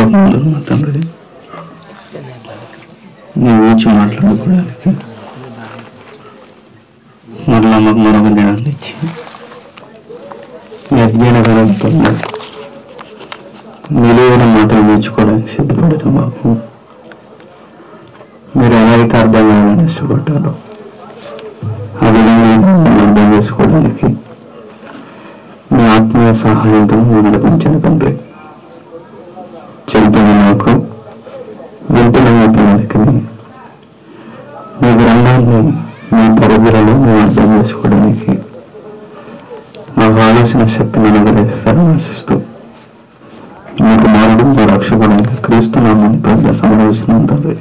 వందనాలు నా తండ్రి నీ గురించి మాట్లాడుకోవడానికి మరలా మాకు మరొక దినాన్ని ఇచ్చి మీ అజ్ఞాన కాలంతో విలువైన మాటలు నేర్చుకోవడానికి సిద్ధపడటం మాకు మీరు ఎలాగైతే అర్థం కావాలని ఇష్టపడ్డారో ఆ విధంగా మమ్మల్ని అర్థం చేసుకోవడానికి మీ ఆత్మీయ సహాయంతో మీరు నడిపించిన తండ్రి చెబుతున్న నాకు వెళ్తున్న మీ పిల్లలకి మీ గ్రంథాన్ని మీ పరిధిలో మేము అర్థం చేసుకోవడానికి మాకు ఆలోచన శక్తిని అనుగ్రహిస్తారని ఆశిస్తూ మీ కుమారుడు మా రక్షకుడానికి క్రీస్తు నామని ప్రజల సమరవిస్తున్నాం తండ్రి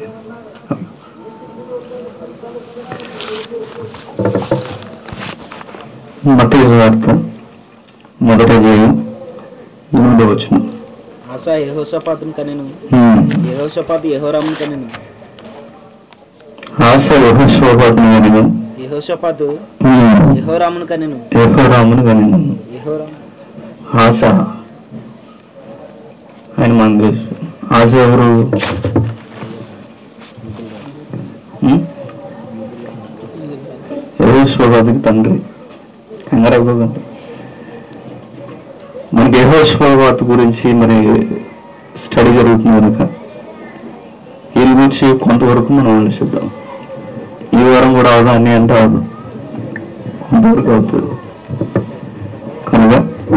మత వార్త మొదట జయం ఎనిమిదో వచ్చిన ఆసా యహోషపాతుని కనెను యహోషపాతు యహోరాముని కనెను ఆశ యహోశోభాతుని కనిను యహోషపాతు యహోరాముని కనెను యహోరామును కనిను యహోరాము ఆశ ఆయన మన తెలుసు ఆశ ఎవరు యహోశోభాతుకి తండ్రి కంగారైపోకండి మనకి యహోశోభాతు గురించి మరి స్టడీ జరుగుతుంది కనుక వీరి గురించి కొంతవరకు మనం ఆలోచిద్దాం ఈ వారం కూడా అవదా అన్ని అంటే అవదు కొంతవరకు అవుతుంది కనుక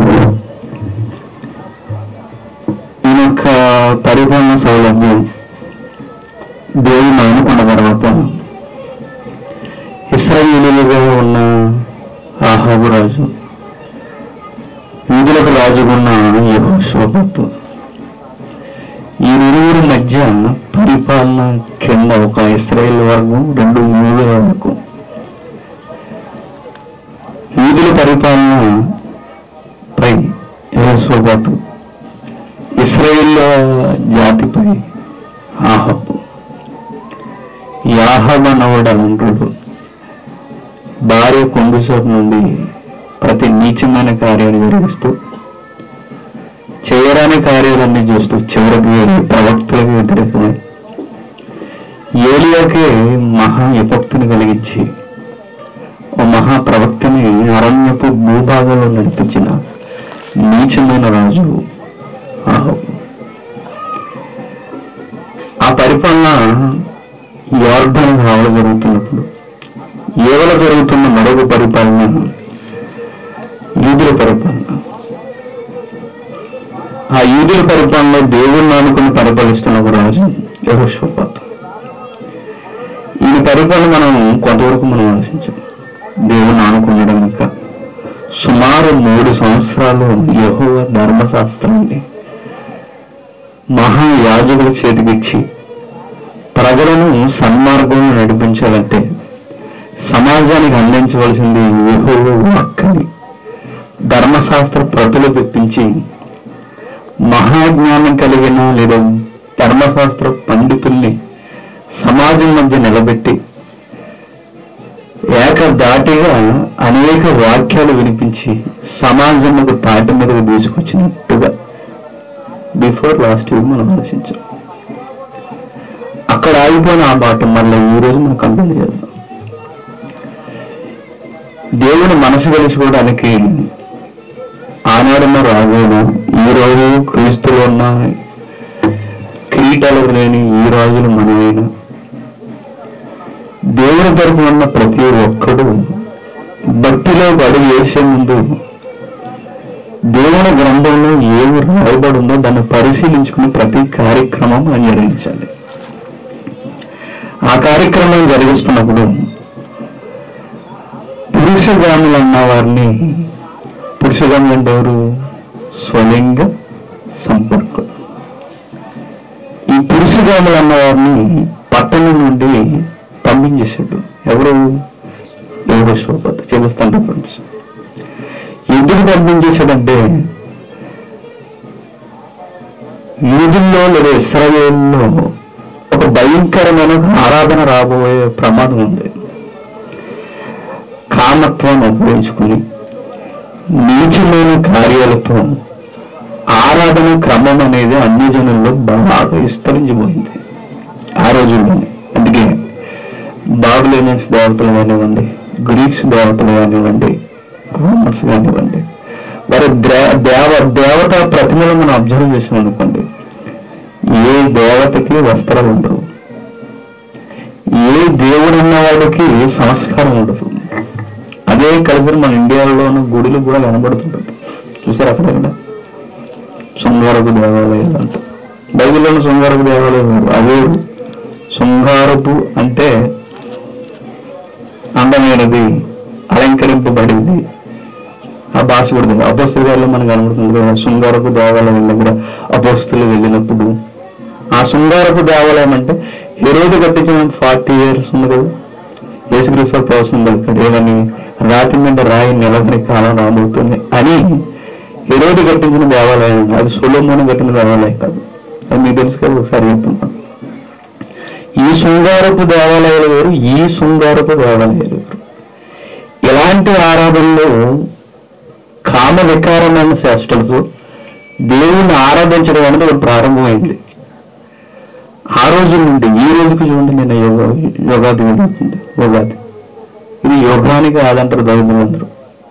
ఈ యొక్క పరిపాలన సౌలభ్యం దేవుని అనుకున్న తర్వాత ఇస్రాయేలీలుగా ఉన్న ఆహాబు రాజు యూదులకు రాజుగా ఉన్న యెహోషాపాతు ఈ ఇరువురి మధ్య పరిపాలన కింద ఒక ఇస్రాయేల్ వర్గం రెండు మూడు వరకు యూదుల పరిపాలన పై యెహోషాపాతు ఇస్రాయేల్ జాతిపై ఆహబు యాహబ్ అన్నవాడు అంటుడు భార్య కొంగుచోటు నుండి ప్రతి నీచమైన కార్యాలు జరిగిస్తూ చేయరాని కార్యాలన్నీ చూస్తూ చివరికి ప్రవక్తలకు వ్యతిరేకమై ఏలియాకే మహా విపక్తిని కలిగించి ఓ మహా ప్రవక్తని అరణ్యపు భూభాగంలో నడిపించిన నీచమైన రాజు ఆహాబు. ఆ పరిపాలన యోర్ధన్ రావడ జరుగుతున్నప్పుడు ఏవల జరుగుతున్న మరొక పరిపాలన యూదుల పరిపాలన ఆ యూదుల పరిపాలనలో దేవుణ్ణి అనుకుని పరిపాలిస్తున్న ఒక రాజు యహోషపాత్ ఈ పరిపాలన మనం కొంతవరకు మనం ఆలోచించాం దేవుణ్ణి ఆనుకున్నాడు కనుక సుమారు మూడు సంవత్సరాలు యహోవ ధర్మశాస్త్రాన్ని మహాయాజకుల చేతికిచ్చి ప్రజలను సన్మార్గంలో నడిపించాలంటే సమాజానికి అందించవలసింది యెహోవ వాక్కని ధర్మశాస్త్ర ప్రతులు తెప్పించి మహాజ్ఞానం కలిగిన లేదా ధర్మశాస్త్ర పండితుల్ని సమాజం మధ్య నిలబెట్టి ఏకదాటిగా అనేక వాక్యాలు వినిపించి సమాజంకు తాటి మీదకు తీసుకొచ్చినట్టుగా బిఫోర్ లాస్ట్ వీక్ మనం ఆలోచించాం అక్కడ ఆగిపోయిన ఆ బాట మళ్ళీ ఈ రోజు మనం కంప్లీట్ చేద్దాం దేవుని మనసు తెలుసుకోవడానికి ఆనాడున్న రాజైన ఈ రోజు క్రీస్తులో ఉన్న కిరీటాలు లేని ఈ రాజులు మనమైనా దేవుని తరపు ఉన్న ప్రతి ఒక్కడు భక్తిలో అడుగు వేసే ముందు దేవుని గ్రంథంలో ఏమి రాయబడి ఉందో దాన్ని పరిశీలించుకుని ప్రతి కార్యక్రమం అనుసరించాలి ఆ కార్యక్రమం జరిగిస్తున్నప్పుడు పురుషగాములు అన్న వారిని పురుషగాములు అంటే ఎవరు స్వలింగ సంపర్కం ఈ పురుషగాములు అన్న వారిని పట్టణం నుండి పంపించేశాడు ఎవరు ఎవరు శోభత చేస్తాంట ఫ్రెండ్స్ ఎందుకు పంపించేశాడంటే యూదుల్లో లేదా ఇస్రాయేల్లో ఒక భయంకరమైన ఆరాధన రాబోయే ప్రమాదం ఉంది కామత్వాన్ని ఉపయోగించుకుని నీచమైన కార్యాలతో ఆరాధన క్రమం అనేది అన్ని జనుల్లో బాగా విస్తరించిపోయింది ఆ రోజుల్లోనే అందుకే బాబులేనియన్స్ దేవతలు కానివ్వండి గ్రీక్స్ దేవతలు కానివ్వండి రోమన్స్ కానివ్వండి వారి దే- దేవ దేవత ప్రతిమలు మనం అబ్జర్వ్ చేసాం అనుకోండి ఏ దేవతకి వస్త్రాలు ఉండవు ఏ దేవుడు ఉన్నవాడికి సంస్కారం ఉండదు అదే కలిసి మన ఇండియాలోని గుడులు కూడా కనబడుతుంటుంది చూసారు అక్కడ శృంగారపు దేవాలయాలు అంట బైబిల్లోని శృంగారపు దేవాలయం వేరు. అదే శృంగారపు అంటే అందమైనది అలంకరింపబడింది ఆ భాష కూడా తెలియదు అపోస్తుల గారిలో మనకు కనబడుతుంది కదా శృంగారపు దేవాలయం దగ్గర అపోస్తులు వెళ్ళినప్పుడు ఆ శృంగారపు దేవాలయం అంటే ఏ రోజు కట్టించిన ఫార్టీ ఇయర్స్ ఉంది కదా యేసుక్రీస్తు కోసం వెళ్తాడు ఏమని రాతి మీద రాయి నిలబడి కాలం రాబోతుంది అని ఏ రోజు కట్టించిన దేవాలయం అది సొలోమోను కట్టిన దేవాలయం కాదు అది మీకు తెలుసు కదా ఒకసారి చెప్తున్నాను ఈ శృంగారపు దేవాలయాలు వేరు ఈ శృంగారపు దేవాలయాలు వేరు ఇలాంటి ఆరాధనలు కామ వికారమైన శాస్త్రాలు దేవుణ్ణి ఆరాధించడం అనేది ఒకటి ప్రారంభమైంది ఆ రోజు నుండి ఈ రోజుకి చూడండి నేను యోగా యోగాది జరుగుతుంది యోగాది ఇది యోగానికి ఆదంటారు దైవములందరూ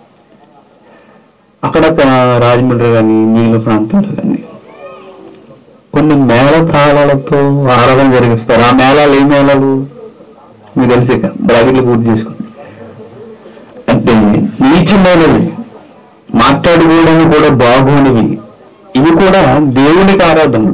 అక్కడ రాజమండ్రి కానీ నీళ్ళ ప్రాంతాలు కానీ కొన్ని మేళ తాళాలతో ఆరాధన జరిగిస్తారు ఆ మేళాలు ఏ మేళాలు మీకు తెలిసే బ్రాకెట్లు పూర్తి చేసుకోండి అంటే నీచమైనవి మాట్లాడుకోవడం కూడా బాగోనివి ఇవి కూడా దేవునికి ఆరాధనలు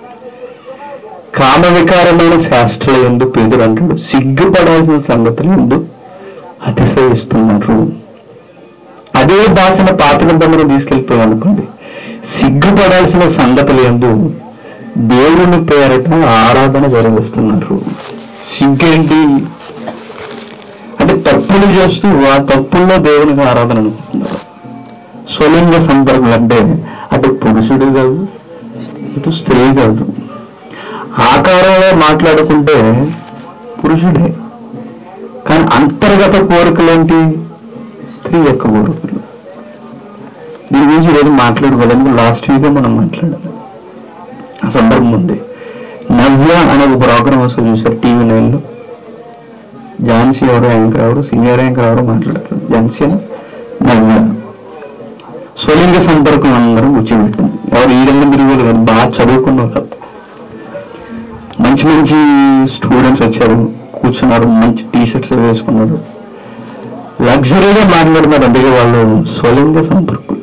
కామ వికారమైన శాస్త్రాల ఎందు పేదలు అంటాడు సిగ్గుపడాల్సిన సంగతులు ఎందు అతిశయిస్తున్నారు అదే భాషను పాత నిబంధన తీసుకెళ్ళిపోయాం అనుకోండి సిగ్గుపడాల్సిన సంగతులు ఎందు దేవుని పేరట ఆరాధన జరిగిస్తున్నారు సిగ్గేంటి అంటే తప్పులు చేస్తూ ఆ తప్పుల్లో దేవునికి ఆరాధన అనుకుంటున్నారు స్వలింగ సంపర్కులు అంటే అటు పురుషుడు కాదు ఇటు స్త్రీ కాదు ఆకారంలో మాట్లాడుకుంటే పురుషుడే కానీ అంతర్గత కోరికలేంటి స్త్రీ యొక్క కోరికలు దీని గురించి ఈరోజు మాట్లాడుకోలేదు లాస్ట్ వీక్ మనం మాట్లాడాలి ఆ సందర్భం ఉంది నవ్య అనే ఒక ప్రోగ్రామ్ వస్తుంది చూసారు టీవీ నైన్లో ఝాన్సీ ఎవరు యాంకర్ ఎవరు సీనియర్ యాంకర్ ఎవరు మాట్లాడతారు ఝాన్సీ అని నవ్య స్వలింగ సంపర్కం అందరూ కూర్చోబెట్టింది ఎవరు ఈ రంగం తిరిగి కాదు బాగా చదువుకున్నారు కదా మంచి మంచి స్టూడెంట్స్ వచ్చారు కూర్చున్నారు మంచి టీ షర్ట్స్ వేసుకున్నారు లగ్జరీగా మాట్లాడుతున్నారు అందుకే వాళ్ళు స్వలింగ సంపర్కులు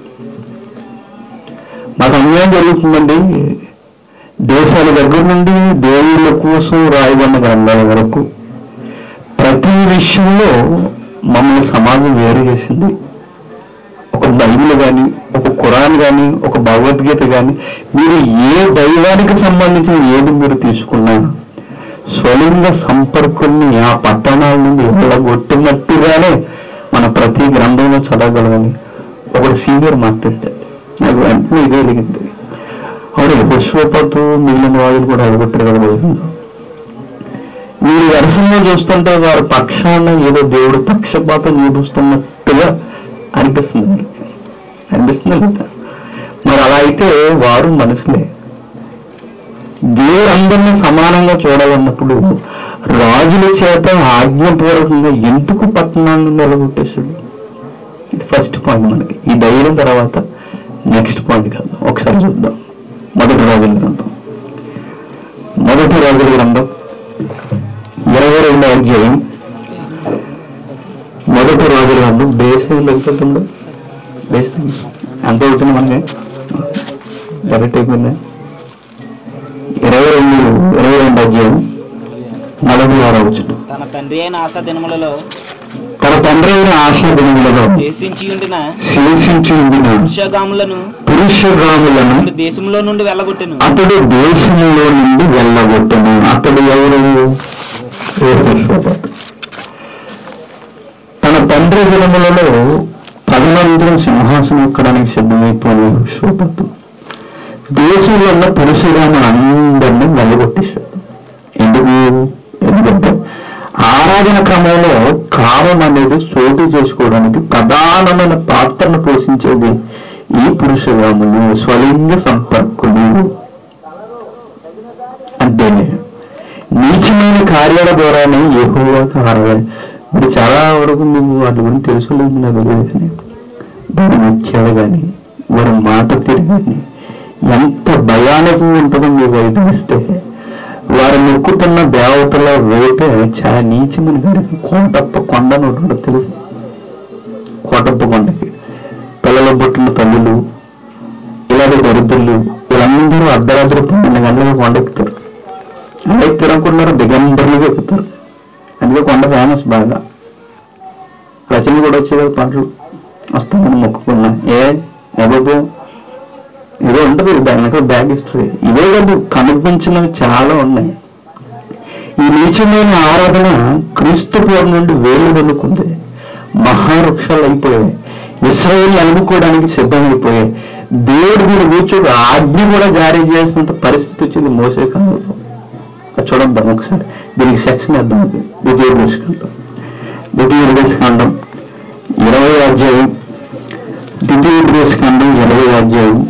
మాకు అన్యాయం జరుగుతుందండి దేశాల దగ్గర నుండి దేవుళ్ళ కోసం రాయబడిన గ్రంథాల వరకు ప్రతి విషయంలో మమ్మల్ని సమాజం వేరు చేసింది ఒక బైబిల్ కానీ ఒక ఖురాన్ కానీ ఒక భగవద్గీత కానీ మీరు ఏ దైవానికి సంబంధించిన ఏది మీరు తీసుకున్నా స్వలింగ సంపర్కుల్ని ఆ పట్టణాల నుండి వెళ్ళగొట్టినట్టుగానే మన ప్రతి గ్రంథంలో చదవగలమని ఒకడు సీనియర్ మాట్లాడాడు నాకు వెంటనే ఇదే వెలిగింది అవును విశ్వపత్తు మిగిలిన వాళ్ళు కూడా అడగొట్టారు కదా బైబిల్లో. మీరు దర్శనంలో చూస్తుంటే వారి పక్షాన ఏదో దేవుడు పక్షపాతం చూపిస్తున్నట్టుగా అనిపిస్తుంది మనకి. అనిపిస్తుంది లేదా మరి అలా అయితే వారు మనుషులే దేవుడు అందరినీ సమానంగా చూడాలన్నప్పుడు రాజుల చేత ఆజ్ఞపూర్వకంగా ఎందుకు పట్టణాన్ని నిలగొట్టేశాడు ఇది ఫస్ట్ పాయింట్ మనకి ఈ ధైర్యం తర్వాత నెక్స్ట్ పాయింట్ కాదు ఒకసారి చూద్దాం మొదటి రాజుల గ్రంథం మొదటి రాజుల గ్రంథం ఇరవై రెండో అధ్యాయం మొదటి రోజుల గ్రంథం దేశం లేకపోతుందో దేశం ఎంత అవుతుంది మనకి డైరెక్ట్ అయిపోయింది ఇరవై రెండు ఇరవై రెండు అధ్యాయం నలభై ఆరో వచ్చిన తన తండ్రి అయిన ఆశా దినములలో తన తండ్రి అయిన ఆశా దినములలో దేశించి ఉండిన శేషించి ఉండిన పురుషగాములను పురుషగాములను అతడు దేశంలో నుండి వెళ్ళగొట్టెను అతడు దేశంలో నుండి వెళ్ళగొట్టను అతడు ఎవరు యెహోషాపాతు. తన తండ్రి దినములలో పదనంతరం సింహాసనం ఎక్కడానికి సిద్ధమైపోయిన యెహోషాపాతు దేశంలో ఉన్న పురుషులను అందరినీ వెళ్ళగొట్టేశాడు ఎందుకు ఎందుకంటే ఆరాధన క్రమంలో కామం అనేది చోటు చేసుకోవడానికి ప్రధానమైన పాత్రను పోషించేది ఈ పురుషగాములు స్వలింగ సంపర్కులు అంటే నీచమైన కార్యాల ద్వారానే యెహోవాకు ఆరాధన మరి చాలా వరకు మీకు వాటి గురించి తెలుసుకోలేదు నాకు తెలియదు కానీ వారి ముఖ్యాలు కానీ వారి మాట తీరు కానీ ఎంత భయానకం ఉంటుందో మీకు అయితే ఇస్తే వారు మొక్కుతున్న దేవతల రేటే చాలా నీచమని గారి కోటప్ప కొండ అని ఒకటి ఉంటుంది తెలుసు కోటప్ప కొండకి పిల్లల బుట్టిన తల్లులు ఇలాగే దరిద్రులు వీళ్ళందరూ అర్ధరాత్రి పన్నెండు గంటలకు కొండెక్కుతారు అలాగే తిరగకుండా దిగంబరులుగా ఎక్కుతారు అందుకే కొండ ఫేమస్ బాగా రచన కూడా వచ్చేది పాటలు వస్తామని మొక్కుకున్నా ఏ ఎదగో ఏదో ఉంటుంది దాని వెనక బ్యాక్ హిస్టరీ ఇవే కాదు కనిపించినవి చాలా ఉన్నాయి ఈ నీచమైన ఆరాధన క్రీస్తు పూర్వం నుండి వేలు వెనుకుంది మహావృక్షాలు అయిపోయాయి ఇస్రాయేల్ అనుకోవడానికి సిద్ధమైపోయాయి దేవుడు దీని గురించి ఒక ఆజ్ఞ కూడా జారీ చేసినంత పరిస్థితి వచ్చింది మోసే కాలంలో అది చూడద్దాం ఒకసారి దీనికి సెక్షన్ వేద్దాం అది. ద్వితీయ దశకాండం ద్వితీయ దశకాండం ఇరవై అధ్యాయం ద్వితీయ దశకాండం ఇరవై అధ్యాయం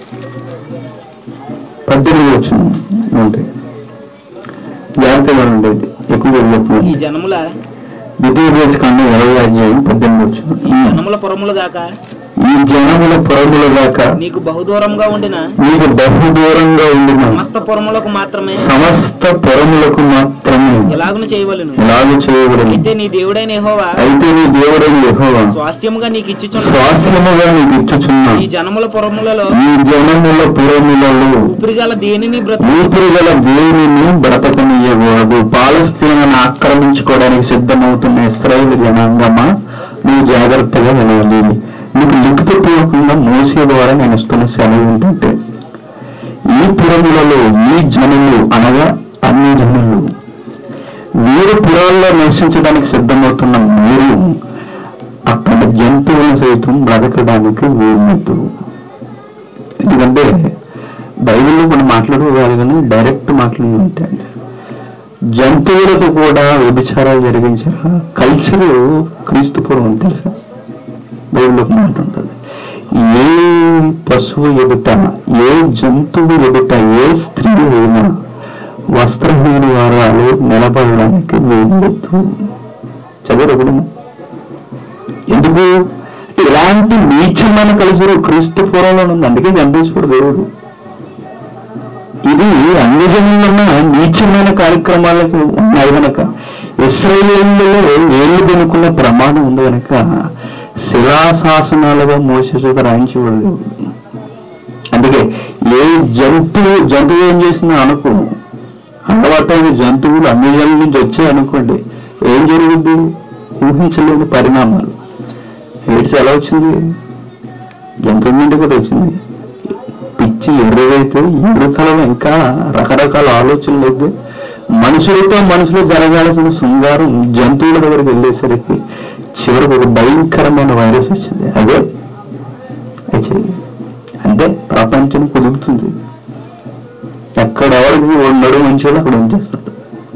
పద్దెనిమిది వచ్చిన ఉంటాయి జాగ్రత్తగా ఉండేది ఎక్కువ ఈ చెప్తున్నాను జనముల ద్వితీయ దశకాండం ఇరవై అధ్యాయం పద్దెనిమిది వచ్చిన ఈ జనముల పురములు గాక ఈ జనముల పొరముల దాకా నీకు బహుదూరంగా ఉండిన మీకు బహు దూరంగా ఉండిన సమస్త పురములకు మాత్రమే సమస్త పొరములకు మాత్రమే ఎలాగును చేయవలను ఇలాగ చేయబడింది అయితే నీ దేవుడైన యెహోవా అయితే నీ దేవుడైన యెహోవా స్వాస్థ్యముగా నీకు ఇచ్చుచున్న స్వాస్థ్యముగా నీకు ఇచ్చుచున్న ఈ జనముల పురములలో ఈ జనముల పురములలో ఊపిరిగల దేనిని బ్రతు ఊపిరి గల దేవుని బ్రతకనీయకూడదు పాలస్తీనాన్ని ఆక్రమించుకోవడానికి సిద్ధమవుతున్న ఇస్రాయేల్ జనాంగమా నువ్వు జాగ్రత్తగా వినాలి నీకు లిఖితపూర్వకంగా మోసే ద్వారా నేను ఇస్తున్న సెలవు ఏంటంటే ఈ పురములలో ఈ జనులు అనగా అన్ని జనులు వీరు పురాల్లో నివసించడానికి సిద్ధమవుతున్న మీరు అక్కడ జంతువులను సైతం బ్రతకడానికి వీలు ఎందుకంటే బైబిల్లో మనం మాట్లాడుకోవాలి కానీ డైరెక్ట్ మాట్లాడుకుంటే జంతువులతో కూడా వ్యభిచారాలు జరిగించారు కల్చర్ క్రీస్తు పూర్వం తెలుసా బైబిల్లో ఒక మాట ఉంటుంది ఏ పశువు ఎదుట ఏ జంతువు ఎదుట ఏ స్త్రీ అయినా వస్త్రహీన వారాలు నిలబడడానికి వీల్లేదు చదివారు ఎప్పుడైనా ఎందుకు ఇలాంటి నీచమైన కలుసురు క్రీస్తు పూర్వంలో ఉంది అందుకే చంపేశ్వరుడు దేవుడు ఇది అన్ని జనులున్న నీచమైన కార్యక్రమాలకు ఉన్నాయి గనక ఇస్రాయేల్లో వేళ్ళు కొనుక్కున్న ప్రమాదం ఉంది గనక శిలాశాసనాలుగా మోసేసుకు రాయించబడలేదు అందుకే ఏ జంతువు జంతువు ఏం చేసిందో అనుకో అలవాటైన జంతువులు అన్ని జనుల నుంచి వచ్చాయి అనుకోండి ఏం జరుగుద్ది ఊహించలేని పరిణామాలు ఎయిడ్స్ ఎలా వచ్చింది జంతువుల నుండి కూడా వచ్చింది పిచ్చి ఎర్రవైపు ఎరుకలలో ఇంకా రకరకాల ఆలోచనలు అయితే మనుషులతో మనుషులు జరగాల్సిన శృంగారం జంతువుల దగ్గరికి వెళ్ళేసరికి చివరికి ఒక భయంకరమైన వైరస్ వచ్చింది అదే HIV. అంటే ప్రపంచం కుదురుతుంది ఎక్కడెవరికి నడుము ఉంచాలో అక్కడ ఉంచేస్తాడు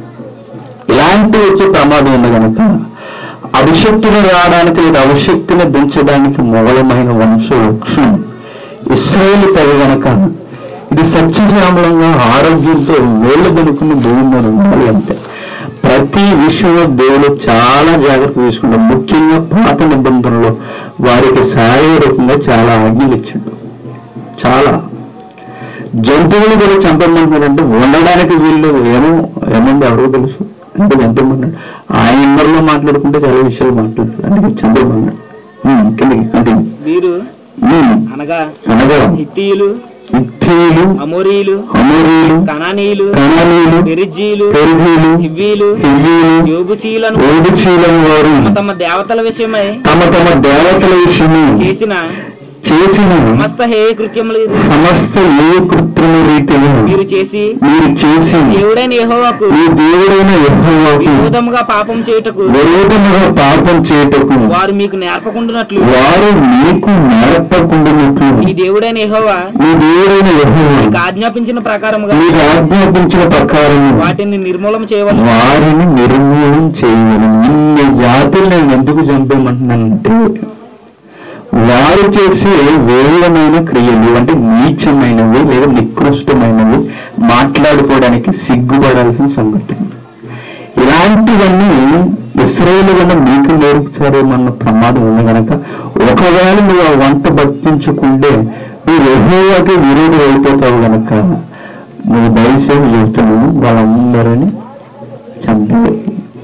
ఇలాంటి వచ్చే ప్రమాదం ఉంది కనుక అభిషక్తిని రావడానికి లేదా అభిషక్తిని పెంచడానికి మూలమైన వంశ వృక్షం ఇస్రాయేల్ తెగ గనక ఇది సత్యశ్యామలంగా ఆరోగ్యంతో వేళ్ళు దొరుకుని భూమి మీద ఉండాలి అంటే ప్రతి విషయంలో దేవుడు చాలా జాగ్రత్త తీసుకుంటాడు ముఖ్యంగా పాత నిబంధనలో వారికి శారీరకంగా చాలా ఆజ్ఞలు ఇచ్చిండు చాలా జంతువులు కూడా చంపమంటున్నారంటే ఉండడానికి వీళ్ళు ఏమో ఏముంది ఎవరో తెలుసు అంటే చంపమన్నాడు ఆయన నెంబర్లో మాట్లాడుకుంటే చాలా విషయాలు మాట్లాడుతారు అందుకే చంపమన్నాడు ఉమ్, కిందకి కంటిన్యూ వీరు ఉమ్, అనగా అనగా హిత్తీయులు ఇత్తీలు అమోరీయులు అమరీలు కనానీయులు కణాలీలు పెరిజీలు పెరిగీలు హివ్వీలు హివ్వీలు యోబుశీలను ఓడిచీలం వారు తమ తమ దేవతల విషయమై తమ తమ దేవతల విషయము చేసిన చేసిన సమస్త హేయ కృత్యములు సమస్త ఏ కృత్రిమ రీతిలో మీరు చేసి మీరు చేసి దేవుడైన యెహోవాకు మీ దేవుడైన యెహోవాకు విరోధముగా పాపం చేయుటకు విరోధముగా పాపం చేయటకు వారు మీకు నేర్పకుండునట్లు వారు మీకు నేర్పకుండానట్లు ఈ దేవుడైన యెహోవా మీ దేవుడైన యెహోవా మీకు ఆజ్ఞాపించిన ప్రకారముగా మీకు ఆజ్ఞాపించిన ప్రకారం వాటిని నిర్మూలం చేయవలెను వారిని నిర్మూలన చేయను ఇన్ని జాతులు నేను ఎందుకు చంపేయమంటున్నానంటే వారు చేసే వేలమైన క్రియలు అంటే నీచమైనవి లేదా నికృష్టమైనవి మాట్లాడుకోవడానికి సిగ్గుపడాల్సిన సంఘటన ఇలాంటివన్నీ ఇస్రాయేల్ వల్ల మీకు నేర్పుతారేమన్న ప్రమాదం ఉంది కనుక ఒకవేళ నువ్వు ఆ వంట బతించుకుంటే నువ్వు ఎహోవాకి విరోధి అయిపోతావు గనక నువ్వు దయచేసి చెబుతున్నావు వాళ్ళందరినీ చంపేయి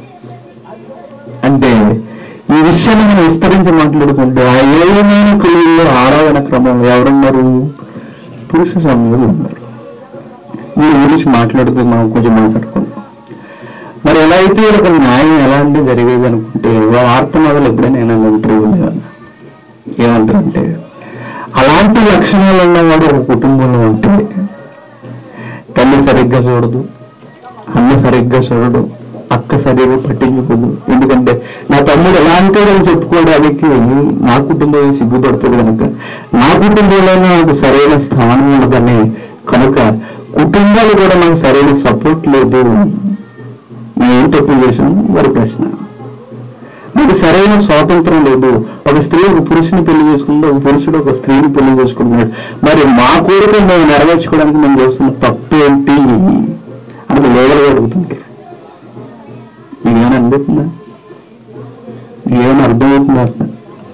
అంటే ఈ విషయాన్ని మనం విస్తరించి మాట్లాడుకుంటే ఆ ఏమైన క్రియల్లో ఆరాధన క్రమంలో ఎవరున్నారు పురుష సమయంలో ఉన్నారు దీని గురించి మాట్లాడుతూ మనం కొంచెం మాట్లాడుకుంటాం మరి ఎలా అయితే ఒక న్యాయం ఎలాంటి జరిగేది అనుకుంటే వార్తనాలు ఎప్పుడైనా ఏమైనా ఇంటర్వ్యూ ఉండేవాళ్ళు ఏమంటారంటే అలాంటి లక్షణాలు ఉన్నవాడు ఒక కుటుంబంలో ఉంటే తల్లి సరిగ్గా చూడదు అన్న సరిగ్గా చూడడు అక్క సరిగ్గా పట్టించుకోదు ఎందుకంటే నా తమ్ముడు ఎలాంటి అని చెప్పుకోవడానికి నా కుటుంబం సిగ్గుపడుతుంది కనుక నా కుటుంబంలోనే నాకు సరైన స్థానం ఉండదని కనుక కుటుంబాలు కూడా నాకు సరైన సపోర్ట్ లేదు నేను ఏం తప్పు చేశాను వారి ప్రశ్న నాకు సరైన స్వాతంత్రం లేదు ఒక స్త్రీ ఒక పురుషుని పెళ్లి చేసుకుంటే ఒక పురుషుడు ఒక స్త్రీని పెళ్లి చేసుకుంటున్నాడు మరి మా కోరికలు మేము నెరవేర్చుకోవడానికి మేము చేస్తున్న తప్పు ఏంటి అని లేవలుగా అడుగుతుంది మీకేమైనా అనిపిస్తుందా మీకేమైనా అర్థమవుతుందా అసలు?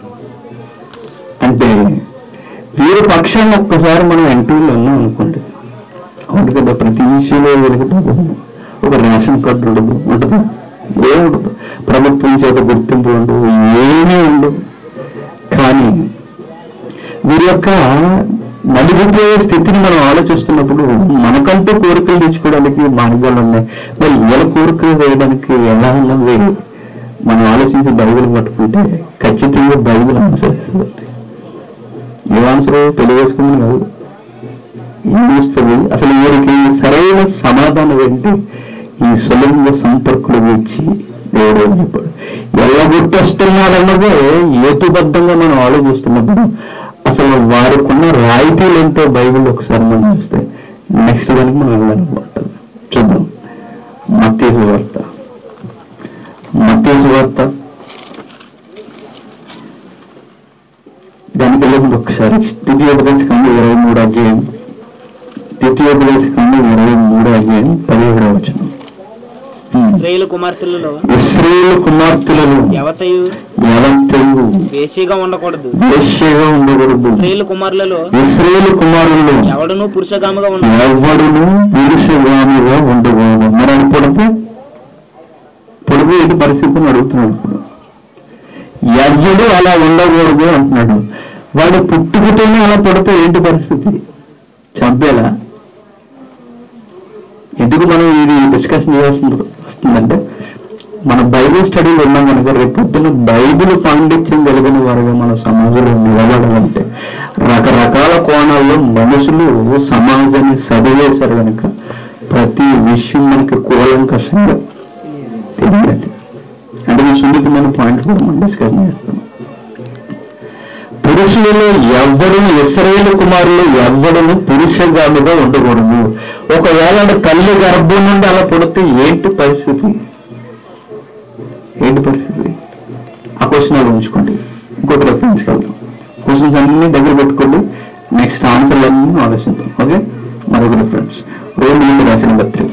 అంటే వీరి పక్షాన్ని ఒక్కసారి మనం ఎన్టీవీలో ఉన్నాం అనుకోండి అవును కదా ప్రతి విషయంలో వెలుగుతుంది ఒక రేషన్ కార్డు ఉండదు ఉండదు ఏముండదు ప్రభుత్వం చేత గుర్తింపు ఉండదు ఏమీ ఉండదు కానీ వీరి యొక్క నలుగురిపోయే స్థితిని మనం ఆలోచిస్తున్నప్పుడు మనకంటూ కోరికలు తెచ్చుకోవడానికి మార్గాలు ఉన్నాయి మరి వీళ్ళ కోరికలు వేయడానికి ఎలా ఉన్నది మనం ఆలోచించి బైబిల్ పట్టుకుంటే ఖచ్చితంగా బైబిల్ అనుసరిస్తుంది ఏ ఆన్సర్ తెలియజేసుకుంది కాదు ఏం ఇస్తుంది అసలు వీరికి సరైన సమాధానం ఏంటి ఈ సులభ సంపర్కులు ఇచ్చి దేవుడు ఏం చెప్పాడు ఎల్లగొట్టొస్తున్నాడన్నదే హేతుబద్ధంగా మనం ఆలోచిస్తున్నప్పుడు అసలు వారికి ఉన్న రాయితీలు ఏంటో బైబిల్ ఒకసారి మనం చూస్తే నెక్స్ట్ దానికి మనం వెళ్ళాలన్నమాట చూద్దాం మత్తేసు వార్త మత్తేసు వార్త దానికి వెళ్ళే ముందు ఒకసారి ద్వితీయోపదేశ ఖండం ఇరవై మూడు అధ్యాయం ద్వితీయోపదేశ ఖండం ఇరవై మూడు అధ్యాయం పదిహేడవ వచనం స్త్రీల కుమార్తెలలో ఇస్రాయేల్ కుమార్తెలను యవతయు ఎవరు వేసిగా ఉండకూడదు వేశ్యగా ఉండకూడదు స్త్రీల కుమారులలో ఇస్రాయేల్ కుమారులు ఎవడును పురుషగాముగా ఉండ ఎవడును పురుషగామిగా ఉండకూడదు మరి అది పొడితే పొడితే ఏంటి పరిస్థితిని అడుగుతున్నాడు ఇప్పుడు యజ్ఞుడు అలా ఉండకూడదు అంటున్నాడు వాడు పుట్టుకతోనే అలా పడితే ఏంటి పరిస్థితి చంపేలా ఎందుకు మనం ఇది డిస్కషన్ చేయాల్సి వస్తుందంటే మన బైబిల్ స్టడీలో ఉన్నాం కనుక రేపు పొద్దున్న బైబిల్ పాండిత్యం కలిగిన వారుగా మన సమాజంలో నిలబడాలంటే రకరకాల కోణాల్లో మనుషులు సమాజాన్ని చదివేశారు కనుక ప్రతి విషయం మనకి కూలంకషంగా తెలియాలి అంటే ఈ సున్నితమైన పాయింట్ కూడా మనం డిస్కషన్ చేస్తాం పురుషులలో ఎవ్వడును ఇస్రాయేల్ కుమారులు ఎవ్వడును పురుషగామిగా ఉండకూడదు ఒకవేళ ఆడ తల్లి గర్భం నుండి అలా పుడితే ఏంటి పరిస్థితి ఏంటి పరిస్థితి ఆ క్వశ్చన్ అలా ఉంచుకోండి ఇంకొక రెఫరెన్స్కి వెళ్దాం క్వశ్చన్స్ అన్ని దగ్గర పెట్టుకోండి నెక్స్ట్ ఆన్సర్లు అన్ని ఆలోచిద్దాం ఓకే మరొక రెఫరెన్స్ రోమిలికి రాసిన పత్రిక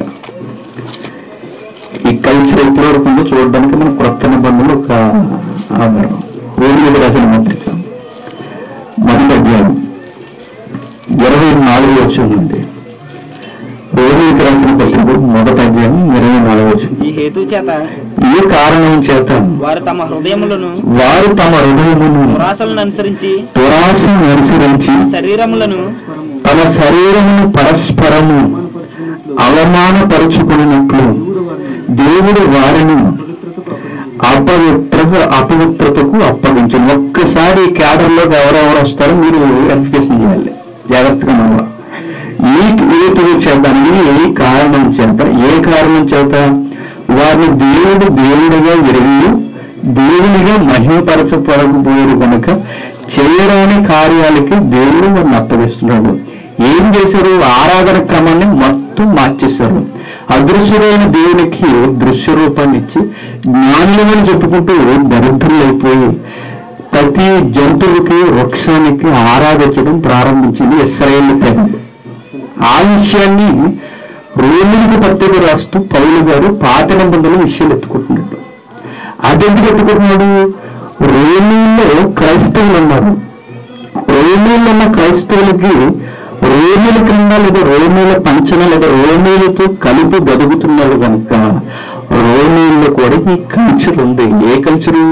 ఈ కల్చర్ ఎప్పటి వరకు ఉందో చూడడానికి మన కొత్త నిబంధనలు ఒక ఆధారం రోమిలికి రాసిన పత్రిక మొదటి అధ్యాయం ఇరవై నాలుగు వచ్చిందండి రోమిలికి రాసిన పత్రిక మొదటి అధ్యాయం ఇరవై నాలుగు వచ్చింది ఈ హేతు చేత ఈ కారణం చేత వారు తమ హృదయములను వారు తమ హృదయమును దురాశలను అనుసరించి దురాశను అనుసరించి శరీరములను తమ శరీరమును పరస్పరము అవమానపరుచుకున్నట్లు దేవుడు వారిని అపవిత్ర అపవిత్రతకు అప్పగించండి ఒక్కసారి ఈ క్యాడర్లోకి ఎవరెవరు వస్తారో మీరు వెరిఫికేషన్ చేయాలి జాగ్రత్తగా మనం ఈ ఏతులు చేద్దానికి ఏ కారణం చేత ఏ కారణం చేత వారిని దేవుడు దేవుడిగా ఎరిగి దేవునిగా మహిమపరచపడకపోయారు కనుక చేయరాని కార్యాలకి దేవుడు వారిని అప్పగిస్తున్నాడు ఏం చేశారు ఆరాధన క్రమాన్ని మొత్తం మార్చేశారు అదృశ్యుడైన దేవునికి దృశ్య రూపాన్ని ఇచ్చి జ్ఞానులమని చెప్పుకుంటూ దరిద్రులైపోయి ప్రతి జంతువుకి వృక్షానికి ఆరాధించడం ప్రారంభించింది ఇస్రాయేల్ ప్రజలు ఆ విషయాన్ని రోమిలకు పత్రిక రాస్తూ పౌలు గారు పాత నిబంధనల విషయాలు ఎత్తుకుంటున్నాడు అదెందుకు ఎత్తుకుంటున్నాడు రోమిల్లో క్రైస్తవులు ఉన్నారు రోమిల్లో ఉన్న క్రైస్తవులకి రోమిల క్రింద లేదా రోమిల పంచన లేదా రోమిలతో కలిపి బతుకుతున్నారు కనుక రోమిల్లో కూడా ఈ కల్చర్ ఉంది ఏ కల్చరు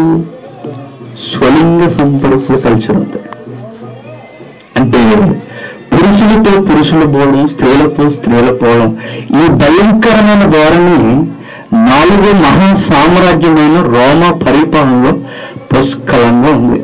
స్వలింగ సంపర్కుల కల్చర్ ఉంది అంటే పురుషులతో పురుషులు పోవడం స్త్రీలతో స్త్రీల పోవడం ఈ భయంకరమైన ధోరణి నాలుగో మహా సామ్రాజ్యమైన రోమ పరిపాలనలో పుష్కలంగా ఉంది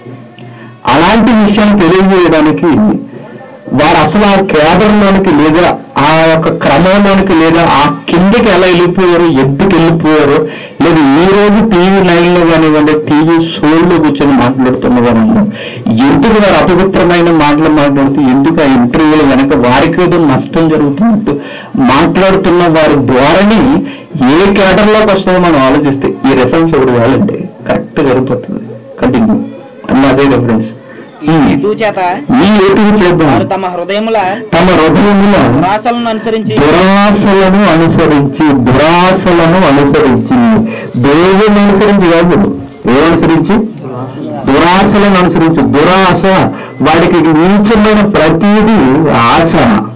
అలాంటి విషయాన్ని తెలియజేయడానికి వారు అసలు ఆ కేంద్రంలోనికి లేదా ఆ యొక్క క్రమంలోనికి లేదా ఆ కిందకి ఎలా వెళ్ళిపోయారు ఎందుకు వెళ్ళిపోయారు లేదా ఈ రోజు టీవీ నైన్ లో కానివ్వండి టీవీ షోల్లో కూర్చొని మాట్లాడుతున్న వారు ఎందుకు వారు అపవిత్రమైన మాటలు మాట్లాడుతూ ఎందుకు ఆ ఇంటర్వ్యూల వెనక వారికి ఏదో నష్టం జరుగుతున్నట్టు మాట్లాడుతున్న వారి ధోరణి ఏ కేటర్లోకి వస్తుందో మనం ఆలోచిస్తే ఈ రెఫరెన్స్ ఒకటి కావాలండి కరెక్ట్ సరిపోతుంది కంటిన్యూ అన్న అదే రెఫరెన్స్ ఈ హేతు చేత ఈ ఏటికి చేద్దాం వారు తమ హృదయముల తమ హృదయముల దురాశలను అనుసరించి దురాశలను అనుసరించి దురాశలను అనుసరించి దేవుని అనుసరించి కాదు ఏమనుసరించి దురాశలను అనుసరించి దురాశ వాడికి నీచమైన ప్రతిదీ ఆశ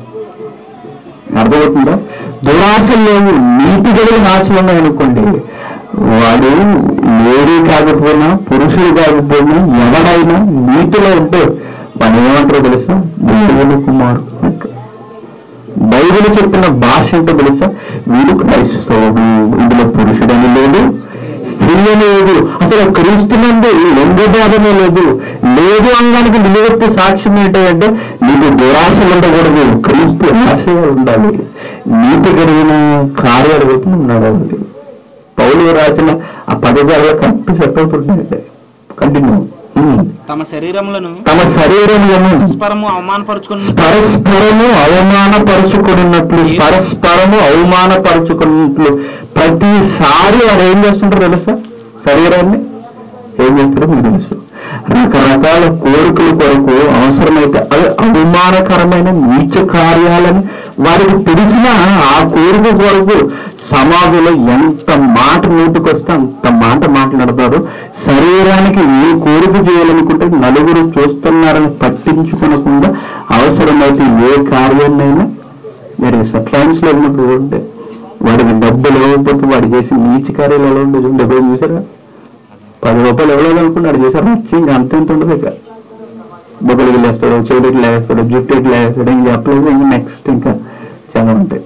అర్థమవుతుందా దురాశలు లేవు నీతి కలిగిన ఆశలు ఉన్నాయనుకోండి వాడు లేడీ కాకపోయినా పురుషుడు కాకపోయినా ఎవడైనా నీతిలో ఉంటే వాడు ఏమంటారో తెలుసా దేవుని కుమారుడు అంటారు బైబిల్ చెప్పిన భాష ఏంటో తెలుసా వీడు క్రైస్తవుడు ఇందులో పురుషుడని లేదు స్త్రీ అని లేదు అసలు క్రీస్తునందు లింగభేదమే లేదు లేదు అనడానికి నిలబెట్టే సాక్ష్యం ఏంటంటే నీకు దురాశలు ఉండకూడదు క్రీస్తు ఆశయాలు ఉండాలి నీతి కలిగిన కార్యాలు వైపు నడవాలి పౌలు రాసిన ఆ పదజాల కరెక్ట్ సెట్ అవుతుంటాయి కంటిన్యూ తమ శరీరములను తమ శరీరములను పరస్పరము అవమానపరుచుకుని పరస్పరము అవమానపరుచుకున్నట్లు పరస్పరము అవమానపరుచుకున్నట్లు ప్రతిసారి వారు ఏం చేస్తుంటారు తెలుసా శరీరాన్ని ఏం చేస్తారో మీకు తెలుసు రకరకాల కోరికల కొరకు అవసరమైతే అవి అవమానకరమైన నీచ కార్యాలని వారికి తెలిసిన ఆ కోరిక కొరకు సమాధిలో ఎంత మాట నోటికొస్తే అంత మాట మాట్లాడతారు శరీరానికి ఏ కోరిక చేయాలనుకుంటే నలుగురు చూస్తున్నారని పట్టించుకోనకుండా అవసరమైతే ఏ కార్యాన్నైనా మీరు సప్లైన్స్ లో ఉన్నప్పుడు ఉంటే వాడికి డబ్బులు ఇవ్వకపోతే వాడు చేసి నీచి కార్యాలు ఎలా ఉండదు డబ్బులు చూసారా పది రూపాయలు ఇవ్వలేదు అనుకుంటే వాడు చేశారు వచ్చి ఇంకా అంత ఎంత ఉండదు ఇక బొబ్బలికి లేస్తాడు చెవిటికి లేస్తాడు జుట్టుకి లేస్తాడు ఇంక చెప్పలేదు ఇంక నెక్స్ట్ ఇంకా చాలా ఉంటాయి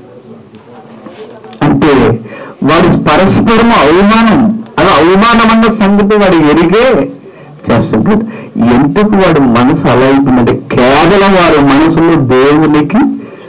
అంటే వాడి పరస్పరం అవమానం అది అవమానం అన్న సంగతి వాడు ఎరిగే చేస్తుంటాడు ఎందుకు వాడి మనసు అలా అయిపోయిందంటే కేవలం వారి మనసులో దేవునికి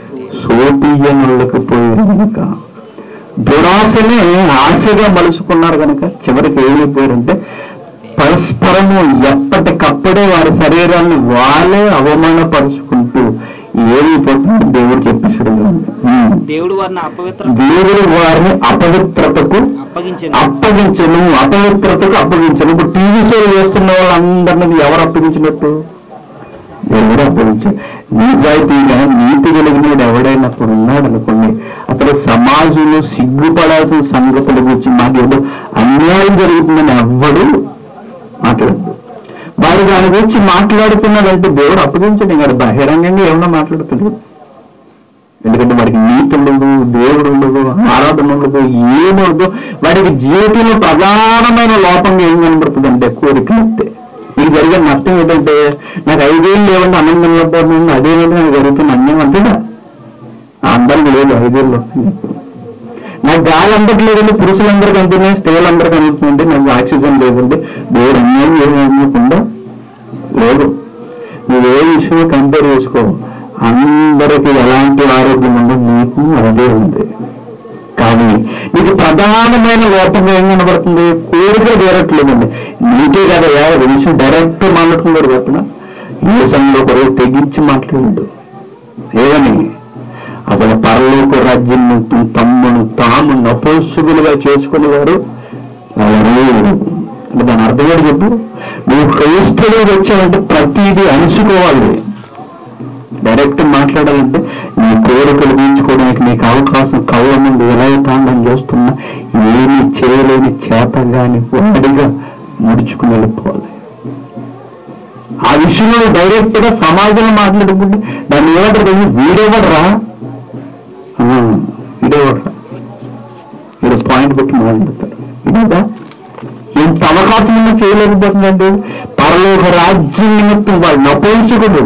సోటీయనులకపోయారు కనుక దురాశనే ఆశగా మలుచుకున్నారు కనుక చివరికి ఏమైపోయారంటే పరస్పరము ఎప్పటికప్పుడే వారి శరీరాన్ని వాళ్ళే అవమానపరుచుకుంటూ ఏమైపోతుందో దేవుడు చెప్పేసాడు ఉమ్. దేవుడు వారిని అపవిత్ర దేవుడు వారిని అపవిత్రతకు అప్పగించెను అప్పగించను అపవిత్రతకు అప్పగించను ఇప్పుడు టీవీ షో చేస్తున్న వాళ్ళందరినీ ఎవరు అప్పగించినట్టు ఎవరు అప్పగించారు నిజాయితీగా నీతి కలిగిన ఎవడైనా అప్పుడు ఉన్నాడు అనుకోండి అతడు సమాజంలో సిగ్గుపడాల్సిన సంగతుల గురించి మాకేదో అన్యాయం జరుగుతుందని ఎవ్వడు మాట్లాడద్దు వారు దాని గురించి మాట్లాడుతున్నాడంటే దేవుడు అప్పగించండి ఇంకా బహిరంగంగా ఏమన్నా మాట్లాడుతుంది ఎందుకంటే వాడికి నీతి ఉండదు దేవుడు ఉండదు ఆరాధన ఉండదు ఏముండదు వాడికి జీవితంలో ప్రధానమైన లోపంగా ఏం కనబడుతుంది అంటే కోరికలంటే మీకు జరిగే నష్టం ఏంటంటే నాకు ఐదేళ్ళు లేవండి అన్నం తినలేకపోతున్నాను అదేంటంటే నాకు జరుగుతున్న అన్యం అంతేగా ఆ అందరికి లేదు ఐదేళ్ళు వస్తుంది నాకు గాలి అందట్లేదండి పురుషులందరికీ అందుతున్నాయి స్త్రీలందరికీ అందుతుందండి నాకు ఆక్సిజన్ లేదండి దేవుడు అన్యాయం ఏమనుకుండా లేదు నువ్వు ఏ విషయం కంపేర్ చేసుకో అందరికి ఎలాంటి ఆరోగ్యం ఉందో నీకు అదే ఉంది కానీ నీకు ప్రధానమైన లోపంగా ఏం కనబడుతుంది కోరికలు తీరట్లేదండి నీకే కదా ఈ విషయం డైరెక్ట్ మాట్లాడుతున్నాడు చెప్పిన ఈ సమయంలో ఒకరు తెగించి మాట్లాడు ఏమని అసలు పరలోక రాజ్యం తమ్మును తాము నపోసుగులుగా చేసుకునేవారు ఎవరు అంటే దాని అర్థం ఏంటి చెప్పు నువ్వు క్రైస్తవులు వచ్చావంటే ప్రతిదీ అణుచుకోవాలి డైరెక్ట్ మాట్లాడాలంటే నీ కోరికలు తీర్చుకోవడానికి నీకు అవకాశం కళ్ళ ముందు ఎలా తాండం చేస్తున్నా ఏమి చేయలేని చేతగాని వాడిగా ముడుచుకుని వెళ్ళిపోవాలి ఆ విషయంలో డైరెక్ట్ గా సమాజంలో మాట్లాడుకుంటే దాన్ని ఏమంటారు వీడెవడరా ఆ, వీడెవడరా వీడు పాయింట్ పెట్టి మాట్లాడతారు ఇదేదా ఎంత అవకాశం ఉన్నా చేయలేకపోతుందంటే పరలోక రాజ్యం నిమిత్తం వాళ్ళు నపోయించకూడదు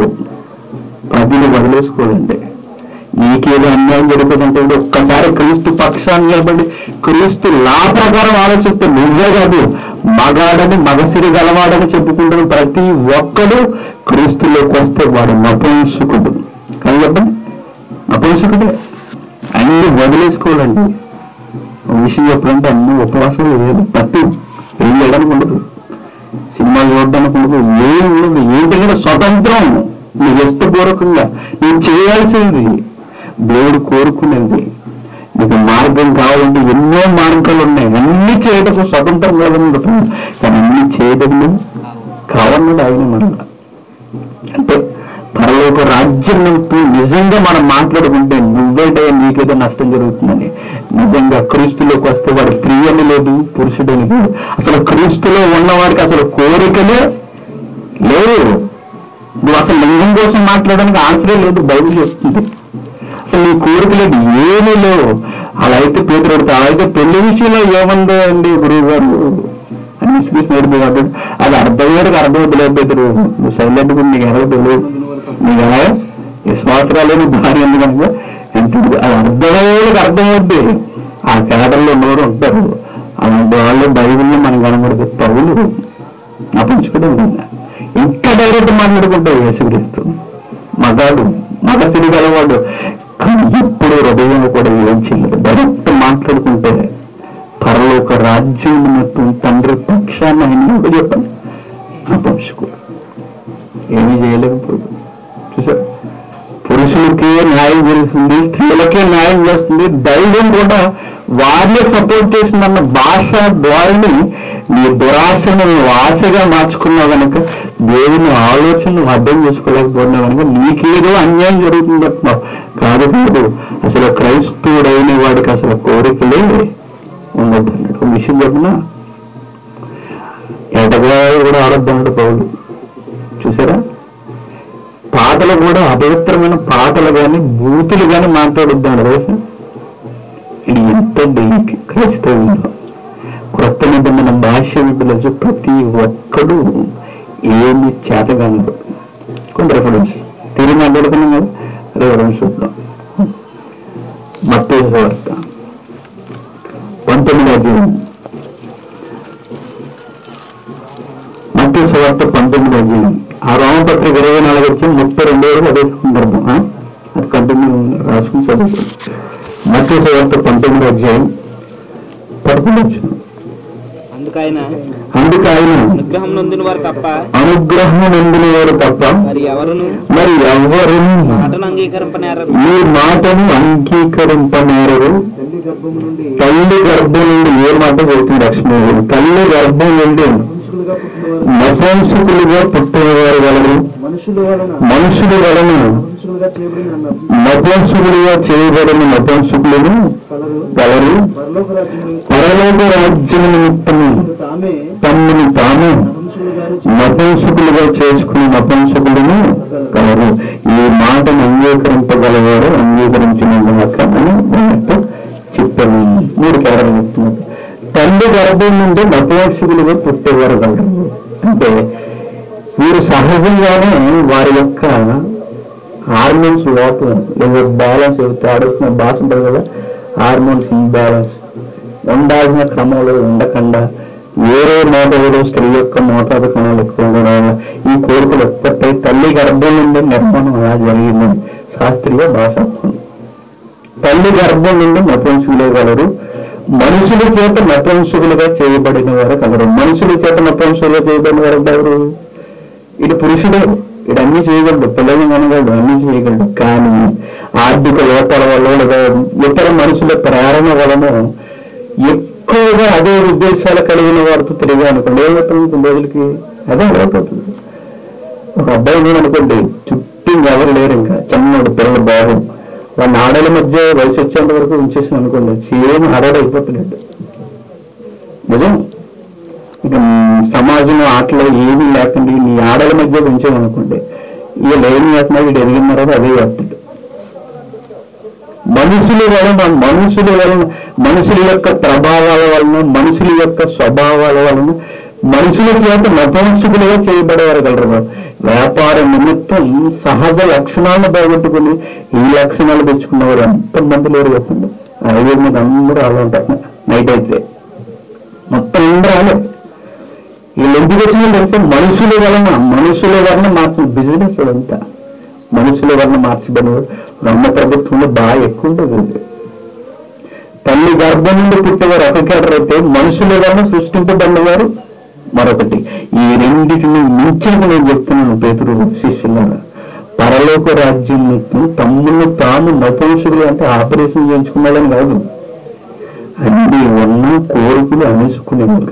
ప్రజలు వదిలేసుకోవాలండి నీకేదో అన్యాయం జరుగుతుందంటే ఒక్కసారి క్రీస్తు పక్షాన్ని నిలబడి క్రీస్తు లా ప్రకారం ఆలోచిస్తే నువ్వే కాదు మగాడని మగసిరి గలవాడని చెప్పుకుంటున్న ప్రతి ఒక్కడు క్రీస్తులోకి వస్తే వాడు నపుంసుకుడు కానీ చెప్పండి నపుంసుకుడే అన్ని వదిలేసుకోవాలండి ఒక విషయం చెప్పాలంటే అన్ని ఉపవాసం లేదు పట్టు ఏం చేయడానికి ఉండదు సినిమా చూడడానికి ఉండదు ఏం ఉండదు ఏంటంటే స్వతంత్రం నీ ఇష్టపూర్వకంగా నేను చేయాల్సింది దేవుడు కోరుకునేది నీకు మార్గం కావాలంటే ఎన్నో మార్గాలు ఉన్నాయి అన్ని చేయటకు స్వతంత్రం కావాలని కానీ అన్ని చేయడం కావాలన్నాడు ఆయన మరలా అంటే పరలోక రాజ్యం నుండి నిజంగా మనం మాట్లాడుకుంటే నువ్వేటే నీకేదో నష్టం జరుగుతుందని నిజంగా క్రీస్తులోకి వస్తే వాడు ప్రియని లేదు పురుషుడని లేదు అసలు క్రీస్తులో ఉన్నవాడికి అసలు కోరికలే లేవు నువ్వు అసలు లింగం కోసం మాట్లాడడానికి ఆన్సరే లేదు బైబిల్ చెప్తుంది అసలు నీ కోరిక లేదు ఏమీ లేవు అలా అయితే పేదరు అలా అయితే పెళ్లి విషయంలో ఏముందో అండి గురువు గారు అని శ్రీకృష్ణుడు మీద అంటాడు అది అర్థమయ్యాడు అర్థమవుతుంది లేదు బెదరు నువ్వు సైలెంట్ గా నీకు ఎలా తెలియదు నీకు ఎలా విశ్వాసరాలేని భార్య ఉంది కనుక ఎంత అది అర్థమయ్యేది అర్థమవుద్ది ఆ కేడల్లో ఉన్నవారు ఉంటారు అలాంటి వాళ్ళు బైబిల్లో మనకు కనబడితే పౌలు అపించుకోవడం కదా ఇంకా డైరెక్ట్ మాట్లాడుకుంటావు యేసుక్రీస్తు మగాడు మగసిరి గలవాడు కానీ ఎప్పుడు హృదయం కూడా ఏం చేయలేదు డైరెక్ట్ మాట్లాడుకుంటే పరలోక రాజ్యం నిమిత్తం తండ్రి పక్షాన్ని ఆయన ఎవరు చెప్పండి అపంచుకోడు ఏమీ చేయలేకపోదు చూసారు పురుషులకే న్యాయం జరుగుతుంది స్త్రీలకే న్యాయం చేస్తుంది దైవం కూడా వారిని సపోర్ట్ చేసిందన్న భాష ద్వారాని నీ దురాశను నువ్వు ఆశగా మార్చుకున్నావు కనుక దేవుని ఆలోచన నువ్వు అర్థం చేసుకోలేకపోతున్నావు కనుక నీకేదో అన్యాయం జరుగుతుంది అంటున్నావు కాదు కాదు అసలు క్రైస్తవుడైన వాడికి అసలు కోరికలే ఉండదు అన్నట్టు ఒక విషయం చెప్పిన ఎటగా కూడా ఆడొద్దన్నాడు పౌలు చూసారా పాటలు కూడా అపవిత్రమైన పాటలు కానీ బూతులు కానీ మాట్లాడొద్దాడు తెలుసా ఇది ఎంత డీకి క్రైస్తవుల్లో క్రొత్త నిబంధన భాష విడుదల ప్రతి ఒక్కడు ఏమి చేతగలడు కొన్ని రెఫరెన్స్ తిరిగి మాట్లాడుతున్నాం కదా రెఫరెన్స్ చూద్దాం మత్తయి వార్త పంతొమ్మిది అధ్యాయం మత్తయి సువార్త పంతొమ్మిది అధ్యాయం ఆ రోమపత్రిక ఇరవై నాలుగు వచ్చి ముప్పై రెండు వరకు అదే సందర్భం ఆ? అది కంటిన్యూ రాసుకుని చదువుకోండి మత్తయి సువార్త పంతొమ్మిది అధ్యాయం పదకొండు వచ్చిన అందుకైన అందుకు ఆయన అనుగ్రహం నొందిన వారు తప్ప అనుగ్రహం పొందిన వారు తప్ప మరి ఎవరును మరి ఎవరు మాటను అంగీకరింపనేరరు ఈ మాటను అంగీకరింపనేరు తల్లి గర్భము నుండి తల్లి గర్భం నుండి ఏ మాట పోతుంది లక్ష్మీ తల్లి గర్భం నుండి మనుషులుగా పుట్టినవారు నపుంసకులుగా పుట్టినవారు గలరు మనుషుల వలన మనుషుల వలన మనుషులుగా చేయబడిన అన్నారు నపుంసకులుగా చేయబడిన నపుంసకులను కలరు గలరు పరలోక రాజ్యము పరలోక రాజ్యం నిమిత్తము తామే తమ్ముని తాము మనుషులుగాను నపుంసకులుగా చేసుకుని నపుంసకులను కలరు ఈ మాటను అంగీకరింపగలవారు అంగీకరించిన గాక అని దాంట్లో చెప్పాను మూడు కేరళ చెప్తున్నారు తల్లి గర్భం నుండి నపుంసకులుగా పుట్టేవారు కలరు అంటే వీరు సహజంగానే వారి యొక్క హార్మోన్స్ లోపల లేదా బ్యాలెన్స్ ఆడుతున్న భాష ఉంటుంది కదా హార్మోన్స్ ఇంబ్యాలెన్స్ ఉండాల్సిన క్రమంలో ఉండకుండా వేరే మోతాదులో స్త్రీ యొక్క మోతాదు కణాలు ఎక్కువ ఉండడం వల్ల ఈ కోరికలు ఉత్పత్తి అయి తల్లి గర్భం నుండి నిర్మాణం అలా జరిగిందని శాస్త్రీయ భాష తల్లి గర్భం నుండి నపుంసుకులేగలరు మనుషుల చేత నపుంసుకులుగా చేయబడిన వారు కలరు మనుషుల చేత నపుంసులుగా చేయబడిన వారు ఎవరు ఇటు పురుషుడే ఇటు అన్ని చేయగలడు పిల్లలు మనగలడు అన్ని చేయగలడు కానీ ఆర్థిక లోపాల వల్ల లేదా ఇతర మనుషుల ప్రేరణ వలన ఎక్కువ ఎక్కువగా అదే ఉద్దేశాలు కలిగిన వారితో తిరిగా అనుకోండి ఏమవుతుంది కొన్ని రోజులకి అదే అలవాటవుతుంది ఒక అబ్బాయి నేను అనుకోండి చుట్టూ ఎవరు లేరు ఇంకా చిన్నోడు పిల్లలు బాగు వాళ్ళ ఆడల మధ్య వయసు వచ్చేంత వరకు ఉంచేసాం అనుకోండి సేమ్ ఆడాడు అయిపోతున్నాడు నిజం ఇక సమాజంలో ఆటలో ఏమీ లేకుండా నీ ఆడల మధ్య ఉంచామనుకోండి వీళ్ళు ఏం చేస్తున్నారు వీడు ఎదిగిన తర్వాత అదే చేస్తాడు మనుషుల వలన మనుషుల వలన మనుషుల యొక్క ప్రభావాల వలన మనుషుల యొక్క స్వభావాల వలన మనుషుల చేత నపంసకులుగా చేయబడేవారు కలరు వ్యాపార నిమిత్తం సహజ లక్షణాలను పోగొట్టుకుని ఈ లక్షణాలు తెచ్చుకున్నవారు ఎంతమంది లేరు చెప్పండి ఐదు మీద అందరూ అలా ఉంటారు నైట్ అయితే మొత్తం అందరూ అలే వీళ్ళు ఎందుకు వచ్చినా తెలిస్తే మనుషుల వలన మనుషుల వలన మార్చిన బిజినెస్ అదంతా మనుషుల వలన మార్చబడిన రమ్మ ప్రభుత్వంలో బాగా ఎక్కువ ఉంటుంది ఇది. తల్లి గర్భం నుండి పుట్టేవారు ఒక కేటర్ అయితే మనుషుల వలన సృష్టింపబడిన వారు మరొకటి ఈ రెండింటిని మించిన నేను చెప్తున్నాను పేతురు శిష్యులారా పరలోక రాజ్యం నిమిత్తం తమ్ముళ్ళు తాము నపురుషులు అంటే ఆపరేషన్ చేయించుకున్నాడని కాదు అన్ని ఉన్న కోరికలు అనేసుకునేవారు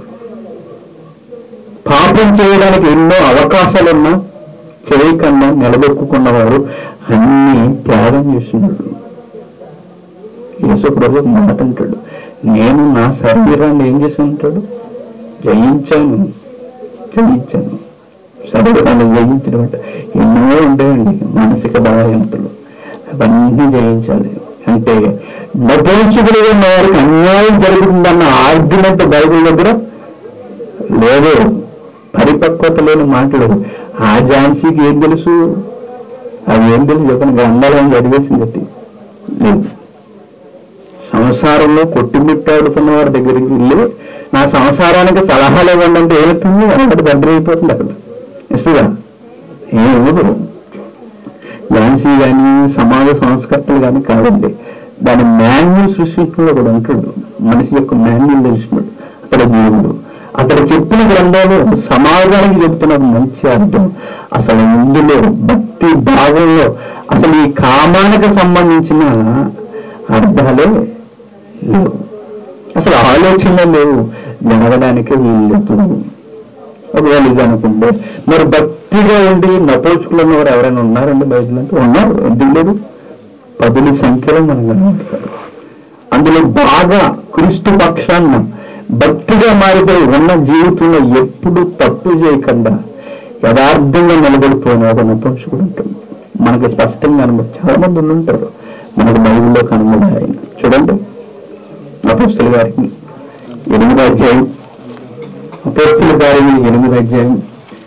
పాపం చేయడానికి ఎన్నో అవకాశాలున్నా చేయకుండా నిలబెట్టుకున్నవారు అన్ని త్యాగం చేస్తున్నాడు యేసు ప్రభు ఒక మాట అంటాడు నేను నా శరీరాన్ని ఏం చేసి ఉంటాడు జయించాను జయించాను శరీరాన్ని జయించడం అంటే ఎన్నో ఉంటాయండి మానసిక బలహీనతలు అవన్నీ జయించాలి అంటే నపంచుకులుగా ఉన్న వారికి అన్యాయం జరుగుతుందన్న ఆర్గ్యుమెంట్ బైబిల్ దగ్గర లేదు పరిపక్వత లేని మాటలు ఆ ఝాన్సీకి ఏం తెలుసు అది ఏం తెలుసు చెప్పండి గ్రంథాలను చదివేసింది అది. లేదు సంసారంలో కొట్టుమిట్టాడుతున్న వారి దగ్గరికి వెళ్ళి నా సంసారానికి సలహాలు ఇవ్వండి అంటే ఏమవుతుంది అక్కడ తండ్రి అయిపోతుంది అక్కడ ఇస్తుగా ఏమవుదు ఝాన్సీ కానీ సమాజ సంస్కర్తలు కానీ కాదండి దాని మాన్యుల్ సృష్టించడంలో కూడా అంటాడు మనిషి యొక్క మాన్యుల్ తెలిసినాడు అక్కడ దేవుడు అక్కడ చెప్పిన గ్రంథాలు సమాజానికి చెప్తున్నది మంచి అర్థం అసలు ఇందులో భక్తి భావంలో అసలు ఈ కామానికి సంబంధించిన అర్థాలే లేవు అసలు ఆలోచనలు లేవు జరగడానికి వీల్లేదు ఒకవేళ ఇది అనుకుంటే మరి భక్తిగా ఉండి నపోచుకులు ఉన్నవారు ఎవరైనా ఉన్నారండి బయటలో అంటే ఉన్నారు ఎందుకు లేదు పదుల సంఖ్యలో మనం కనబడతారు అందులో బాగా క్రీస్తు పక్షాన్న భక్తిగా మారిపోయి ఉన్న జీవితంలో ఎప్పుడు తప్పు చేయకుండా యథార్థంగా నిలబడిపోయిన ఒక నపుంసకుడు ఉంటుంది మనకి స్పష్టంగా కనబడి చాలా మంది ఉండుంటారు మనకు బైబిల్లో కనబడి ఆయన చూడండి అపోస్తుల గారికి ఎనిమిది అధ్యాయం అపోస్తుల గారికి ఎనిమిది అధ్యాయం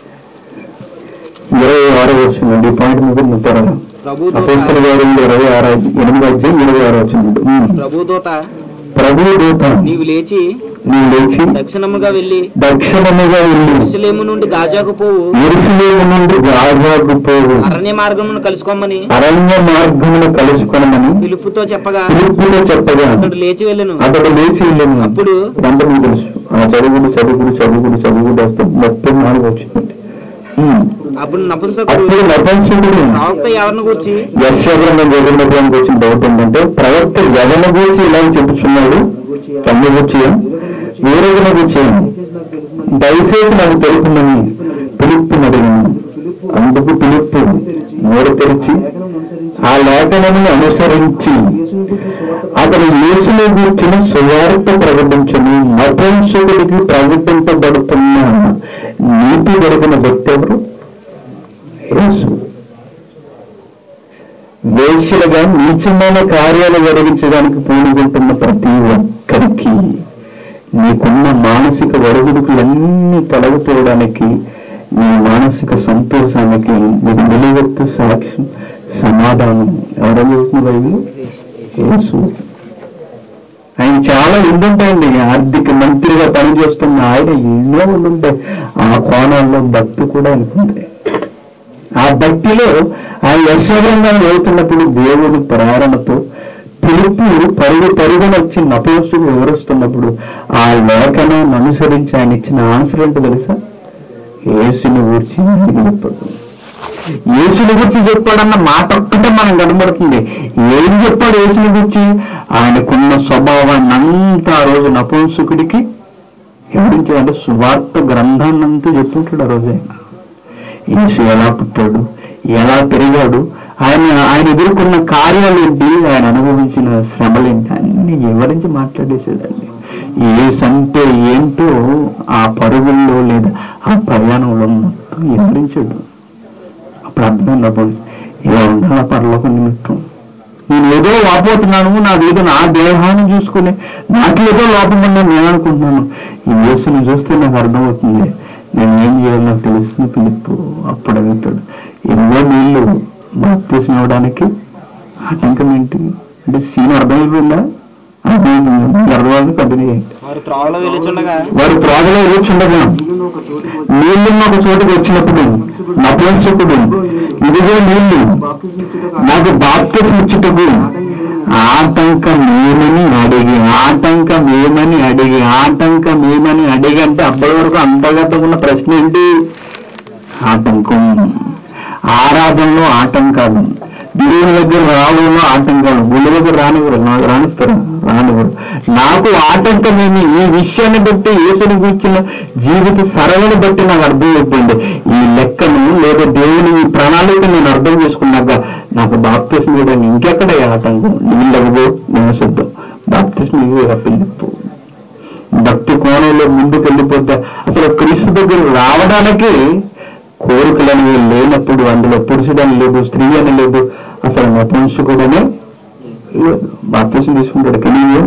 ఇరవై ఆరో వచ్చిందండి పాయింట్ ముగ్గురు ముప్పై ప్రభు అపోస్తుల దూత గారి ఇరవై ఆరో ఎనిమిది అధ్యాయం ఇరవై ఆరో వచ్చింది ప్రభు దూత ప్రభు దూత నీవు లేచి నీవు లేచి దక్షిణముగా వెళ్ళి దక్షిణముగా వెళ్ళి ఇసులేము నుండి గాజాకు పోవు ఎరుసలేము నుండి గాజాకు పోవు అరణ్య మార్గమును కలుసుకోమని అరణ్య మార్గమును కలుసుకొనమని పిలుపుతో చెప్పగా పిలుపులో చెప్పగా అతడు లేచి వెళ్ళను అతడు లేచి వెళ్ళాను అప్పుడు ఇదంతా మీకు తెలుసు ఆ చదువుడు చదువుడు చదువుడు చదువుడు వస్తే ముప్పై నాలుగు వచ్చింది ఉమ్. అప్పుడు నపుంసకుడు అప్పుడు నపంచుడు ప్రవక్త ఎవరిని గురించి యశ్వగ్రంథం జగన్మోహన్ వచ్చిన డౌట్ ఏంటంటే ప్రవక్త జగన్ గురించి ఇలా చెప్పుచున్నాడు తమ్మి గురించి వీరగుల గురించి దయచేసి నాకు తెలుపుమని పిలుపు అడిగాను అందుకు పిలుపు నోరు తెరిచి ఆ లేఖనమును అనుసరించి అతను యేసుని కూర్చున్న సువార్త ప్రకటించని నపుంసకుడికి ప్రకటింపబడుతున్న నీతి దొరికిన వ్యక్తి ఎవరు యేసు వేశ్యలుగా నీచమైన కార్యాలు జరిగించడానికి పూనుకుంటున్న ప్రతి ఒక్కరికి నీకున్న మానసిక ఒడగుడుకులన్నీ తొలగిపోవడానికి నీ మానసిక సంతోషానికి నీకు నిలువెత్తు సాక్ష్యం సమాధానం ఎవరో చూసిన బైబిల్ యేసు ఆయన చాలా ఉండుంటాయండి ఆర్థిక మంత్రిగా పనిచేస్తున్న ఆయన ఎన్నో ఉండుంటాయి ఆ కోణాల్లో భక్తి కూడా అనుకుంటాయి ఆ భక్తిలో ఆ యశ్వరంగా వెళ్తున్నప్పుడు దేవుడు ప్రేరణతో పిలుపు పరుగు పరుగున వచ్చి నపోసుకు వివరిస్తున్నప్పుడు ఆ లేఖనాన్ని అనుసరించి ఆయన ఇచ్చిన ఆన్సర్ ఏంటో తెలుసా యేసుని ఊర్చి చెప్పదు యేసుని గురించి చెప్పాడన్న మాట ఒక్కటే మనం కనబడుతుంది ఏం చెప్పాడు యేసుని గురించి ఆయనకున్న స్వభావాన్ని అంతా ఆ రోజు నపుంసకుడికి ఎవరించి అంటే సువార్త గ్రంథాన్ని అంతా చెప్పుంటాడు ఆ రోజు ఆయన యేసు ఎలా పుట్టాడు ఎలా పెరిగాడు ఆయన ఆయన ఎదుర్కొన్న కార్యాలు ఏంటి ఆయన అనుభవించిన శ్రమలేంటి అన్ని వివరించి మాట్లాడేసాడండి యేసు అంటే ఏంటో ఆ పరుగుల్లో లేదా ఆ ప్రయాణంలో మొత్తం వివరించాడు అప్పుడు అర్థమైనప్పుడు ఇలా ఉండాల పరలోక నిమిత్తం నేను ఏదో వాపోతున్నాను నాదేదో నా దేహాన్ని చూసుకుని నాకు ఏదో లోపం ఉందని నేను అనుకుంటున్నాను ఈ యేసుని చూస్తే నాకు అర్థమవుతుంది నేను ఏం చేయాలో నాకు తెలుస్తుంది పిలుపు అప్పుడు అడుగుతాడు ఎన్నో నీళ్లు బాప్తీసం ఇవ్వడానికి ఆటంకం ఏంటి అంటే సీన్ అర్థమైపోయిందా అర్థమైపోయింది అర్థమైంది కంటిన్యూ చేయండి వారు త్రోవలో వెళ్ళుచుండగా వారు త్రోగలో కూర్చుండగా నీళ్ళను ఒక చోటుకు వచ్చి నీళ్లున్న ఒక చోటుకు వచ్చినప్పుడు నపుంసకుడు ఇదిగో నీళ్లు బాప్తిస్మిచ్చుటకు నాకు బాప్తిసం ఇచ్చుటకు ఆటంకం ఏమని అడిగి ఆటంకం ఏమని అడిగి ఆటంకం ఏమని అడిగి అంటే అప్పటి వరకు అంతర్గతం ఉన్న ప్రశ్న ఏంటి ఆటంకం ఆరాధనలో ఆటంకాలు దేవుని దగ్గర రావడంలో ఆటంకాలు గుడి దగ్గర రానివ్వరు నాకు రానిస్తారు రానివ్వరు నాకు ఆటంకమేమి ఈ విషయాన్ని బట్టి యేసుని గురించిన జీవిత సరళని బట్టి నాకు అర్థమైపోయింది ఈ లెక్కను లేదా దేవుని ఈ ప్రణాళిక నేను అర్థం చేసుకున్నాక నాకు బాప్తిస్మ ఇవ్వడానికి ఇంకెక్కడ ఈ ఆటంకం నీళ్ళకు నేను సిద్ధం బాప్తిస్మ పిలుపు భక్తి కోణంలో ముందుకు వెళ్ళిపోతే అసలు క్రీస్తు దగ్గర రావడానికి కోరికలు అనేవి లేనప్పుడు అందులో పురుషుడని లేదు స్త్రీ అని లేదు అసలు నపుంసకుడనే లేదు బాప్తిసం తీసుకుంటాడు కలిగి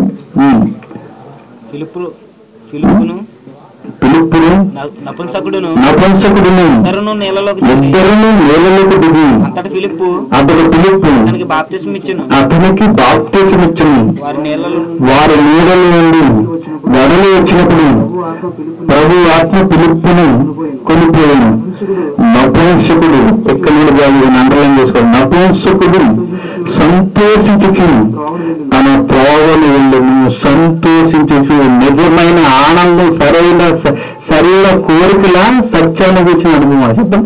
ఫిలిపు ఫిలిప్పును పిలుపును న- నపుంసకుడును నపుంసకుడును ఇద్దరును నీళ్ళలోకి దిగి ఇద్దరును నేలలోకి దిగి అంతటి ఫిలిప్పు అతడు పిలుపు అతనికి బాప్తిసం ఇచ్చును అతనికి బాప్తిసం ఇచ్చును వారి నీళ్ళలో వారి నీడల నుండి వడలు వచ్చినప్పుడు ప్రభు ఆత్మ ప్రభు ఆత్మ పిలుపుని పిలుపును కొనిపోయాను నపుంసకుడు ఎక్కడ నుండి కాదు అండర్లైన్ చేసుకోవాలి నపుంసకుడు సంతోషించుచు తన త్రోవలు వెళ్ళను సంతోషించుచు నిజమైన ఆనందం సరైన స- సరైన కోరికల సత్యాన్ని గురించి అనుభవం చెప్పండి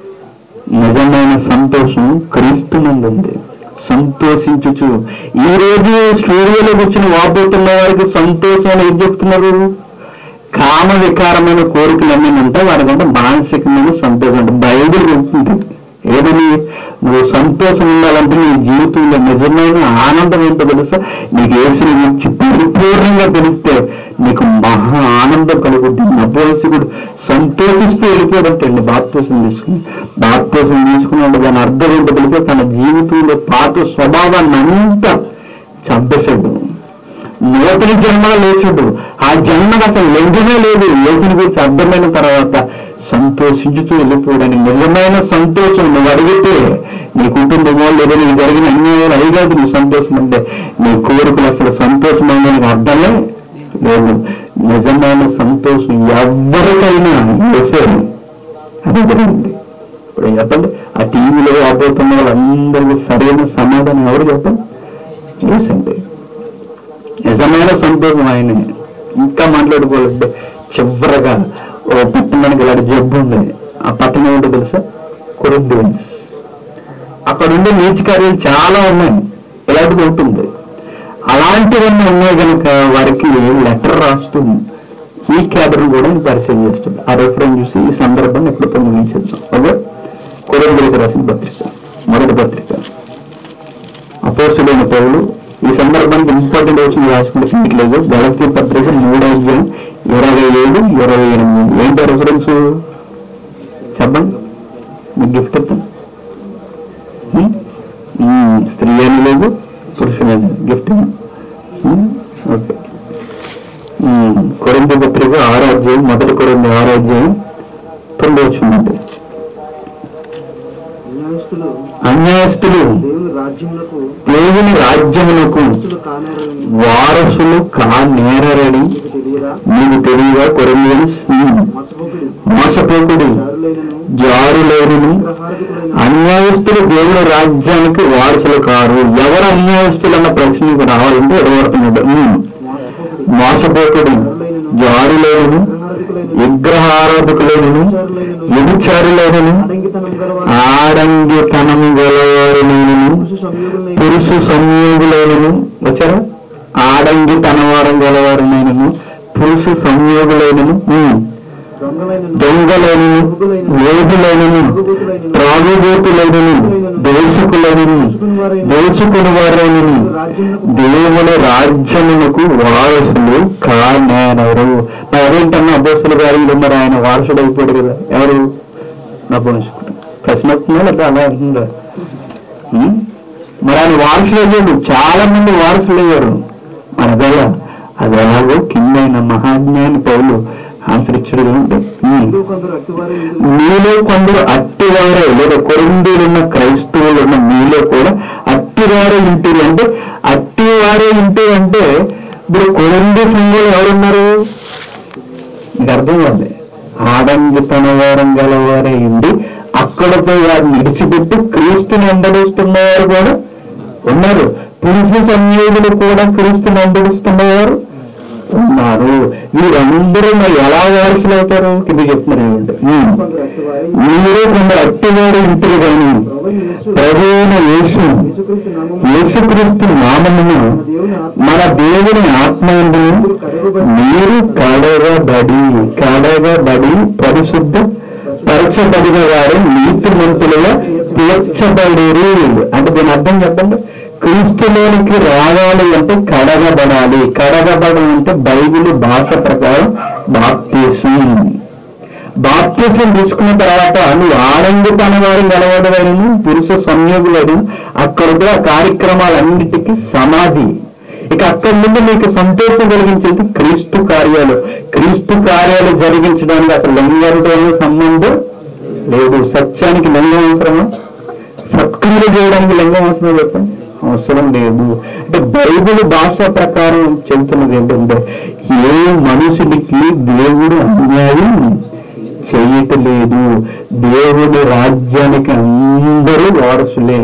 నిజమైన సంతోషం క్రీస్తునందు ఉంది సంతోషించుచు ఈ రోజు స్టూడియోలో కూర్చుని వాపోతున్న వారికి సంతోషం అని ఏం చెప్తున్నారు కామ వికారమైన కోరికలన్నీ ఉంటాయి వారికంటే మానసికమైన సంతోషం అంటే బైబిల్ ఉంటుంది ఏదని నువ్వు సంతోషం ఉండాలంటే నీ జీవితంలో నిజమైన ఆనందం ఏంటో తెలుసా నీకు వేసిన గురించి పరిపూర్ణంగా తెలిస్తే నీకు మహా ఆనందం కలుగుద్ది నభోసికుడు సంతోషిస్తూ వెళ్ళిపోవడం బాప్తోసం తీసుకుని బాప్తోసం తీసుకున్నాడు దాని అర్థం ఏంటో తెలిస్తే తన జీవితంలో పాత స్వభావాన్ని అంతా చంపేశాడు నూతన జన్మగా లేచాడు ఆ జన్మకు అసలు లెంగనే లేదు లేచిన గురించి అర్థమైన తర్వాత సంతోషించుతూ వెళ్ళిపోవడానికి నిజమైన సంతోషం నువ్వు అడిగితే నీ కుటుంబమో లేదా నీకు జరిగిన అన్యాయాలు అడిగాదు నీ సంతోషం అంటే నీ కోరికలు అసలు సంతోషమైన అర్థమే లేదు నిజమైన సంతోషం ఎవరికైనా వేసేది అది జరిగింది ఇప్పుడు చెప్పండి ఆ టీవీలో రాబోతున్న వాళ్ళందరికీ సరైన సమాధానం ఎవరు చెప్పండి వేసండి నిజమైన సంతోషం ఆయనే ఇంకా మాట్లాడుకోవాలంటే చివరగా ఓ పట్టణానికి ఇలాంటి జబ్బు ఉంది ఆ పట్టణం ఏంటో తెలుసా కొరింథియన్స్ అక్కడ ఉండే నీతి కార్యాలు చాలా ఉన్నాయి ఇలాంటిది ఉంటుంది అలాంటివన్నీ ఉన్నాయి కనుక వారికి లెటర్ రాస్తుంది ఈ క్యాడర్ కూడా నేను పరిచయం చేస్తుంది ఆ రెఫరెన్స్ చూసి ఈ సందర్భాన్ని ఎప్పుడు ముగించేద్దాం ఓకే కొరింథీయులకు రాసిన పత్రిక మొదటి పత్రిక అపోసులైన పౌలు ఈ సందర్భానికి ఇంపార్టెంట్ వచ్చింది రాసుకుంటే తీయట్లేదు గలతీ పత్రిక మూడో అధ్యాయం ఇరవై ఏడు ఇరవై ఎనిమిది ఏంటి రెఫరెన్స్ చెప్పండి మీకు గిఫ్ట్ ఇస్తాం ఉం? ఉం, స్త్రీ అని లేదు పురుషుని గిఫ్ట్ ఓకే కొరింది పత్రిక ఆరో అధ్యాయం మొదటి కొరింది ఆరో అధ్యాయం తొమ్మిది వచ్చిందండి అన్యాయస్తులు అన్యాయస్తులు దేవుని రాజ్యములకు దేవుని రాజ్యములకు వారసులు కానేరని వారసులు కానేరని మీకు తెలియదా నీకు తెలియగా కొరింథియన్స్ మసపోకుడు మోసపోకుడు దారులైనను జారులేరును విగ్రహారకుడైన అన్యాయస్తులు దేవుని రాజ్యానికి వారసులు కారు ఎవరు అన్యాయస్తులు అన్న ప్రశ్న నీకు రావాలంటే ఎడబడుతున్నాడు మోసపోకుడు మోసపోకుడు జారులేరును విగ్రహారాధికులైన విగ్రహారాధకులైనను వ్యభిచారులైనను అడంగితనం గలవారు ఆడంగితనము గలవారులైనను పురుష సంయోగులైన పురుష సంయోగులైనను వచ్చారా ఆడంగితనవారం గలవారులైనను పురుష సంయోగులైనను ఉమ్, దొంగలైన దొంగలైనను వేదులైనను త్రాగుబోతులైనను దోషకులైనను దోచుకుని వారైనను రాజ్యములకు దేవుని రాజ్యమునకు వారసులు కానేనరు అదేంటన్నా అభ్యస్తులు గారు వీళ్ళు మరి ఆయన వారసుడు అయిపోయాడు కదా ఎవరు నా పోషకుడు ప్రశ్న వస్తుందా లేదా అలా అంటుందా ఉం? మరి ఆయన వారసులు అయ్యాడు చాలా మంది వారసులు అయ్యారు మన దగ్గర అది ఎలాగో కింద అయిన మహాజ్ఞాని పౌలు ఆశ్రయించడు ఉంటే ఇందులో కొందరు అట్టివారే ఇందులో మీలో కొందరు అట్టివారే లేదా కొరిందీలున్న క్రైస్తవులున్న మీలో కూడా అట్టివారే ఇంటిరు అంటే అట్టివారే ఇంటి అంటే ఇప్పుడు కొరింది సంఘంలో ఎవరున్నారు మీకు అర్థం కాదు ఆడంగితన వారం గలవారే ఇండి అక్కడతో వారిని విడిచిపెట్టి క్రీస్తుని అందడిస్తున్నవారు కూడా ఉన్నారు పురుష సంయోగులు కూడా క్రీస్తుని అందడిస్తున్నవారు ఉన్నారు వీరందరూ మరి ఎలా వారసులు అవుతారు కింద చెప్తున్నారు ఏమంటే ఉమ్. కొందరు అట్టివారే మీరే కొందరు అట్టివారు ఇంటికి కానీ ప్రభు యేసు ప్రభువున యేసు యేసుక్రీస్తు నామమున యేసుక్రీస్తు నామమును మన దేవుని ఆత్మ మన దేవుని ఆత్మయందును మీరు కడగబడి మీరు కడగబడి కడగబడి పరిశుద్ధ పరచబడిన వారు నీతిమంతులుగా తీర్చబడిరి అంటే దీని అర్థం చెప్పండి క్రీస్తులోనికి రావాలి అంటే కడగబడాలి కడగబడడం అంటే బైబిల్ భాష ప్రకారం బాప్తీసం బాప్తీసం తీసుకున్న తర్వాత నువ్వు ఆనందితన వారు గలవడవైనను పురుష సంయోగులను అక్కడికి ఆ కార్యక్రమాలన్నిటికీ సమాధి ఇక అక్కడి నుండి మీకు సంతోషం కలిగించేది క్రీస్తు కార్యాలు క్రీస్తు కార్యాలు జరిగించడానికి అసలు లింగంతో ఏమీ సంబంధం లేదు సత్యానికి లింగం అవసరమా సత్క్రియలు చేయడానికి లింగం అవసరం చెప్పండి అవసరం లేదు అంటే బైబిల్ భాష ప్రకారం చెబుతున్నది ఏంటంటే ఏ మనుషుడికి దేవుడు అన్యాయం చేయటలేదు దేవుడి రాజ్యానికి అందరూ వారసులే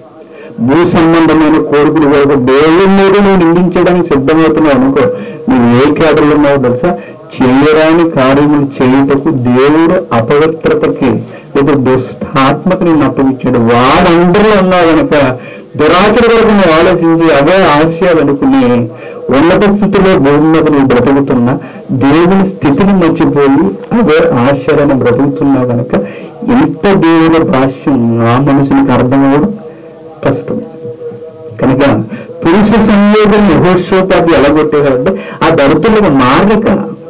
భూ సంబంధమైన కోరికలు కొరకు దేవుడి మీద నువ్వు నిందించడానికి సిద్ధమవుతున్నావు అనుకో నువ్వు ఏ కేటలో ఉన్నావో తెలుసా చేయరాని కార్యములు చేయుటకు దేవుడు అపవిత్రతకి లేదా దుష్టాత్మకు నిన్ను అప్పగించాడు వాడందరిలో ఉన్నావు కనుక దురాచర వరకు నువ్వు ఆలోచించి అవే ఆశయాలు అనుకుని ఉన్నత స్థితిలో భూమి మీద నువ్వు బ్రతుకుతున్నా దేవుని స్థితిని మర్చిపోయి అవే ఆశయాలను బ్రతుకుతున్నావు కనుక ఇంత దేవుని భాష్యం నా మనుషునికి అర్థమవడం కష్టం కనుక పురుష సంయోగం యహోషోపాధి ఎలా కొట్టేయాలంటే ఆ దళితులకు మారక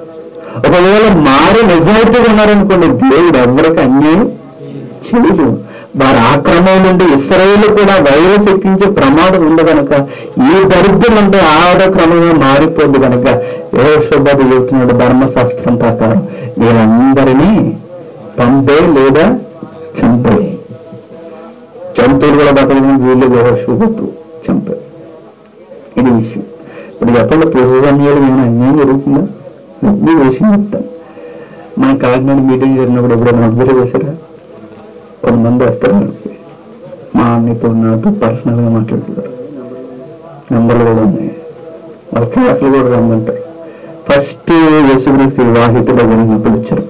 ఒకవేళ మారి నిజాయితీగా ఉన్నారనుకోండి దేవుడు ఎవరికి అన్యాయం చేయదు వారి ఆక్రమణ నుండి ఇస్రాయేల్ కూడా వైరస్ ఎక్కించే ప్రమాదం ఉంది కనుక ఈ దరిద్రం అంటే ఆవిడ క్రమంగా మారిపోద్ది కనుక యహోషోపాధి చెబుతున్నాడు ధర్మశాస్త్రం ప్రకారం వీరందరినీ పంపే లేదా చంపే జంతువులు కూడా బతకడం వీళ్ళు యహోషోపత్తు చంపే ఇది విషయం ఇప్పుడు చెప్పండి పూర్వజన్యాలు ఏమైనా అన్యాయం జరుగుతుందా అన్ని విషయం చెప్తాను మన కాకినాడ మీటింగ్ జరిగినప్పుడు ఎప్పుడైనా అబ్జర్వ్ చేశారా కొంతమంది వస్తారు మనకి. మా అన్నతో నాతో పర్సనల్ గా మాట్లాడుతున్నారు నెంబర్లు కూడా ఉన్నాయి వాళ్ళ క్లాసులు కూడా రమ్మంటారు ఫస్ట్ యేసుక్రీస్తు వివాహితులు జరిగినప్పుడు ఇచ్చారు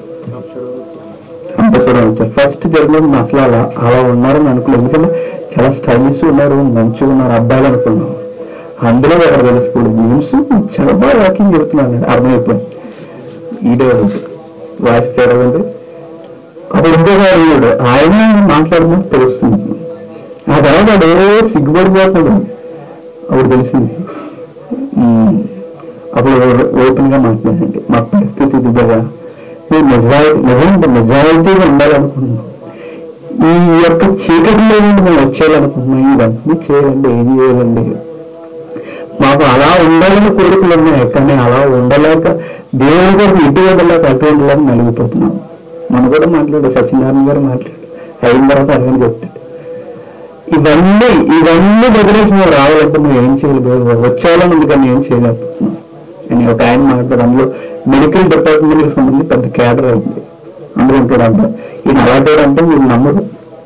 అంబేశ్వరం వచ్చారు ఫస్ట్ జరిగినప్పుడు నేను అసలు అలా అలా ఉన్నారని అనుకోలేదు ఎందుకంటే చాలా స్టైలిష్ ఉన్నారు మంచిగా ఉన్నారు అబ్బాయిలు అనుకున్నాం అందులో అక్కడ తెలిసిపోడు మీమ్స్ చాలా బాగా వాకింగ్ చెప్తున్నాను అర్థమైపోయింది ఈడే వాయిస్ తేడా ఉంది అప్పుడు ఇంకోసారి ఉన్నాడు ఆయన మాట్లాడమని తెలుస్తుంది ఆ తర్వాత వాడు ఏదో సిగ్గుపడిపోతున్నాడు అప్పుడు తెలిసింది ఉమ్, అప్పుడు ఓపెన్ గా మాట్లాడండి మా పరిస్థితి ఇది కదా మీరు నిజాయితీ నిజంగా నిజాయితీగా ఉండాలనుకుంటున్నాం ఈ యొక్క చీకటిలో నుండి మేము వచ్చేయాలనుకుంటున్నాం ఇవన్నీ చేయాలండి ఏం చేయాలండి మాకు అలా ఉండాలని కోరికలు ఉన్నాయి కానీ అలా ఉండలేక దేవుడి గారికి ఇటు ఉండలేక అటు ఉండలేక నలిగిపోతున్నాం మనం కూడా మాట్లాడు సత్యనారాయణ గారు మాట్లాడు అయిన తర్వాత అడిగిన చెప్తాడు ఇవన్నీ ఇవన్నీ వదిలేసి నువ్వు రావాలంటే నువ్వు ఏం చేయలేదు వచ్చేవాళ్ళని ఉంది కానీ ఏం చేయలేకపోతున్నావు అని ఒక ఆయన మాట్లాడు అందులో మెడికల్ డిపార్ట్మెంట్ కి సంబంధించి పెద్ద క్యాడర్ అయింది అందులో ఉంటాడు అంట ఈయన అలాంటి అంటే మీరు నమ్మరు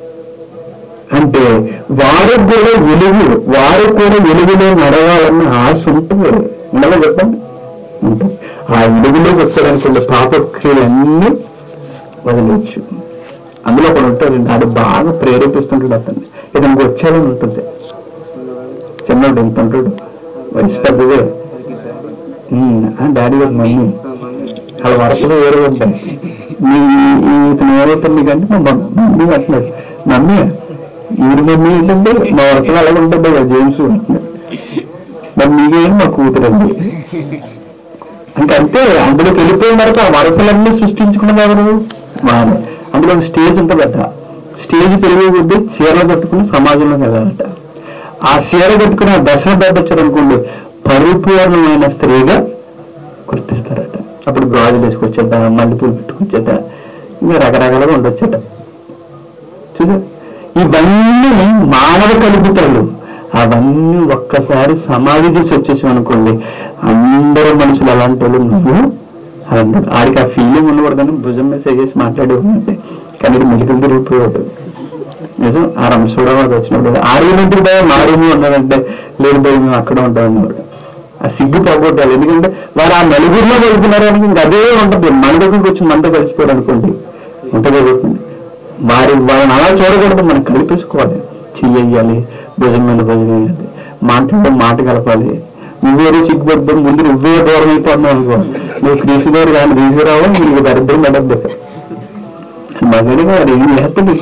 అంటే వారికి కూడా వెలుగు వారికి కూడా వెలుగులో నడవాలన్న ఆశ ఉంటుంది ఉండదు చెప్పండి ఉంటుంది ఆ వెలుగులోకి వచ్చాడనుకోండి పాప క్రియలన్నీ వదిలేయచ్చు అందులో ఒకడు ఉంటాడు ఆడు బాగా ప్రేరేపిస్తుంటాడు అతన్ని ఇతనికి వచ్చాడని ఉంటుంది చిన్నోడు ఎంత ఉంటాడు వయసు పెద్దదే ఉమ్, ఆ డాడీ గారు మమ్మీ వాళ్ళ వరసలో వేరే ఉంటాయి మీ ఈ- ఇతను ఏమవుతుంది కంటే మా మమ్- మమ్మీ అంటున్నాడు మమ్మీ ఈడు మమ్మీ ఏంటంటే మా వరసలో అలాగే ఉంటుంది కదా జేమ్స్ అంటున్నాడు మరి మీకేం మా కూతురండి అంటే అంతే అందులోకి వెళ్ళిపోయిన తర్వాత ఆ వరసలన్నీ సృష్టించుకున్నది ఎవరు వాళ్ళు అందులో ఒక స్టేజ్ ఉంటుందట స్టేజ్ పెరిగే కొద్దీ చీరలు కట్టుకుని సమాజంలో వెళ్ళాలట ఆ చీర కట్టుకుని ఆ దశ వచ్చారనుకోండి పరిపూర్ణమైన స్త్రీగా గుర్తిస్తారట అప్పుడు గాజులు వేసుకొచ్చేట మల్లెపూలు పెట్టుకొచ్చేట ఇంకా రకరకాలుగా ఉండొచ్చట చూసా ఇవన్నీ మానవ కలుపుతాలు అవన్నీ ఒక్కసారి సమాధి చేసి వచ్చేసాం అనుకోండి అందరూ మనుషులు అలాంటి వాళ్ళు నువ్వు అందరూ ఆడికి ఆ ఫీలింగ్ ఉన్నవాడు కానీ భుజం మీద చేసి మాట్లాడేవాడు కానీ ఇది మిగిలిన తిరిగిపోయాడు నిజం ఆ రంశోడవాడు వచ్చినప్పుడు ఆర్గ్యుమెంట్ భయం మారేమో ఉన్నాడంటే లేదు భయం మేము అక్కడ ఉంటాం అన్నవాడు ఆ సిగ్గు పోగొట్టాలి ఎందుకంటే వారు ఆ నలుగురిలో వెళ్తున్నారు అని ఇంకా అదే ఉంటుంది మన దగ్గరికి వచ్చి మనతో కలిసిపోయాడు అనుకోండి ఉంటుంది జరుగుతుంది వారి వాళ్ళని అలా చూడకూడదు మనం కలిపేసుకోవాలి చెయ్యాలి భుజం మీద భుజం వేయాలి మాటలో మాట కలపాలి నువ్వేరే సిగ్గుపడ్డం ముందు నువ్వే దూరం అయిపోతున్నావు అనుకో నువ్వు క్రీస్తు గారు కానీ తీసుకురావు నీకు దరిద్రం పడద్దు మగడిగా వాడు ఏం చేస్తుంది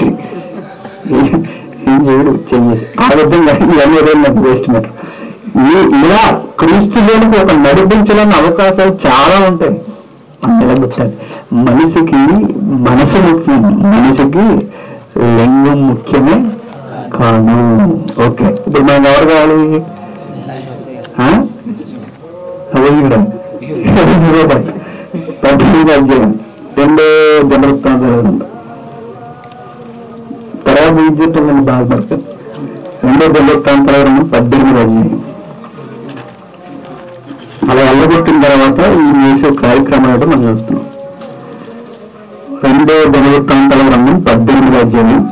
ఏం చేయడు చెయ్యేసి ఆ విధంగా ఇవన్నీ ఏదో నాకు వేస్ట్ మ్యాటర్ ఈ- ఇలా క్రీస్తులోనికి ఒక నడిపించలేని అవకాశాలు చాలా ఉంటాయి మనం నిలబెట్టాలి మనిషికి మనసు ముఖ్యం మనిషికి లింగం ముఖ్యమే కాదు ఓకే ఇప్పుడు మనకు ఎవరు కావాలి ఆ? అదే ఇక్కడ పద్దెనిమిది అధ్యాయం రెండో జనవృత్తాంతం తర్వాత విద్యుత్ బాధపడతాను రెండో జనవృత్తాంతరం పద్దెనిమిది అధ్యాయం అలా వెళ్ళగొట్టిన తర్వాత ఈ చేసే కార్యక్రమం ఏంటో మనం చూస్తున్నాం రెండో జనవృత్తాంతాల గ్రంథం పద్దెనిమిది అధ్యాయం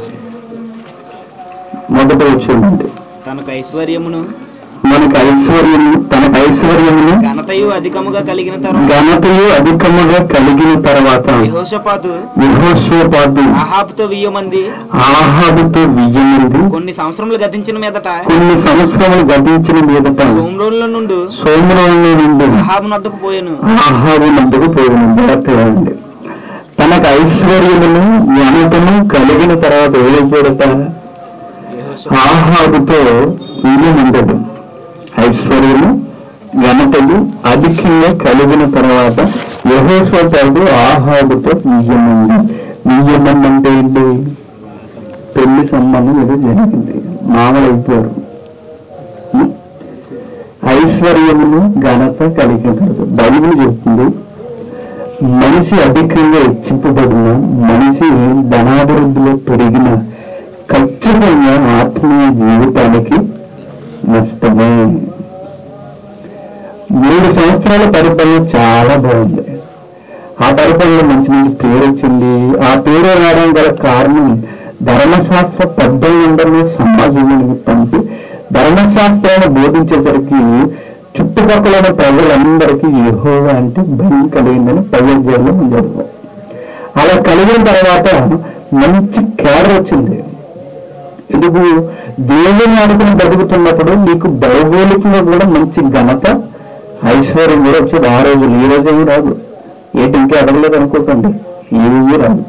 మొదటి వచ్చేది తనకు ఐశ్వర్యమును మనకి ఐశ్వర్యము తనకు ఐశ్వర్యమును ఘనతయు అధికముగా కలిగిన తర్వాత ఘనతయు అధికముగా కలిగిన తర్వాత యెహోషాపాతు యహోషోపాదు ఆహాబుతో వెయ్యి మంది ఆహాబుతో వియ్యమంది కొన్ని సంవత్సరములు గతించిన మీదట కొన్ని సంవత్సరములు గతించిన మీదట సోమరోళ్ళ నుండి సోమరంలో నుండి అహాబు నద్దకు పోయాను ఆహాబు నందుకు పోయిన జాగ్రత్తగా తనకు ఐశ్వర్యమును జ్ఞానతను కలిగిన తర్వాత ఏదైపోడట ఆహాబుతో ఉండదు ఐశ్వర్యము ఘనతలు అధికంగా కలిగిన తర్వాత యహోశ్వతాడు ఆహాబుతో నియమంది నియమం అంటే ఏంటి పెళ్లి సంబంధం ఏదో జరిగింది మామూలు అయిపోయారు ఉం? ఐశ్వర్యమును ఘనత కలిగిన తర్వాత బైబిల్ చెప్తుంది మనిషి అధికంగా హెచ్చింపబడిన మనిషి ధనాభివృద్ధిలో పెరిగిన ఖచ్చితంగా ఆత్మీయ జీవితానికి నష్టమే మూడు సంవత్సరాల పరిపాలన చాలా బాగుంది ఆ పరిపాలన మంచి మంచి పేరు వచ్చింది ఆ పేరు రావడం గల కారణం ధర్మశాస్త్ర పద్దెనిమిది సమాజంలోకి పంపి ధర్మశాస్త్రాన్ని బోధించేసరికి చుట్టుపక్కల ఉన్న ప్రజలందరికీ యెహోవా అంటే భయం కలిగిందని ప్రయోజనంలో మనం చదువుతాం అలా కలిగిన తర్వాత మంచి కేర్ వచ్చింది ఎందుకు దేవుని ఆడుకుని బతుకుతున్నప్పుడు నీకు భౌగోళికంగా కూడా మంచి ఘనత ఐశ్వర్యం కూడా వచ్చేది ఆ రోజులు ఈ రోజు ఏమీ రాదు ఏంటి ఇంకా అడగలేదు అనుకోకండి ఏమీ రాదు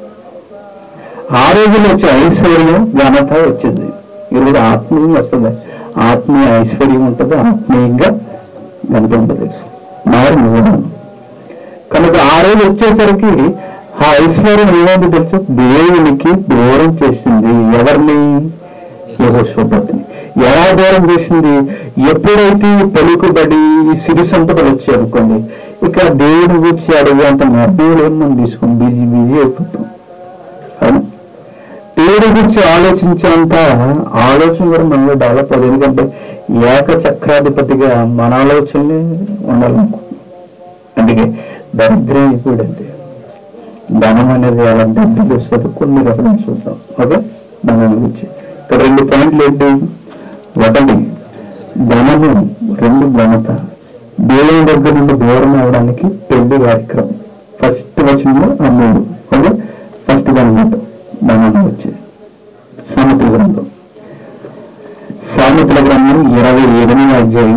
ఆ రోజులు వచ్చే ఐశ్వర్యం ఘనత వచ్చింది ఈరోజు ఆత్మీయంగా వస్తుంది ఆత్మీయ ఐశ్వర్యం ఉంటుంది ఆత్మీయంగా ఘనత ఉంటుంది మారు మూలం కనుక ఆ రోజు వచ్చేసరికి ఆ ఐశ్వర్యం ఏమైంది తెలుసు దేవునికి దూరం చేసింది ఎవరిని యహోశోభతిని ఎలా దూరం చేసింది ఎప్పుడైతే ఈ పలుకుబడి ఈ సిరి సంపదలు వచ్చాయి అనుకోండి ఇక దేవుని గురించి అడిగేంత నిర్ణయాలు ఏం మనం తీసుకుని బిజీ బిజీ అయిపోతాం అవునా? దేవుడి గురించి ఆలోచించేంత ఆలోచన కూడా మనలో డెవలప్ అవ్వదు ఎందుకంటే ఏక చక్రాధిపతిగా మన ఆలోచనలే ఉండాలనుకుంటున్నాం అందుకే దరిద్రం ఇప్పుడు అంతే ధనం అనేది ఎలా డబ్బులు వస్తుంది కొన్ని రెఫరెన్స్ చూద్దాం ఓకే ధనం గురించి ఇక్కడ రెండు పాయింట్లు ఏంటి ఒకటి ధనము రెండు ఘనత దేవుని దగ్గర నుండి దూరం అవడానికి పెళ్లి కార్యక్రమం ఫస్ట్ వచనంలో ఆ మూడు ఓకే ఫస్ట్ అనమాట దాని వచ్చి సామెతల గ్రంథం సామెతల గ్రంథం ఇరవై ఎనిమిది అధ్యాయం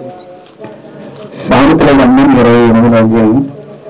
సామెతల గ్రంథం ఇరవై ఎనిమిది అధ్యాయం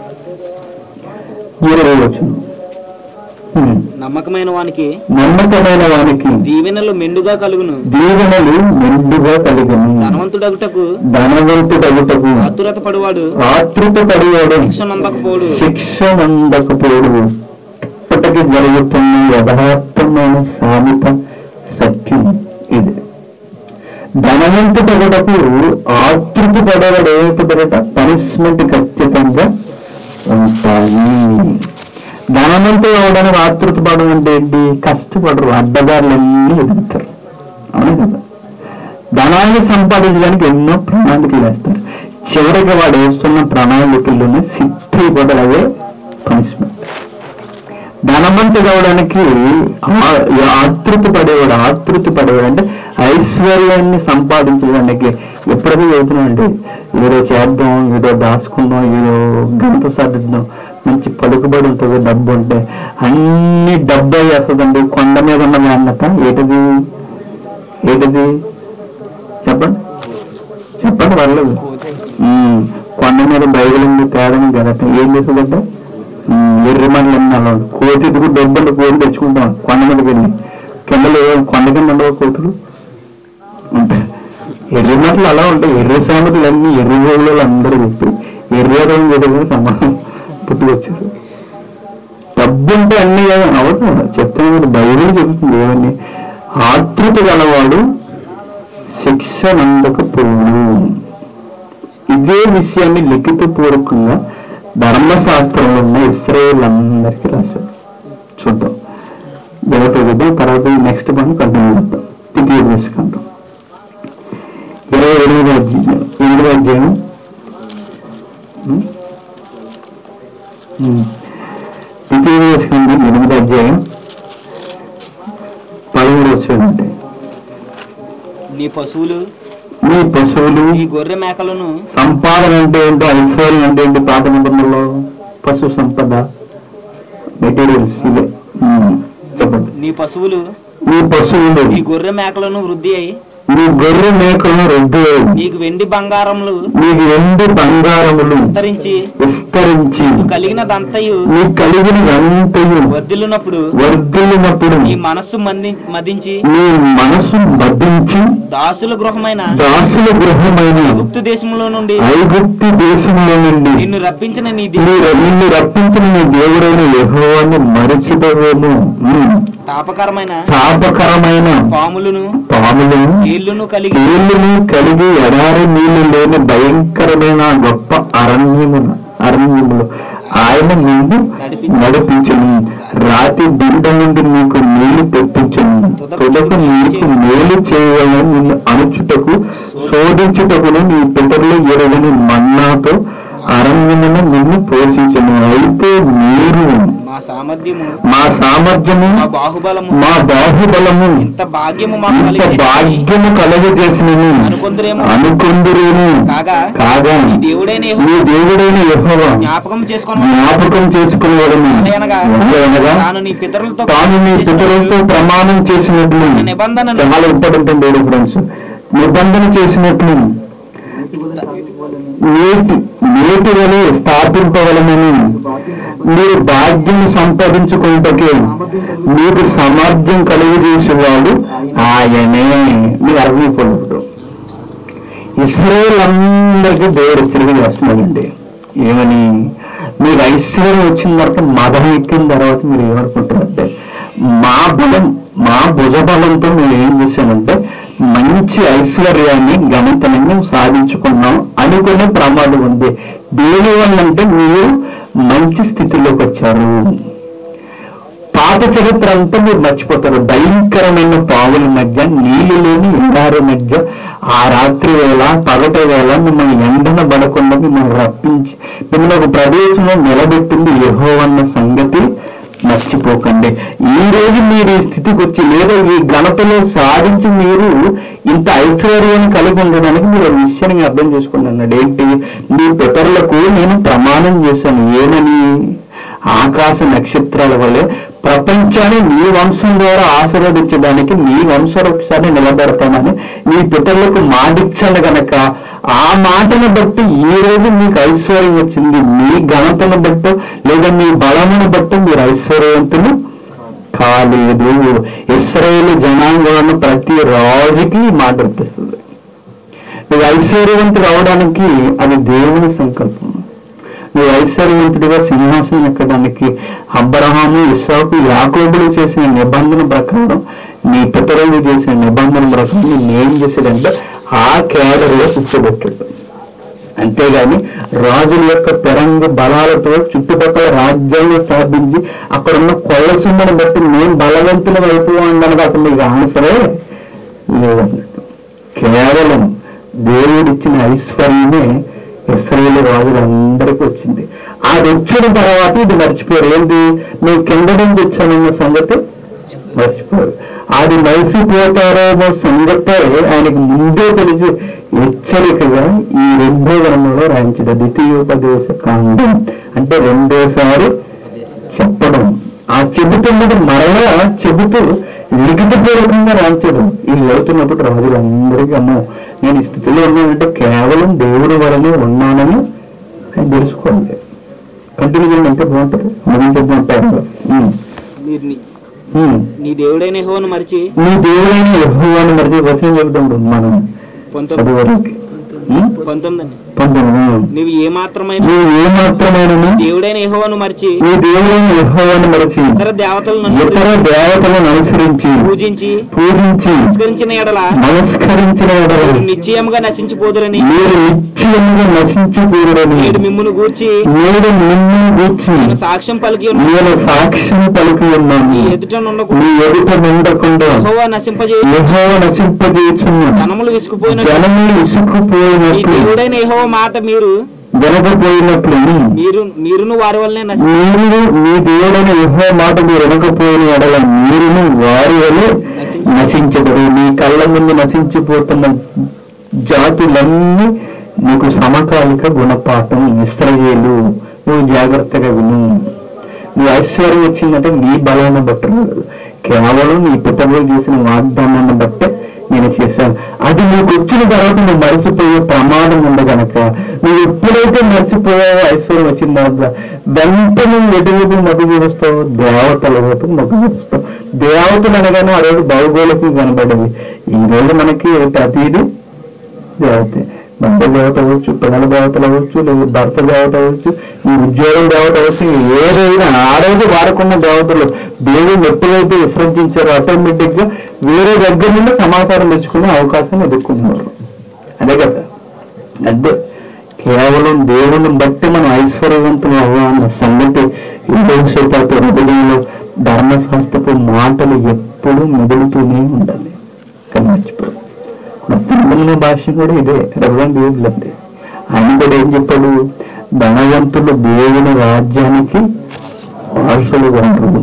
ఇరవై వచనం హ్మ్. నమ్మకమైన వానికి నమ్మకమైన వానికి దీవెనలు మెండుగా కలుగును దీవెనలు మెండుగా కలిగను ధనవంతుడగుటకు ధనవంతుడగుటకు ఆతురత పడువాడు ఆతృత పడివాడు శిక్ష నందకపోడు శిక్ష నందకపోడు ఇప్పటికి జరుగుతున్న యథార్థమైన సామెత సత్యం ఇది ధనవంతుడగుటకు ఆతృత పడేవాడు ఏమిటట పనిష్మెంట్ ఖచ్చితంగా ఉంటాయి ధనవంతుడు అవడానికి ఆతృత పడడం అంటే ఏంటి కష్టపడరు అడ్డదారులన్నీ ఎదుగుతారు అవును కదా ధనాన్ని సంపాదించడానికి ఎన్నో ప్రణాళికలు వేస్తారు చివరికి వాడు వేస్తున్న ప్రణాళికల్లోనే సిద్ధి బదులవే పనిష్మెంట్ ధనవంతుడు అవడానికి ఆ- ఆతృత పడేవాడు ఆతృత పడేవాడు అంటే ఐశ్వర్యాన్ని సంపాదించడానికి ఎప్పటికీ చెబుతున్నామండి ఏదో చేద్దాం ఏదో దాచుకుందాం ఏదో గంట సాధిద్దాం మంచి పలుకుబడి ఉంటుంది డబ్బు ఉంటే అన్ని డబ్బు అయ్యేస్తుందండి కొండ మీద ఉన్న నాణ్యత ఏటిది ఏటిది చెప్పండి చెప్పండి పర్లేదు ఉమ్, కొండ మీద బైబిల్ ఉంది తేదని గలట ఏం చేస్తుందంట ఎర్రి మండలి అలా కోతి ఎదుగు డబ్బులు కోతి తెచ్చుకుంటాం కొండ మీదకి వెళ్ళి కిందలో కొండ కింద ఉండవు కోతులు ఉంటాయి ఎర్రి మాటలు అలా ఉంటాయి ఎర్రి సామెతలు అన్ని ఎర్రి రోజులు అందరూ చెప్పి ఎర్రి ఎదుగు సమానం పుట్టుకొచ్చారు డబ్బు ఉంటే అన్ని అవదు చెప్తాను కదా బైబిల్ చెబుతుంది ఏమని ఆతృత గలవాడు శిక్ష నందకపోడు ఇదే విషయాన్ని లిఖితపూర్వకంగా ధర్మశాస్త్రంలో ఉన్న ఇస్రాయేల్ అందరికీ రాశారు చూద్దాం జరుగుతుంది తర్వాత నెక్స్ట్ మనం కంటిన్యూ చేద్దాం తిరిగి వేసుకుంటాం ఇరవై ఎనిమిది అధ్యాయం ఎనిమిది అధ్యాయం ఉం? ఉం. ద్వితీయ వేసుకుంటాం ఎనిమిది అధ్యాయం పదమూడు వచ్చేదంటే నీ పశువులు మీ పశువులు ఈ గొర్రె మేకలను సంపాదన అంటే ఏంటో ఐశ్వర్యం అంటే ఏంటి పాత నిబంధనలో పశు సంపద మెటీరియల్స్ ఇవే ఉమ్, చెప్పండి నీ పశువులు మీ పశువులు ఈ గొర్రె మేకలను వృద్ధి అయి మీ గొర్రె మేకలు రద్దు నీకు వెండి బంగారములు మీకు ఎండు బంగారములు విస్తరించి విస్తరించి నీకు కలిగినదంతయు మీకు కలిగిన అంతయు వర్ధిల్లునప్పుడు వర్ధిల్లినప్పుడు నీ మనస్సు మంది మదించి మీ మనసు బద్ధించి దాసుల గృహమైన దాసుల గృహమైన గుప్తు దేశంలో నుండి ఐగుప్తి దేశంలో నుండి నిన్ను రప్పించిన నీ దేవుడు మీరు నిన్ను రప్పించిన నీ దేవుడైన యెహోవాను మరచిపోవేమో ఉమ్. తాపకరమైన పాపకరమైన పాములను పాములు ఏళ్ళును కలిగి నీళ్లను కలిగి ఎడారి నీళ్లు లేని భయంకరమైన గొప్ప అరణ్యమును అరణ్యములు ఆయన నిన్ను నడిపించను రాతి దిండ నుండి నీకు నీళ్లు తెప్పించను తుదకు నీకు మేలు చేయవలని నిన్ను అణుచుటకు శోధించుటకును నీ పితరులు ఎరగని మన్నాతో అరణ్యమున నిన్ను పోషించను అయితే మీరు మా సామర్థ్యము మా సామర్థ్యము మా బాహుబలము మా బాహుబలము ఇంత భాగ్యము మాకు ఇంత కలిగి భాగ్యము కలగజేసినను అనుకుందరేమో అనుకుందురేను కాగా కాగా నీ దేవుడైన నీ యెహోవా దేవుడైన యెహోవా జ్ఞాపకం చేసుకొని జ్ఞాపకం చేసుకునేవాడని అనగా అనగా తాను నీ పితరులతో తాను నీ పితరులతో ప్రమాణం చేసినట్లు నిబంధనను చాలా ఇంపార్టెంట్ అండి ఫ్రెండ్స్ నిబంధన చేసినట్లు నేటి నేటి వలె స్థాపింపవలనని మీరు భాగ్యం సంపాదించుకుంటకే మీకు సామర్థ్యం కలుగజేసేవాడు ఆయనే మీరు అర్థమైపోలేదు ఇస్రాయేల్ అందరికీ దేవుడు హెచ్చరిక చేస్తున్నాడండి ఏమని మీరు ఐశ్వర్యం వచ్చిన తర్వాత మదం ఎక్కిన తర్వాత మీరు ఏమనుకుంటారంటే మా బలం మా భుజ బలంతో మేము ఏం చేశామంటే మంచి ఐశ్వర్యాన్ని గణితనంగా సాధించుకున్నాం అనుకునే ప్రమాదం ఉంది దేని వల్ల అంటే మీరు మంచి స్థితిలోకి వచ్చారు పాత చరిత్ర అంతా మీరు మర్చిపోతారు భయంకరమైన పావుల మధ్య నీళ్ళలోని ఎడారి మధ్య ఆ రాత్రి వేళ పగటి వేళ మిమ్మల్ని ఎండన పడకుండా మిమ్మల్ని రప్పించి మిమ్మల్ని ఒక ప్రదేశంలో నిలబెట్టింది యహో అన్న సంగతి మర్చిపోకండి ఈ రోజు మీరు ఈ స్థితికి వచ్చి లేదా ఈ ఘనతలో సాధించి మీరు ఇంత ఐశ్వర్యం కలిగి ఉండడానికి మీరు ఒక విషయాన్ని అర్థం చేసుకోండి అన్నాడు ఏంటి మీ పితరులకు నేను ప్రమాణం చేశాను ఏమని ఆకాశ నక్షత్రాల వల్లే ప్రపంచాన్ని నీ వంశం ద్వారా ఆశీర్వదించడానికి నీ వంశవృక్షాన్ని నిలబెడతానని నీ పితరులకు మాటిచ్చాను గనక ఆ మాటను బట్టి ఈ రోజు మీకు ఐశ్వర్యం వచ్చింది మీ ఘనతను బట్టి లేదా మీ బలమును బట్టి మీరు ఐశ్వర్యవంతులు కాలేదు ఇస్రాయేల్ జనాంగాలను ప్రతి రాజుకి ఈ మాట వర్తిస్తుంది నువ్వు ఐశ్వర్యవంతుడు అవడానికి అది దేవుని సంకల్పం నువ్వు ఐశ్వర్యవంతుడిగా సింహాసనం ఎక్కడానికి అబ్రహాము ఇస్సాకు యాకోబులు చేసిన నిబంధన ప్రకారం నీ పితరులు చేసిన నిబంధన ప్రకారం నేను ఏం చేశాడంటే ఆ కేడర్లో కూర్చోబెట్టాడు అంతేగాని రాజుల యొక్క పెరంగు బలాలతో చుట్టుపక్కల రాజ్యాన్ని స్థాపించి అక్కడ ఉన్న కొల్ల సుమ్మని బట్టి నేను బలవంతులం అయిపోవాలన్నది అసలు మీకు ఆన్సరే లేదన్నట్టు కేవలం దేవుడిచ్చిన ఐశ్వర్యమే ఇస్రాయేల్ రాజులందరికీ వచ్చింది అది వచ్చిన తర్వాత ఇది మర్చిపోయారు ఏంటి నేను కింద నుంచి వచ్చానన్న సంగతి మర్చిపోయారు అది మరిసిపోతారేమో సంగతే ఆయనకు ముందే తెలిసి హెచ్చరికగా ఈ రెండో గ్రంథంలో రాయించదు ద్వితీయోపదేశ కాండం అంటే రెండోసారి చెప్పడం ఆ చెబుతున్నది మరలా చెబుతూ లిఖితపూర్వకంగా రాంచడం ఈ వెళ్తున్నప్పుడు రాజులందరికీ అమ్మో నేను ఈ స్థితిలో ఉన్నానంటే కేవలం దేవుడి వలనే ఉన్నానని ఆయన తెలుసుకోవాలి కంటిన్యూ చేయండి అంటే బాగుంటుంది ముగించేద్దాం పేరు మీరు నీ- నీ దేవుడైన యెహోవాను మరిచి నీ దేవుడైన యెహోవాని మరిచి వచనం చెబుతాం మనం పంతొమ్మిది చదువువరకు పంతొమ్మిది అండి పంతొమ్మిది నువ్వు ఏ మాత్రమైన నువ్వు ఏ మాత్రమైన దేవుడైన యెహోవాను మరిచి నీ దేవుడైన యెహోవాని మరిచి ఇతర దేవతలను ఇతర దేవతలను అనుసరించి పూజించి పూజించి నమస్కరించిన ఎడల నమస్కరించిన వారు మీరు నిశ్చయముగా నశించిపోదురని మీరు నిత్యముగా నశించకూడదని నేడు మిమ్మును గూర్చి నేడు నిన్ను గూర్చి నేను సాక్ష్యం పలికి ఉన్నాను. నేను సాక్ష్యం పలికి ఉన్నాను నీ ఎదుట నుండకుండా నీ ఎదుట ఉండకుండా యెహోవా నశింపజే యెహోవా నశింపజేయుచున్నాను జనములు విసుకుపోయిన జనములు ఈ ఇసుకుపోయినట్లు దేవుడైన యెహోవా మాట మీరు జనకపోయినట్లు మీరు మీరును వారి వల్లనే నశి మీరు మీ దేవుడైన యెహో మాట మీరు వెనకపోయిన ఎడల మీరును వారి వలె నశించబడు నీ కళ్ళ ముందు నశించిపోతున్న జాతులన్నీ నీకు సమకాలిక గుణపాఠం ఇస్రయేలు నువ్వు జాగ్రత్తగా విను నీ ఐశ్వర్యం వచ్చిందంటే నీ బలాన్ని బట్టి రాదు కేవలం నీ పితరులు చేసిన వాగ్దానాన్ని బట్టే నేను చేశాను అది నీకు వచ్చిన తర్వాత నువ్వు మరిచిపోయే ప్రమాదం ఉంది గనక నువ్వు ఎప్పుడైతే మర్చిపోయావో ఐశ్వర్యం వచ్చిన తర్వాత వెంటనే ఎటువైపు మగ్గు చూస్తావు దేవతల వైపు మగ్గు చూస్తావు దేవతలు అనగానే ఆ రోజు భౌగోళికం కనబడేది ఈ రోజు మనకి ప్రతిదీ దేవతే బంధు దేవత అవ్వచ్చు పిల్లల దేవతలు అవ్వచ్చు లేదా భర్త దేవత అవ్వచ్చు ఈ ఉద్యోగం దేవత అవ్వచ్చు ఏదైనా ఆ రోజు వాడుకున్న దేవతలు దేవుడు ఎప్పుడైతే విసర్జించారో ఆటోమేటిక్ గా వేరే దగ్గర నుండి సమాచారం తెచ్చుకునే అవకాశం ఎదుర్కొన్నారు అదే కదా అదే కేవలం దేవుని బట్టి మనం ఐశ్వర్యవంతం అవ్వాలన్న సంగతి యోగశేపాత హృదయంలో ధర్మశాస్త్రపు మాటలు ఎప్పుడూ మెదులుతూనే ఉండాలి కానీ మర్చిపోదు తెలుగులో భాష కూడా ఇదే రఘువన్ దేవుళ్ళండి ఆయన కూడా ఏం చెప్పాడు ధనవంతులు దేవుని రాజ్యానికి వారసులు ఉండరు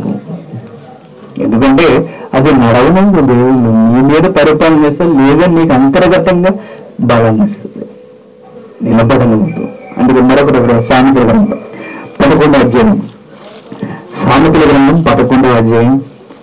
ఎందుకంటే అది నడవనందు దేవుళ్ళు నీ మీద పరిపాలన చేస్తే లేదా నీకు అంతర్గతంగా బలాన్ని ఇస్తుంది నిలబడనుందు అందుకే మరొకటి ఇక్కడ సామెతల గ్రంథం పదకొండో అధ్యాయం సామెతల గ్రంథం పదకొండవ అధ్యాయం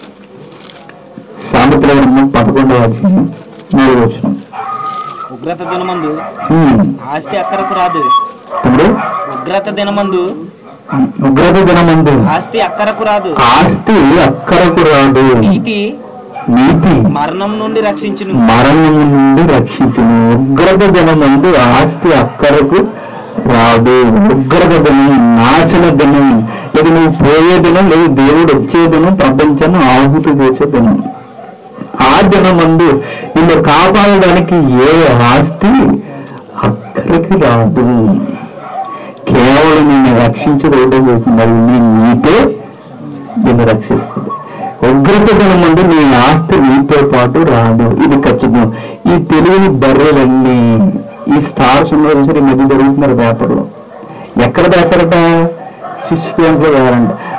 సామెతల గ్రంథం పదకొండవ అధ్యాయం మూడు వచ్చిన ఉగ్రత దినమందు ఆస్తి అక్కరకు రాదు ఇప్పుడు ఉగ్రత దినమందు ఉగ్రత దినమందు ఆస్తి అక్కరకు రాదు ఆస్తి అక్కరకు రాదు నీతి నీతి మరణం నుండి రక్షించును మరణం నుండి రక్షించును ఉగ్రత దినమందు ఆస్తి అక్కరకు రాదు ఉగ్రత దినం నాశన దినం ఇది నువ్వు పోయే దినం లేదు దేవుడు వచ్చే దినం ప్రపంచాన్ని ఆహుతి చేసే దినం ఆ దినమందు నిన్ను కాపాడడానికి ఏ ఆస్తి అక్కడికి రాదు కేవలం నిన్ను రక్షించడం మరి నీ నీతే నిన్ను రక్షిస్తుంది ఉగ్రత దినమందు నీ ఆస్తి నీతో పాటు రాదు ఇది ఖచ్చితం ఈ తెలియని బర్రెలన్నీ ఈ స్టార్స్ ఉన్న సరే ఈ మధ్య జరుగుతున్నారు పేపర్లో ఎక్కడ వేస్తారట శిశు బ్యాంకులో వేయాలంట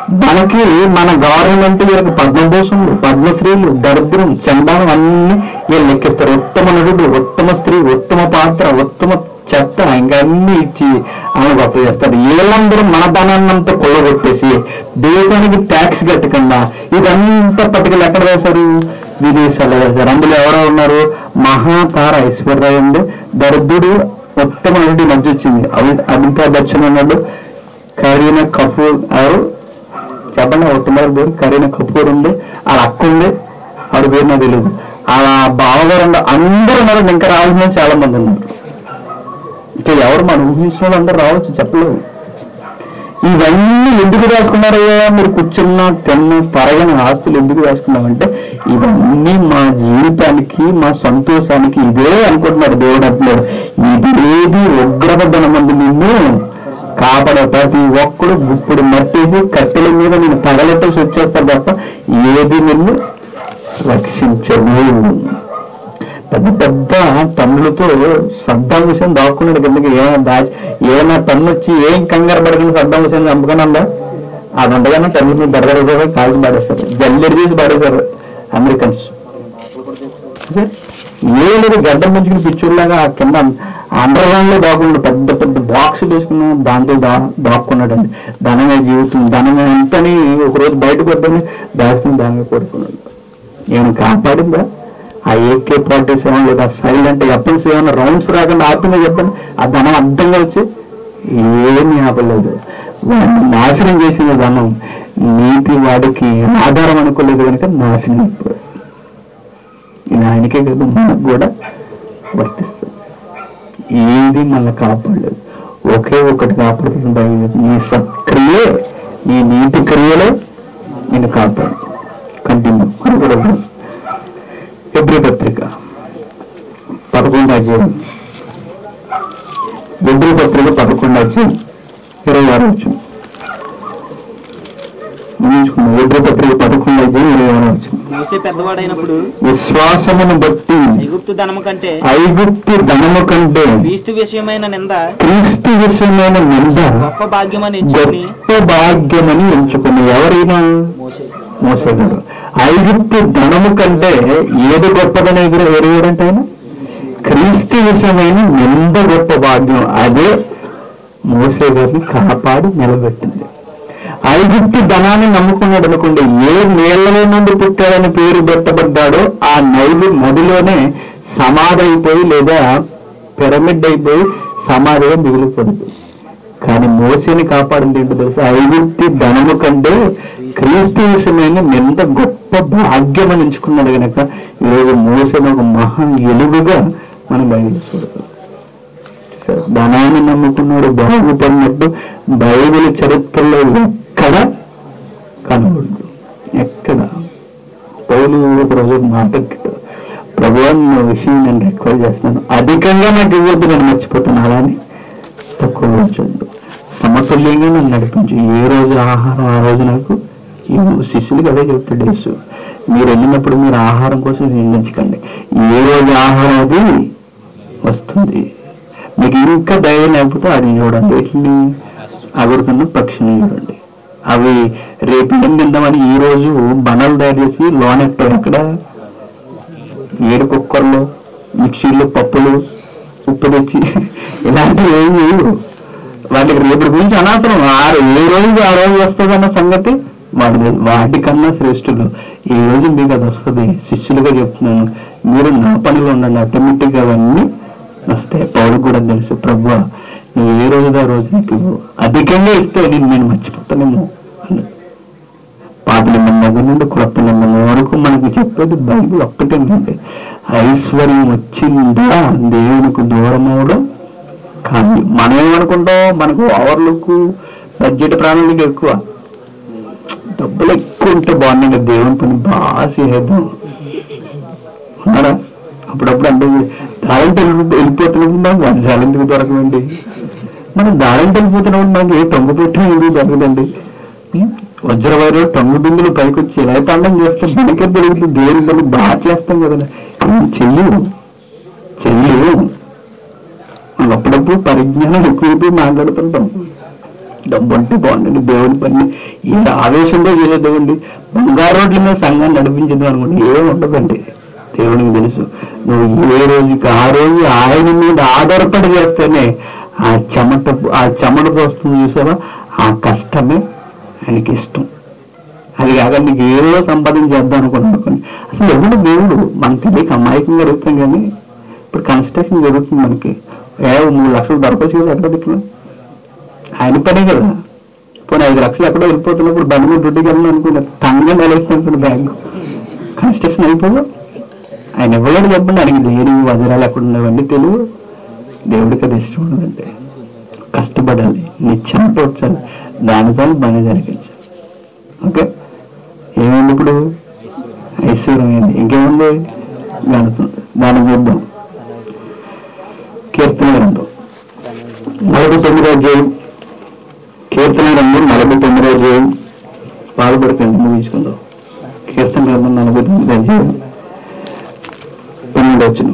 మనకి మన గవర్నమెంట్ వీళ్ళకి పద్మభూషణులు పద్మశ్రీలు దరిద్రం చందానం అన్ని వీళ్ళు లెక్కిస్తారు ఉత్తమ నటుడు ఉత్తమ స్త్రీ ఉత్తమ పాత్ర ఉత్తమ చెత్త ఇంకా అన్ని ఇచ్చి ఆమె గొప్ప చేస్తారు వీళ్ళందరూ మన ధనాన్నంతా కొల్లగొట్టేసి దేశానికి ట్యాక్స్ కట్టకుండా ఇదంతా పట్టుకెళ్ళి ఎక్కడ వేశారు విదేశాల్లో వేశారు అందులో ఎవరో ఉన్నారు మహాతార ఐశ్వర్య ఉంది దరిద్రుడు ఉత్తమ నటుడి మధ్య వచ్చింది అమి- అమితాబ్ బచ్చన్ ఉన్నాడు కరీనా కపూర్ ఎవరు చెప్పండి ఉత్తమ పేరు కరీనా కపూర్ ఉంది వాళ్ళ అక్క ఉంది ఆవిడ పేరు నాకు తెలియదు వాళ్ళ బావగారు ఉన్నారు అందరూ ఉన్నారు ఇంకా రావాల్సిన చాలా మంది ఉన్నారు ఇంకా ఎవరు మనం ఊహించిన వాళ్ళు అందరూ రావచ్చు చెప్పలేవు ఇవన్నీ ఎందుకు రాసుకున్నారయ్యా మీరు కూర్చున్న తిన్న పరగని ఆస్తులు ఎందుకు రాసుకున్నామంటే ఇవన్నీ మా జీవితానికి మా సంతోషానికి ఇదే అనుకుంటున్నారు దేవుడు అంటున్నాడు ఇదేది ఉగ్రపడ్డనమంది నిన్ను కాపాడ ప్రతి ఒక్కడు గుప్పుడు మట్టేసి కట్టెల మీద నేను తగలెట్టేసి వచ్చేస్తారు తప్ప ఏది నిన్ను రక్షించదు పెద్ద పెద్ద టన్నులతో సద్దాం విషయం దాక్కున్నాడు కిందకి ఏమైనా దాచి ఏమైనా టన్ను వచ్చి ఏం కంగారు పడకుండా సద్దాం విషయం చంపకనందా అది ఉండగానే టన్ను మీద బెడగడ కాల్చి పడేస్తారు జల్లెడి తీసి పడేశారు అమెరికన్స్ ఏ లేదు గడ్డం పెంచుకుని పిచ్చుల్లాగా ఆ కింద అండర్ గ్రౌండ్ లో దాక్కున్నాడు పెద్ద పెద్ద బాక్స్ వేసుకున్న దాంతో దా దాక్కున్నాడండి ధనమే జీవితం ధనమే ఎంతని ఒకరోజు బయటకు వద్దని దాచుకుని దాన్ని కొడుకున్నాడు ఏమైనా కాపాడిందా ఆ ఏకే ఫార్టీ సెవెన్ లేదా సైలెంట్ ఎప్పల్స్ ఏమైనా రౌండ్స్ రాకుండా ఆపిందో చెప్పండి ఆ ధనం అడ్డంగా వచ్చి ఏమీ ఆపలేదు వాడిని నాశనం చేసిన ధనం నీతి వాడికి ఆధారం అనుకోలేదు కనుక నాశనం అయిపోయాడు ఇది ఆయనకే కాదు మనకు కూడా వర్తిస్తుంది ఏది మనల్ని కాపాడలేదు ఒకే ఒకటి కాపాడుతుంది బైబిల్. నీ సత్క్రియే నీ నీతి క్రియలే నేను కాపాడు కంటిన్యూ కూడా ఎబ్రి పత్రిక పదకొండు అధ్యాయం ఎబ్రి పత్రిక పదకొండు అధ్యాయం ఇరవై ఆరు వచ్చు ముగించుకున్నాం ఎబ్రి పత్రిక పదకొండు అధ్యాయం ఇరవై ఆరు వచ్చు మోసే పెద్దవాడైనప్పుడు విశ్వాసమును బట్టి ఐగుప్తు ధనము కంటే ఐగుప్తు ధనము కంటే క్రీస్తు విషయమైన నింద క్రీస్తు విషయమైన నింద గొప్ప భాగ్యమని ఎంచుకుని గొప్ప భాగ్యమని ఎంచుకుని ఎవరైనా మోసే మోసగారు ఐగుప్తు ధనము కంటే ఏది గొప్పదని ఎదురు ఎరుగడంటే ఆయన క్రీస్తు విషయమైన నింద గొప్ప భాగ్యం అదే మోసే గారిని కాపాడి నిలబెట్టింది ఐగుప్తు ధనాన్ని నమ్ముకున్నాడు అనుకోండి ఏ నీళ్లలో నుండి పుట్టాడని పేరు పెట్టబడ్డాడో ఆ నైలు నదిలోనే సమాధి అయిపోయి లేదా పిరమిడ్ అయిపోయి సమాధిగా మిగిలిపోయింది కానీ మోసేని కాపాడింది ఏంటో తెలుసా ఐగుప్తి ధనము కంటే క్రీస్తు విషయమైన ఎంత గొప్ప భాగ్యం అని ఎంచుకున్నాడు గనక ఈరోజు మోసేని ఒక మహా ఎలుగుగా మనం బయలు చూడతాం సరే, ధనాన్ని నమ్ముకున్నాడు బాగుపడినట్టు బైబిల్ చరిత్రలో ఎక్కడ కనబడు ఎక్కడ పౌలు ఒక రోజు మాట్లాడు ప్రభు నా విషయం నేను రిక్వెస్ట్ చేస్తున్నాను అధికంగా నాకు ఇవ్వద్దు నేను మర్చిపోతాను అలానే తక్కువ ఉంచండు సమతుల్యంగా నన్ను నడిపించు ఏ రోజు ఆహారం ఆ రోజు నాకు ఇవ్వు. శిష్యులకు అదే చెప్తాడు యేసు మీరు వెళ్ళినప్పుడు మీరు ఆహారం కోసం నిందించకండి ఏ రోజు ఆహారం అది వస్తుంది మీకు ఇంకా ధైర్యం లేకపోతే అది చూడండి వీటిని అగురుతున్న పక్షిని చూడండి అవి రేపు ఏం తిందామని ఈ రోజు బనలు తయారు చేసి లోనెట్టారు అక్కడ ఏడు కుక్కర్లు మిక్సీలు పప్పులు ఉప్పు తెచ్చి ఇలాంటివి ఏం చేయవు వాటికి రేపటి గురించి అనవసరం ఆరు ఏ రోజు ఆ రోజు వస్తుందన్న సంగతి వాడి వాటికన్నా శ్రేష్ఠులు ఈ రోజు మీకు అది వస్తుంది శిష్యులుగా చెప్తున్నాను మీరు నా పనిలో ఉండండి ఆటోమేటిక్ అవన్నీ వస్తాయి పౌరు కూడా తెలుసు ప్రభు నువ్వు ఏ రోజు ఆ రోజు నీకు అధికంగా ఇస్తే నేను నేను మర్చిపోతానేమో అన్నాడు. పాత నిబంధన దగ్గర నుండి క్రొత్త నిబంధన వరకు మనకు చెప్పేది బైబిల్ ఒక్కటేంటంటే ఐశ్వర్యం వచ్చిందా దేవునికి దూరం అవడం కానీ మనం ఏమనుకుంటాం మనకు ఓవర్లుక్ బడ్జెట్ ప్రణాళిక ఎక్కువ డబ్బులు ఎక్కువ ఉంటే బాగుందండి దేవుని పని బాగా చేద్దాం ఉన్నారా అప్పుడప్పుడు అంటే టాలెంట్ వెళ్ళిపోతున్నప్పుడు వాటి టాలెంట్కి దొరకదండి మనం దారంటి వెళ్ళిపోతున్నప్పుడు మనకి ఏ టొంగ పెట్టిన ఎందుకు దొరకదండి వజ్రవైరు టొంగు బిందులు పైకి వచ్చి ఎలా తాండం చేస్తాం మనకే దొరుకుతుంది దేవుని పని బాగా చేస్తాం కదండి చెల్లి చెల్లి మనం అప్పుడప్పుడు పరిజ్ఞానం ఎక్కువైపోయి మాట్లాడుతుంటాం డబ్బు అంటే బాగుండండి దేవుడి పని ఈ ఆవేశంతో చేసేదేవండి బంగారు రోడ్ల మీద సంఘాన్ని నడిపించదు అనుకోండి ఏమి ఉండదండి దేవుడికి తెలుసు నువ్వు ఏ రోజుకి ఆ రోజు ఆయన మీద ఆధారపడి చేస్తేనే ఆ చెమట ఆ చెమట పోస్తుంది చూసావా ఆ కష్టమే ఆయనకి ఇష్టం అది కాక నీకు ఏదో సంపాదన చేద్దాం అనుకున్నాను అనుకోండి అసలు ఎవడు దేవుడు మనకి తెలియక అమాయకంగా జరుగుతాం కానీ ఇప్పుడు కన్స్ట్రక్షన్ జరుగుతుంది మనకి ఏ మూడు లక్షలు దొరకచ్చు కదా ఎక్కడ ఇట్లా ఆయన పనే కదా పోనీ ఐదు లక్షలు ఎక్కడో వెళ్ళిపోతున్నప్పుడు బండి మీద డ్యూటీకి వెళ్ళాను అనుకున్నా తంగా నిలేస్తాను బ్యాంక్ కన్స్ట్రక్షన్ అయిపోదు ఆయన ఇవ్వలేడు చెప్పండి ఆయనకి దేని వజ్రాలు ఎక్కడ ఉన్నవన్నీ తెలుగు దేవుడికి అది ఇష్టం ఉండదంటే కష్టపడాలి నిత్యం తోడ్చాలి దానితో పని జరిగించాలి ఓకే ఏమైంది ఇప్పుడు ఐశ్వర్యం అయింది ఇంకేముంది గణితం దాన్ని చూద్దాం కీర్తన గ్రంథం నలభై తొమ్మిదో అధ్యాయం కీర్తన గ్రంథం నలభై తొమ్మిదో అధ్యాయం బాధపడుతుంది ముగించుకుందాం కీర్తన గ్రంథం నలభై తొమ్మిదో అధ్యాయం తొమ్మిది వచ్చిన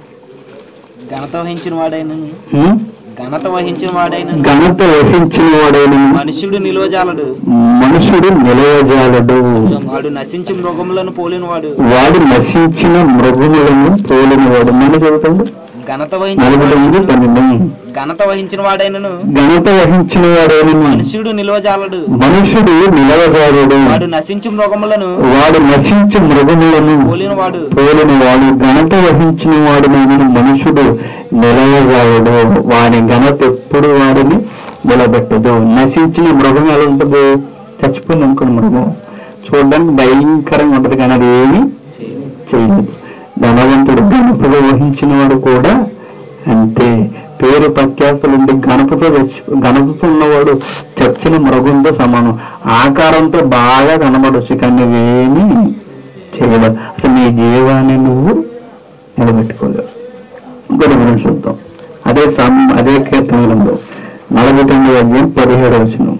ఘనత వహించిన వాడైనను ఘనత వహించిన వాడైనను ఘనత వహించిన వాడైన మనుష్యుడు నిలువజాలడు మనుషుడు నిలవజాలడు వాడు నశించి మృగములను పోలిన వాడు వాడు నశించిన మృగములను పోలిన వాడు మన చదువుతాడు ఘనత వహించిన నలభై తొమ్మిది వాడైనను- పన్నెండు ఘనత వహించిన వాడైనను ఘనత వహించిన వాడైన మనుష్యుడు నిలువజాలడు మనుషుడు నిలవజాలడు వాడు నశించి మృగములను వాడు నశించి మృగములను పోలిన వాడు పోలిన వాడు ఘనత వహించిన వాడు మనుషుడు నిలవజాలడు వాని ఘనత ఎప్పుడు వాడిని నిలబెట్టదు నశించిన మృగం ఎలా ఉంటుంది చచ్చిపోయింది అనుకున్న మృగం చూడడానికి భయంకరంగా ఉంటది కానీ అది ఏమి చేయలేదు ధనవంతుడు గణపతి వహించిన వాడు కూడా అంతే పేరు ప్రఖ్యాతులుండి గణపతో చచ్చి గణపతో ఉన్నవాడు చచ్చిన మృగంతో సమానం ఆకారంతో బాగా కనబడవచ్చు కానీ నువ్వేమీ చేయలేవు అసలు నీ జీవాన్ని నువ్వు నిలబెట్టుకోలేవు ఇంకొక వివరణ చూద్దాం అదే సం అదే కీర్తనలో నలభై తొమ్మిది అధ్యాయం పదిహేడు వచ్చిన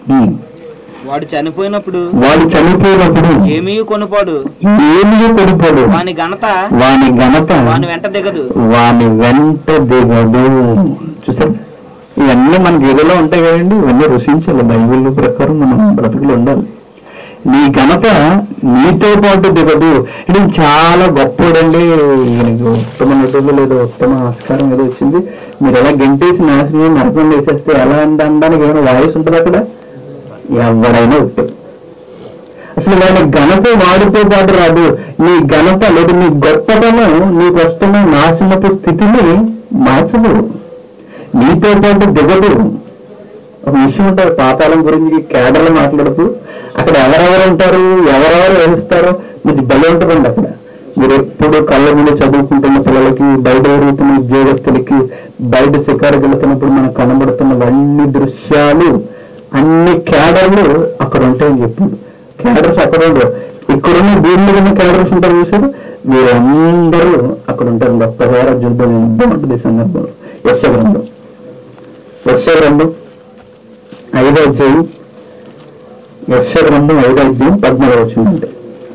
వాడు చనిపోయినప్పుడు వాడు చనిపోయినప్పుడు ఏమీ కొనుపాడు ఏమీ కొడుకోడు వాని ఘనత వాని ఘనత వాని వెంట దిగదు వాని వెంట దిగదు చూసారు ఇవన్నీ మన గీతలో ఉంటాయి కదండి ఇవన్నీ రుచించాలి బైబిల్ ప్రకారం మనం బ్రతుకులు ఉండాలి నీ ఘనత నీతో పాటు దిగదు ఇది చాలా గొప్పడండి ఈయనకి ఉత్తమ నటులు లేదో ఉత్తమ ఆస్కారం ఏదో వచ్చింది మీరు ఎలా గెంటేసి నాశనం నరకం వేసేస్తే ఎలా అంద అనడానికి ఏమైనా వాయిస్ ఉంటుంది అక్కడ ఎవడైనా ఒకటే అసలు వాళ్ళ ఘనత వాడితో పాటు రాదు నీ ఘనత లేదా నీ గొప్పతనం నీకు వస్తున్న నాశనపు స్థితిని మార్చదు నీతో పాటు దిగదు ఒక విషయం ఉంటుంది పాతాళం గురించి కేడర్లు మాట్లాడుతూ అక్కడ ఎవరెవరు ఉంటారు ఎవరెవరు వేస్తారు మీకు బలి ఉంటుందండి అక్కడ మీరు ఎప్పుడు కళ్ళ ముందు చదువుకుంటున్న పిల్లలకి బయట జరుగుతున్న ఉద్యోగస్తులకి బయట శిఖారికి వెళ్తున్నప్పుడు మనకు కనబడుతున్నవన్నీ దృశ్యాలు అన్ని కేడర్లు అక్కడ ఉంటాయని చెప్పిండు కేడర్స్ అక్కడ ఉండవు ఇక్కడున్న భూమి మీద ఉన్న కేడర్స్ ఉంటారు చూసారు వీరందరూ అక్కడ ఉంటారు ఒక్కసారి చూద్దాం ఎంత ఉంటుంది ఈ సందర్భంలో యశ గ్రంథం యశ గ్రంథం ఐదో అధ్యాయం యశ గ్రంథం ఐదో అధ్యాయం పద్నాలుగు వచ్చిందంటే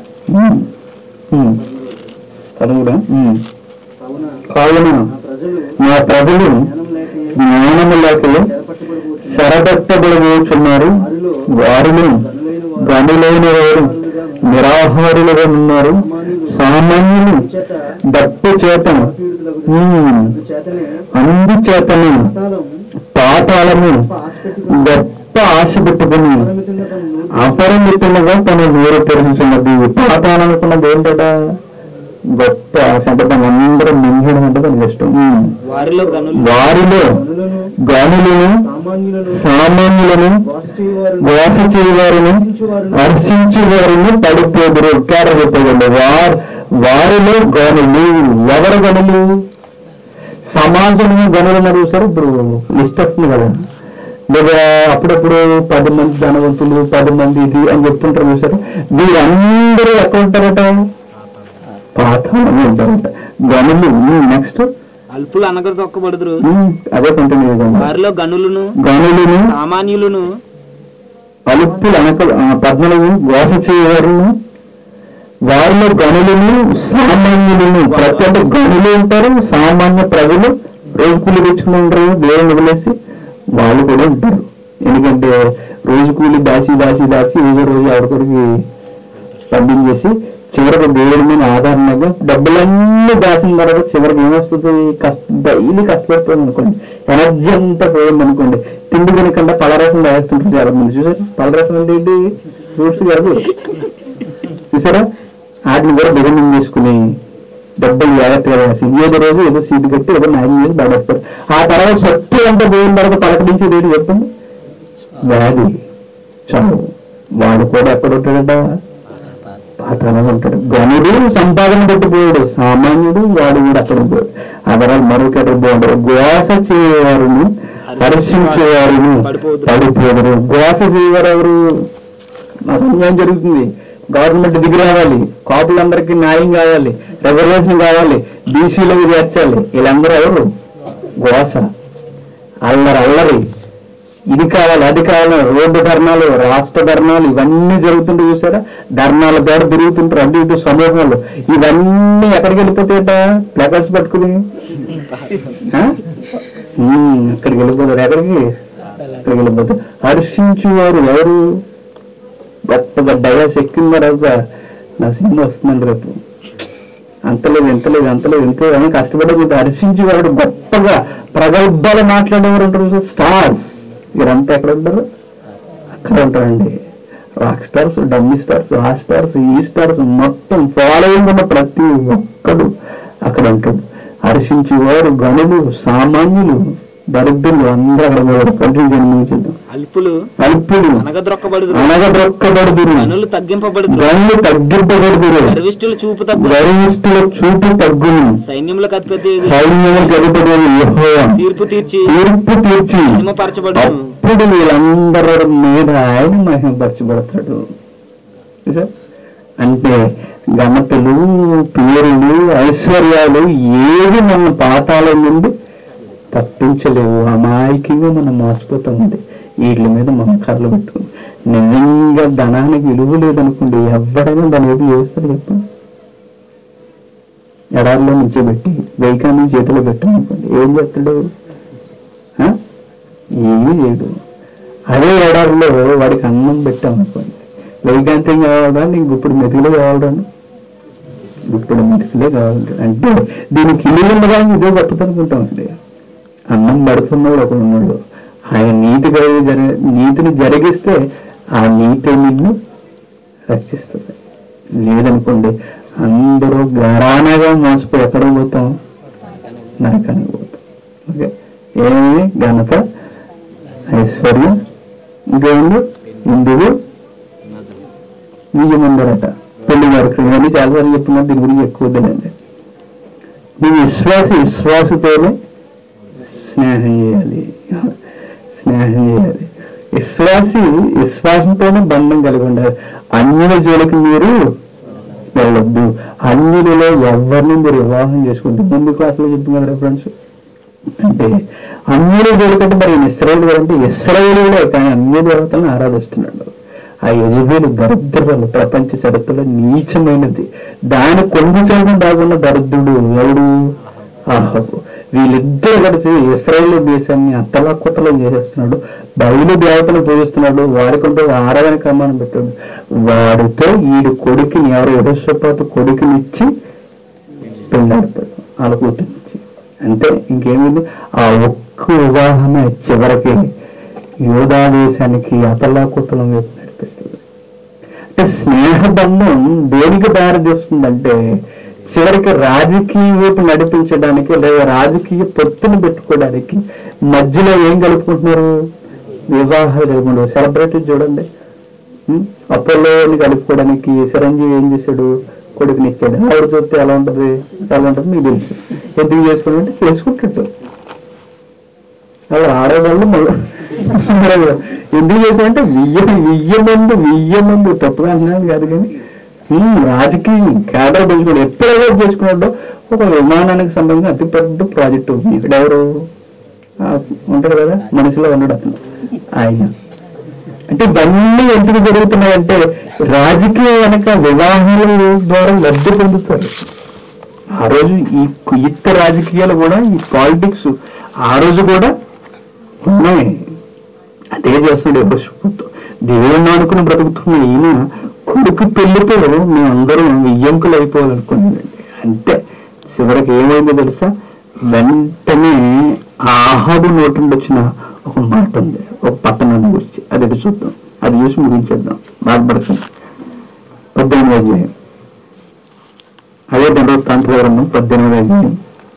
పదమూడా ఉమ్. కావున కావున నా ప్రజలు నా ప్రజలు జ్ఞానం లేక జ్ఞానము లేకలు చెరపట్టబడిపోతున్నారు సరబెట్టబడబోతున్నారు వారిలో గనులైన వారు నిరాహారులుగా ఉన్నారు సామాన్యులు చేత డప్పు చేత పీడితులకు ఉమ్, చేతనే అందుచేతను పాతాళం పాతాళము గొప్ప ఆశ పెట్టుకుని గొప్ప ఆశ పెట్టుకుని పరిమితంగా తన నోరు అపరిమితంగా తన నోరు తెరుచున్నది పాతాళం అనుకున్నది ఏంటట గొప్ప ఆశ అంటే దాని అందరూ మింగడం అంటే దానికి ఇష్టం ఉమ్. వారిలో గనులు వారిలో గనులను గనులను సామాన్యులను సామాన్యులను వాస చేయవారు వాస చేయవారిని హర్షించు వారిని పడిపోదురు కేర చెప్పగలరు వారు వారిలో గనులు ఎవరు గనులు సమాజంలో గనులు ఉన్నారు చూసారు ఇప్పుడు లిస్ట్ వస్తుంది కదా లేదా అప్పుడప్పుడు పది మంది ధనవంతులు పది మంది ఇది అని చెప్తుంటారు చూసారు వీరందరూ ఎక్కడ ఉంటారట పాఠాలు ఉంటారట గనులు నెక్స్ట్ అల్పులు అనగదొక్కబడుదురు అదే కంటిన్యూ చేద్దాం వారిలో గనులను గనులను సామాన్యులను అలుపులు అనక ఆ, పద్మలకు వాస చేయవారును వారిలో గనులను సామాన్యులను ప్రతి ఒక్క గనులు ఉంటారు సామాన్య ప్రజలు రోజు కూలి తెచ్చుకుని ఉంటారు దేవుని వదిలేసి వాళ్ళు కూడా ఉంటారు ఎందుకంటే రోజు కూలి దాచి దాచి దాచి ఏదో రోజు ఎవరికొరికి పంపించేసి చివరికి దేవుడి మీద ఆధారంగా డబ్బులన్నీ దాచిన తర్వాత చివరికి ఏమొస్తుంది కష్ట డైలీ కష్టపడుతుంది అనుకోండి ఎనర్జీ అంతా పోయింది అనుకోండి తిండి తినకుండా పలరసం తాగేస్తుంటారు చాలా మంది చూసారు పలరసం అంటే ఏంటి ఫ్రూట్స్ కాదు చూసారా వాటిని కూడా బిగినింగ్ చేసుకుని డబ్బులు జాగ్రత్తగా రాసి ఏదో రోజు ఏదో సీటు కట్టి ఏదో న్యాయం చేసి పడేస్తారు ఆ తర్వాత సత్తు అంతా పోయిన తర్వాత పలకరించి ఏంటి చెప్పండి వ్యాధి చావు వాడు కూడా ఎక్కడ ఉంటాడట పాతాళం ఉంటాడు గనుడు సంపాదన పెట్టిపోయాడు సామాన్యుడు వాడు కూడా అక్కడ పోయాడు అదరాలు మరొకటి పోయాడు గోస చేయవారును హర్షించేవారును పడిపోయారు గోస చేయవారు ఎవరు నాకు అన్యాయం జరుగుతుంది గవర్నమెంట్ దిగి రావాలి కాపులందరికీ న్యాయం కావాలి రిజర్వేషన్ కావాలి బీసీలకు చేర్చాలి వీళ్ళందరూ ఎవరు గోస అల్లరి అల్లరి ఇది కావాలి అది కావాలి రోడ్డు ధర్నాలు రాష్ట్ర ధర్నాలు ఇవన్నీ జరుగుతుంటే చూసారా ధర్నాల ద్వారా తిరుగుతుంటారు అటు ఇటు సమూహాలు ఇవన్నీ ఎక్కడికి వెళ్ళిపోతాయట ప్లకర్స్ పట్టుకుని ఆ? ఉమ్, అక్కడికి వెళ్ళిపోతారు ఎక్కడికి అక్కడికి వెళ్ళిపోతారు హర్షించువారు ఎవరు గొప్పగా డయాస్ ఎక్కిన తర్వాత నా సినిమా వస్తుందండి రేపు అంతలేదు ఎంతలేదు అంతలేదు ఎంతలేదు అని కష్టపడి మీరు హర్షించి వాడు గొప్పగా ప్రగల్భాలు మాట్లాడేవారు ఉంటారు స్టార్స్ మీరంతా ఎక్కడ ఉంటారు అక్కడ ఉంటారండి రాక్ స్టార్స్ డమ్మీ స్టార్స్ ఆ స్టార్స్ ఈ స్టార్స్ మొత్తం ఫాలోయింగ్ ఉన్న ప్రతి ఒక్కడు అక్కడ ఉంటాడు హర్షించి వారు గనులు సామాన్యులు దరిద్రులు అందరూ అక్కడ పోయారు కంటిన్యూ జన్మించారు అల్పులు అల్పులు అనగద్రొక్కబడుదురు అనగదొక్కబడుదురు గనులు తగ్గింపబడుదురు గనులు తగ్గింపబడుదురు గర్విష్ఠుల చూపు తగ్గు గరిష్ఠుల చూపు తగ్గును సైన్యములకు అధిపతి సైన్యము గడిపడేది యెహోవా తీర్పు తీర్చి తీర్పు తీర్చి మహిమపరచబడును అప్పుడు వీళ్ళందరి మీద ఆయన మహిమపరచబడతాడు చూసా? అంటే ఘనతలు పేరులు ఐశ్వర్యాలు ఏవి మన పాతాల నుండి తప్పించలేవు అమాయకంగా మనం మోసపోతాం ఉంది వీటి మీద మనం కర్రలు పెట్టుకుని నిజంగా ధనానికి విలువ లేదనుకోండి ఎవడైనా దాని వైపు చేస్తాడు చెప్పండి ఎడారిలో నుంచోబెట్టి వెయ్యి చేతిలో పెట్టామనుకోండి ఏం చేస్తాడు ఆ? ఏమీ చేయడు అదే ఎడారిలో వాడికి అన్నం పెట్టామనుకోండి వైకాంతం కావాలా నీకు ఇప్పుడు మెతుకులే కావాలా ఇప్పుడు మెతుకులే కావాలి అంటే దీనికి ఇల్లు ఉండడానికి ఇదే పట్టుదనుకుంటామండి అన్నం పడుతున్నాడు ఒక ఉన్నాడు ఆయన నీతి కలిగి జరి నీతిని జరిగిస్తే ఆ నీతి నిన్ను రక్షిస్తుంది లేదనుకోండి అందరూ గరానగా మోసపోయి ఎక్కడ పోతాం నరకానికి పోతాం ఓకే ఏమి ఘనత ఐశ్వర్యం ఇంకేముంది ఇందుకు నిజమందరట పెళ్లి వరకు ఇవన్నీ చాలాసార్లు చెప్తున్నా దీని గురించి ఎక్కువ వద్దులేండి నీ విశ్వాసి విశ్వాసతోనే స్నేహం చేయాలి స్నేహం చేయాలి విశ్వాసి విశ్వాసంతోనే బంధం కలిగి ఉండాలి అన్యుల జోలికి మీరు వెళ్ళొద్దు అన్యులలో ఎవరిని మీరు వివాహం చేసుకుంటే ముందు క్లాసులో చెప్పింది కదా ఫ్రెండ్స్ అంటే అన్యుల జోలికంటే మరి ఇస్రాయేల్ అంటే ఇస్రాయేలుడే కానీ అన్య దేవతలను ఆరాధిస్తున్నాడు ఆ యజువేలు దరిద్రులు ప్రపంచ చరిత్రలో నీచమైనది దాని కొంగు చేయడం దాగున్న దరిద్రుడు ఎవడు ఆహబు వీళ్ళిద్దరు కలిసి ఇస్రాయేల్ దేశాన్ని అత్తలా కుట్టలో చేసేస్తున్నాడు బయలు దేవతలు పూజిస్తున్నాడు వారికంటూ ఆరాధన కర్మాన్ని పెట్టాడు వాడితో వీడి కొడుకుని ఎవరు యహోషపాతు కొడుకునిచ్చి పెళ్ళాడతాడు వాళ్ళ కూతురునిచ్చి అంటే ఇంకేమిది ఆ ఒక్క వివాహమే చివరికి యోధా దేశానికి అతలా కుతలం వైపు నడిపిస్తుంది అంటే స్నేహబంధం దేనికి దారి తీస్తుందంటే చివరికి రాజకీయ వైపు నడిపించడానికి లేదా రాజకీయ పొత్తును పెట్టుకోవడానికి మధ్యలో ఏం కలుపుకుంటున్నారు వివాహాలు కలుపుకుంటారు సెలబ్రిటీ చూడండి ఉం? అపోలోని కలుపుకోవడానికి చిరంజీవి ఏం చేశాడు కొడుకుని ఇచ్చాడు ఆవిడ చూస్తే ఎలా ఉంటది ఎలా ఉంటది మీకు తెలుసు ఎందుకు చేసుకున్నాడంటే చేసుకుంటాడు అలా ఆడవాళ్ళు మళ్ళీ ఎందుకు చేశాడంటే వియ్య వియ్య మందు వియ్య మందు తప్పుగా అంటున్నాను కాదు కానీ ఉం, రాజకీయం కేడర్ పెంచుకోవడం ఎప్పుడు అవాయిడ్ చేసుకున్నాడో ఒక విమానానికి సంబంధించిన అతి పెద్ద ప్రాజెక్టు ఇక్కడ ఎవరు ఆ, ఉంటారు కదా మనసులో ఉన్నాడు అతను ఆయన అంటే ఇవన్నీ ఎందుకు జరుగుతున్నాయంటే రాజకీయ వెనక వివాహాల ద్వారా లబ్ధి పొందుతారు ఆ రోజు ఈ కుయుక్త రాజకీయాలు కూడా ఈ పాలిటిక్స్ ఆ రోజు కూడా ఉన్నాయి అదే చేస్తున్నాడు యహోషపాతు దేవుడిని అనుకుని బ్రతుకుతున్న ఈయన కొడుకు పెళ్లితో మేమందరం వియ్యంకులు అయిపోవాలనుకున్నాడండి అంతే చివరికి ఏమైందో తెలుసా వెంటనే ఆహాబు నోటి నుండి వచ్చిన ఒక మాట ఉంది ఒక పట్టణాన్ని గురించి అది ఎటు చూద్దాం అది చూసి ముగించేద్దాం బాధపడకండి పద్దెనిమిది అధ్యాయం అదే దండోత్తాంత్ర గ్రంథం పద్దెనిమిది అధ్యాయం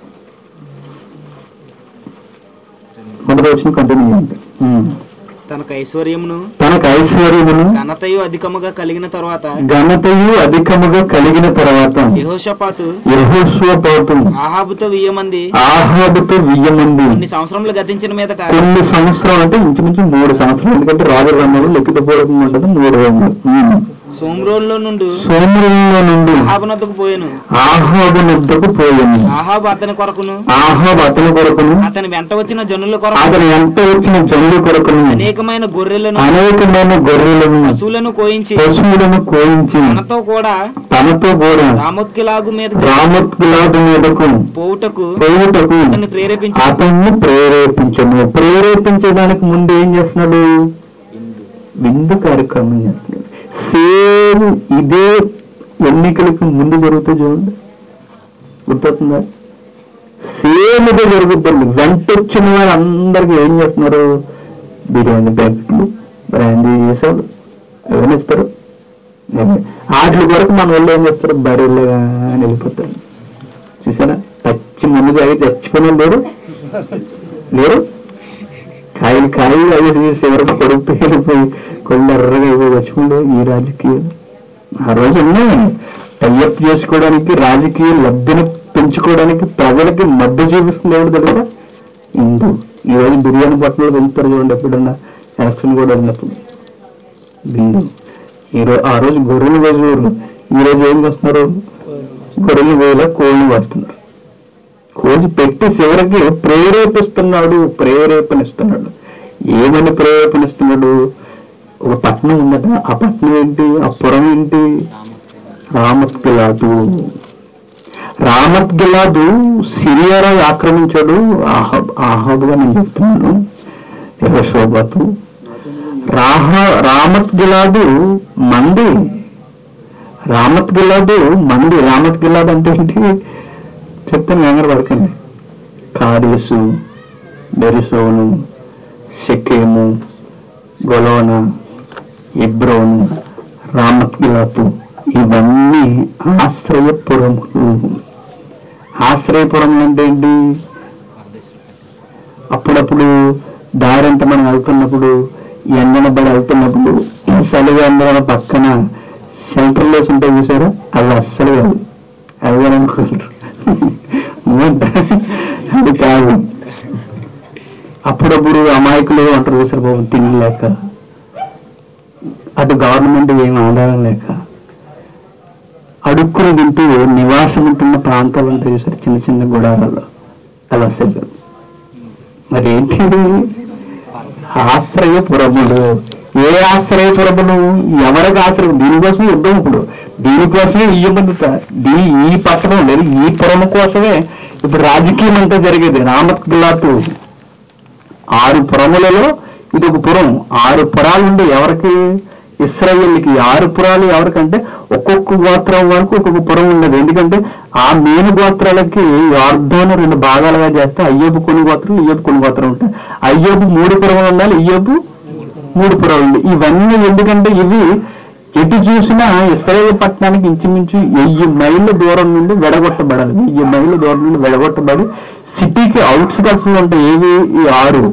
మొదటి వచ్చిన కంటిన్యూ చేయండి ఉమ్. తనకు ఐశ్వర్యమును తనకు ఐశ్వర్యమును ఘనతయు అధికముగా కలిగిన తర్వాత ఘనతయు అధికముగా కలిగిన తర్వాత యెహోషాపాతు యహోస్వపాతం ఆహాబుతో వెయ్యమంది ఆహాబుతో వియ్యమంది కొన్ని సంవత్సరములు గతించిన మీదట కొన్ని సంవత్సరాలు అంటే ఇంచుమించు మూడు సంవత్సరాలు ఎందుకంటే రాజరంగంలో లెక్కితపూర్వకం ఉండదు మూడు వందలు ఉమ్. సోమ్రోన్లో నుండి సోమరంలో నుండి ఆహాబునొద్దకు పోయాను ఆహాబు నిద్దకు పోయాను ఆహాబు అతని కొరకును ఆహాబు అతని కొరకును అతని వెంట వచ్చిన జనుల కొరకు అతని ఎంత వచ్చిన జల్లు కొరకును అనేకమైన గొర్రెలను అనేకమైన గొర్రెలను పశువులను కోయించి పశువులను కోయించి తనతో కూడా తనతో కూడా రామోత్కిలాగు మీద రామత్కులాదు మీదకు పోవుటకు పోవుటకు అతన్ని ప్రేరేపించి అతన్ని ప్రేరేపించను ప్రేరేపించడానికి ముందు ఏం చేస్తున్నాడు విందు కార్యక్రమం చేస్తున్నాడు సేమ్ ఇదే ఎన్నికలకు ముందు జరుగుతుంది చూడండి గుర్తవుతుందా సేమ్ ఇదే జరుగుతుంది వెంట వచ్చిన వారు అందరికి ఏం చేస్తున్నారు బిర్యానీ ప్యాకెట్లు బ్రాండీ చేశారు అవన్నీ ఇస్తారు వాటి వరకు మన వాళ్ళు ఏం చేస్తారు బరీలుగా అని వెళ్ళిపోతారు చూసారా పచ్చి ముందు తాగి చచ్చిపోయిన వాళ్ళు లేరు లేరు కాయలు కాయలు అవి చివరికి కొడుకు వెళ్ళిపోయి కొన్ని ఎర్రగా అయిపోయి వచ్చిండు ఈ రాజకీయం ఆ రోజు ఉన్నాయి టైఅప్ చేసుకోవడానికి రాజకీయ లబ్ధిని పెంచుకోవడానికి ప్రజలకి మద్దతు చూపిస్తుంది ఎవరు తెలుసా హిందూ ఈ రోజు బిర్యానీ బట్టలు వెళ్తారు చూడండి ఎప్పుడన్నా ఎలక్షన్ కూడా వెళ్ళినప్పుడు బిందు ఈ రోజు ఆ రోజు గొర్రెలు వేసేవారు ఈ రోజు ఏం చేస్తున్నారు గొర్రెలు వేల కోళ్ళు వేస్తున్నారు కోసి పెట్టి చివరికి ప్రేరేపిస్తున్నాడు ప్రేరేపణిస్తున్నాడు ఏమని ప్రేరేపణిస్తున్నాడు ఒక పట్టణం ఉందట ఆ పట్టణం ఏంటి ఆ పురం ఏంటి రామత్ గిలాదు రామత్ గిలాదు సిరియారా ఆక్రమించాడు ఆహబ్ ఆహాబుగా నేను చెప్తున్నాను యహోషోబాతు రాహ రామత్ గిలాదు మంది రామత్ గిలాదు మంది రామత్ గిలాదు అంటే ఏంటి చెప్తాను వెంగర పడకండి కాదేసు బెరిసోను షెకేము గొలోన ఇబ్రోను రామత్ గిలాతు ఇవన్నీ ఆశ్రయపురములు ఆశ్రయపురం అంటే ఏంటి అప్పుడప్పుడు దారంతా మనం వెళ్తున్నప్పుడు ఎండన పడి వెళ్తున్నప్పుడు ఈ చలిగా ఎండల పక్కన షెల్టర్లో ఉంటాయి చూసారా అవి అస్సలు కాదు అవి అని అనుకుంటారు మూట. అది కాదు అప్పుడప్పుడు అమాయకులు అంటారు చూసారు బాబు తిండి లేక అటు గవర్నమెంట్ ఏం ఆధారం లేక అడుక్కుని తింటూ నివాసం ఉంటున్న ప్రాంతాలు ఉంటాయి చూసారు చిన్న చిన్న గుడారాల్లో అలా అసలు మరి ఏంటి ఆశ్రయపురములు ఏ ఆశ్రయపురములు ఎవరికి ఆశ్రయం దీనికోసమే యుద్ధం ఇప్పుడు దీనికోసమే ఈ యుద్ధత దీ ఈ పట్టణం లేదు ఈ పురము కోసమే ఇప్పుడు రాజకీయం అంతా జరిగేది రామత్ గిలాతు ఆరు పురములలో ఇది ఒక పురం ఆరు పురాలు ఉండి ఎవరికి ఇస్రాయేల్కి ఆరు పురాలు ఎవరికంటే ఒక్కొక్క గోత్రం వరకు ఒక్కొక్క పురం ఉండదు ఎందుకంటే ఆ మేను గోత్రాలకి అర్ధోను రెండు భాగాలుగా చేస్తే అయ్యబు కొన్ని గోత్రం ఇయ్యబు కొన్ని గోత్రం ఉంటాయి అయ్యబు మూడు పురములు ఉండాలి ఇయ్యబు మూడు పురాలు ఉండాలి ఇవన్నీ ఎందుకంటే ఇవి ఎటు చూసినా ఇస్రాయేల్ పట్టణానికి ఇంచుమించు వెయ్యి మైళ్ళ దూరం నుండి వెడగొట్టబడాలి వెయ్యి మైళ్ళ దూరం నుండి వెడగొట్టబడి సిటీకి అవుట్స్కట్స్ ఉంటాయి ఏవి ఈ ఆరు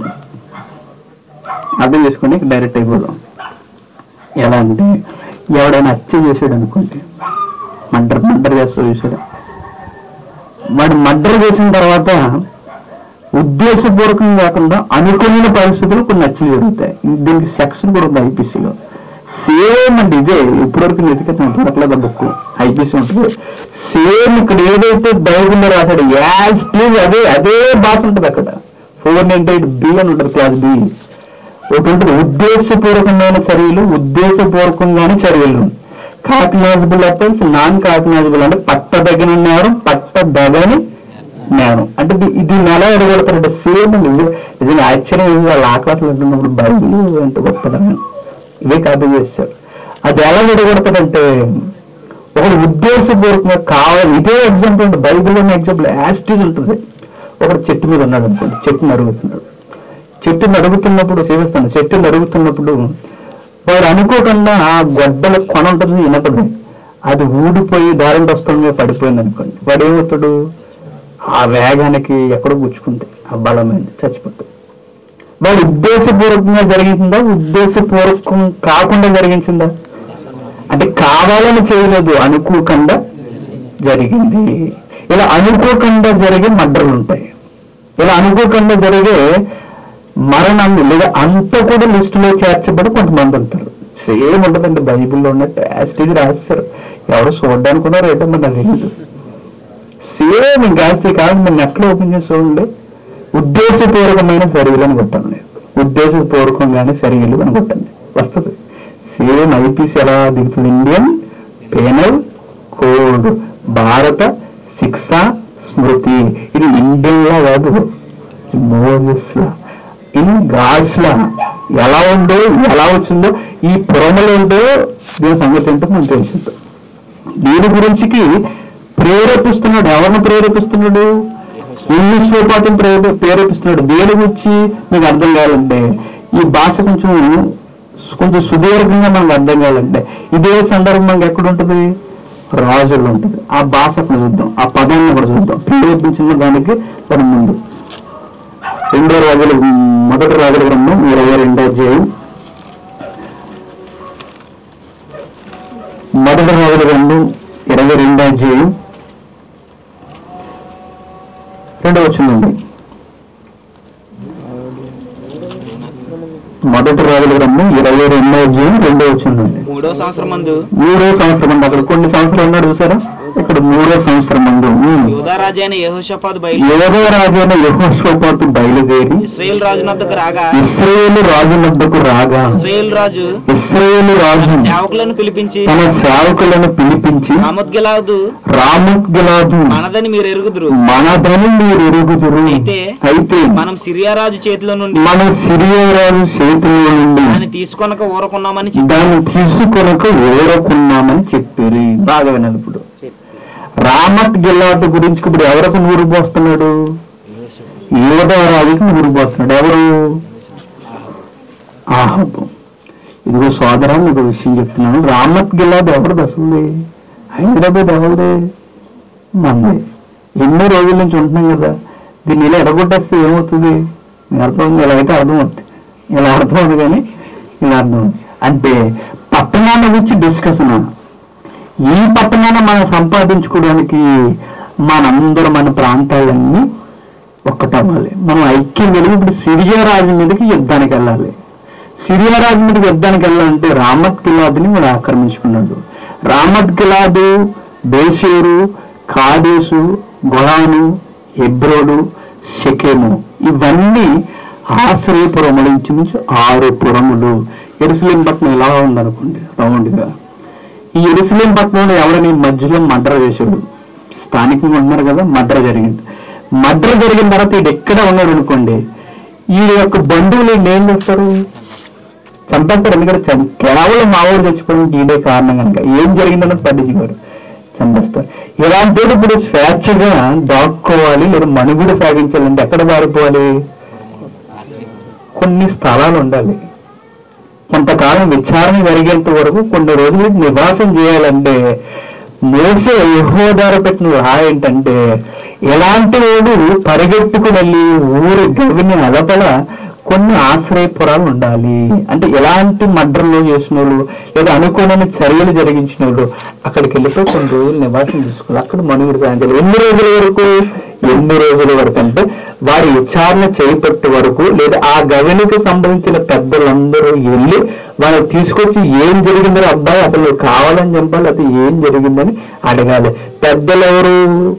అర్థం చేసుకుని డైరెక్ట్ అయిపోదాం ఎలా అంటే ఎవడైనా హత్య చేసాడు అనుకోండి మర్డర్ మర్డర్ చేస్తాడు చూసాడు వాడు మర్డర్ చేసిన తర్వాత ఉద్దేశపూర్వకం కాకుండా అనుకున్న పరిస్థితులు కొన్ని హత్యలు జరుగుతాయి దీనికి సెక్షన్ కూడా ఉంది ఐపీసీలో సేమ్ అండి ఇదే ఇప్పటివరకు వెతికితే దొరకలేదు బుక్ ఐపీసీ ఉంటుంది సేమ్ ఇక్కడ ఏదైతే బైబుల్లో రాశాడు యాజ్ టీజ్ అదే అదే భాష ఉంటుంది అక్కడ ఫోర్ నైన్టీ ఎయిట్ బి అని ఉంటుంది క్లాస్ బి ఒకటి ఉంటుంది ఉద్దేశపూర్వకమైన చర్యలు ఉద్దేశపూర్వకంగానే చర్యలు కాగ్నాజబుల్ అఫెన్స్ నాన్ కాగ్నాజబుల్ అంటే పట్టదగిన నేరం పట్టదగని జ్ఞానం అంటే ఇది- ఇది ఎలా ఎడగొడతారంటే సేమ్ నిజంగా ఆశ్చర్యం ఏంది వాళ్ళ ఆకాశం ఉంటున్నప్పుడు బైబిల్ ఎంత గొప్పదని ఇవే కాపీ చేశారు అది ఎలా విడగొడతాడంటే ఒకడు ఉద్దేశపూర్వకంగా కావాలి ఇదే ఎగ్జాంపుల్ అంటే బైబిల్లోని ఎగ్జాంపుల్ యాస్టీజ్ ఉంటుంది ఒకడు చెట్టు మీద ఉన్నాడు అనుకోండి చెట్టు నరుగుతున్నాడు చెట్టు నరుగుతున్నప్పుడు సేవిస్తాను చెట్టు నరుగుతున్నప్పుడు వాడు అనుకోకుండా ఆ గొడ్డల కొన ఉంటుంది ఇనపడి అది ఊడిపోయి దారిని వస్తుండగా పడిపోయింది అనుకోండి వాడు ఏమవుతాడు ఆ వేగానికి ఎక్కడో గుచ్చుకుంటాయి ఆ బలమైన చచ్చిపోతాడు వాడు ఉద్దేశపూర్వకంగా జరిగించిందా ఉద్దేశపూర్వకం కాకుండా జరిగించిందా అంటే కావాలని చేయలేదు అనుకోకుండా జరిగింది ఇలా అనుకోకుండా జరిగే మడ్డలు ఉంటాయి ఇలా అనుకోకుండా జరిగే మరణం లేదా అంత కూడా లిస్టులో చేర్చబడి కొంతమంది ఉంటారు సేమ్ ఉంటుందండి బైబిల్లో ఉన్నట్టు యాస్టీజ్ రాస్తారు ఎవరు చూడడానికి కూడా రేటో మరి నాకు తెలియదు సేమ్ ఇంకా యాస్టీ కాదు మీరు నెట్లో ఓపెన్ చేసి చూడండి ఉద్దేశపూర్వకమైన సరిగులని కొట్టండి ఉద్దేశపూర్వకంగానే సరిగులు అని కొట్టండి వస్తుంది సేమ్ ఐపీసీ ఎలా దిగుతుంది ఇండియన్ పేనల్ కోడ్ భారత శిక్షా స్మృతి ఇది ఇండియన్ లా కాదు Moses law in God's law ఎలా ఉందో ఎలా వచ్చిందో ఈ పురమలో ఉందో దీని సంగతి ఏంటో మనకు తెలిసింది దీని గురించికి ప్రేరేపిస్తున్నాడు ఎవరిని ప్రేరేపిస్తున్నాడు ఇంగ్లీష్ లో పాటు ప్రేరే- ప్రేరేపిస్తున్నాడు దేని గురించి మీకు అర్థం కావాలంటే ఈ భాష కొంచెం కొంచెం సుదీర్ఘంగా మనకు అర్థం కావాలంటే ఇదే సందర్భం మనకి ఎక్కడ ఉంటుంది రాజులు ఉంటుంది ఆ భాష అక్కడ చూద్దాం ఆ పదాన్ని కూడా చూద్దాం ప్రేరేపించిన దానికి దాని ముందు రెండో రాజులు మొదటి రాజుల గ్రంథం ఇరవై రెండో అధ్యాయం మొదటి రాజుల గ్రంథం ఇరవై రెండో అధ్యాయం రెండో వచ్చిందండి మొదటి రాజుల గ్రంథం ఇరవై రెండో అధ్యాయం రెండో వచ్చిందండి మూడో సంవత్సరం మందు మూడో సంవత్సరం అండి అక్కడ కొన్ని సంవత్సరాలు ఉన్నాడు చూసారా ఇక్కడ మూడో సంవత్సరం మందు యోధా రాజు అయిన యహోషపాద్ బయలు ఏదో రాజైన యహోషోపాతు బయలుదేరి ఇస్రాయేల్ రాజు నద్దకు రాగా ఇస్రాయేలు రాజు వద్దకు రాగా ఇస్రాయేల్ రాజు ఇస్రాయేలు రాజు సేవకులను పిలిపించి తన సేవకులను పిలిపించి రామద్గలాదు రామగిలాదు మనదని మీరు ఎరుగుదురు మనదని మీరు ఎరుగుదురు అయితే అయితే మనం సిరియా రాజు చేతిలో నుండి మన సిరియరాజు చేతిలో నుండి దాన్ని తీసుకొనక ఊరకున్నామని చెప్పి దాన్ని తీసుకొనక ఊరకున్నామని చెప్పారు బాగా వినాలి ఇప్పుడు రామత్ గిల్లాటు గురించి ఇప్పుడు ఎవరికి నూరు పోస్తున్నాడు యోధరాజుకి నూరు పోస్తున్నాడు ఎవరు ఆహబు ఇదిగో సోదరా మీకు విషయం చెప్తున్నాను రామత్ గిల్లాదు ఎవరిది అసలు హైదరాబాద్ ఎవరిది మంది ఎన్నో రోజుల నుంచి ఉంటున్నాం కదా దీన్ని ఇలా ఎడగొట్టేస్తే ఏమవుతుంది మీకు అర్థం ఇలా అయితే అర్థం అవుతుంది ఇలా అర్థం అవుతుంది కానీ ఇలా అర్థం అవుతుంది అంటే పట్టణాన్ని గురించి డిస్కషన్ ఈ పట్టణాన్ని మనం సంపాదించుకోవడానికి మనందరం మన ప్రాంతాలన్నీ ఒక్కటవ్వాలి మనం ఐక్యం కలిగి ఇప్పుడు సిరియా రాజు మీదకి యుద్ధానికి వెళ్ళాలి సిరియా రాజు మీదకి యుద్ధానికి వెళ్ళాలంటే రామత్ కిలాదుని వాడు ఆక్రమించుకున్నాడు రామత్ కిలాదు బేసేరు కాదేశు గొలాను హెబ్రోడు షెకెము ఇవన్నీ ఆశ్రయపురములు ఇంచుమించు ఆరు పురములు ఎరుసలేం పట్టణం ఎలా ఉందనుకోండి రౌండ్గా ఈ ఎరుసలేం పట్టణంలో ఎవరిని మధ్యలో మర్డర్ చేశాడు స్థానికంగా ఉన్నారు కదా మర్డర్ జరిగింది మర్డర్ జరిగిన తర్వాత ఈడు ఎక్కడ ఉన్నాడు అనుకోండి ఈ యొక్క బంధువులు ఈయన్ని ఏం చేస్తారు చంపేస్తారు ఎందుకంటే చం- కేవలం మామూలు చచ్చిపోవడానికి ఈడే కారణం కనుక ఏం జరిగిందన్నది పట్టించుకోరు చంపేస్తారు ఇలాంటి ఇప్పుడు స్వేచ్ఛగా దాక్కోవాలి లేదా మనుగుడు సాగించాలంటే ఎక్కడ పారిపోవాలి కొన్ని స్థలాలు ఉండాలి కొంతకాలం విచారణ జరిగేంత వరకు కొన్ని రోజులు నివాసం చేయాలంటే మోసే యహోదార పెట్టిన రాయి ఏంటంటే ఎలాంటి వాడు పరిగెత్తుకు వెళ్ళి ఊరి గవిని అలపల కొన్ని ఆశ్రయపురాలు ఉండాలి అంటే ఎలాంటి మడ్రలు చేసిన వాళ్ళు లేదా అనుకోని చర్యలు జరిగించిన వాళ్ళు అక్కడికి వెళ్ళిపోయి కొన్ని రోజులు నివాసం తీసుకోవాలి అక్కడ మనుగుడు సాయంత్రం ఎన్ని రోజుల వరకు ఎన్ని రోజుల వరకు అంటే వారి విచారణ చేపట్టే వరకు లేదా ఆ గవినికి సంబంధించిన పెద్దలందరూ వెళ్ళి వాళ్ళు తీసుకొచ్చి ఏం జరిగిందని అబ్బాయి అసలు నువ్వు కావాలని చెప్పాలి అది ఏం జరిగిందని అడగాలి పెద్దలు ఎవరు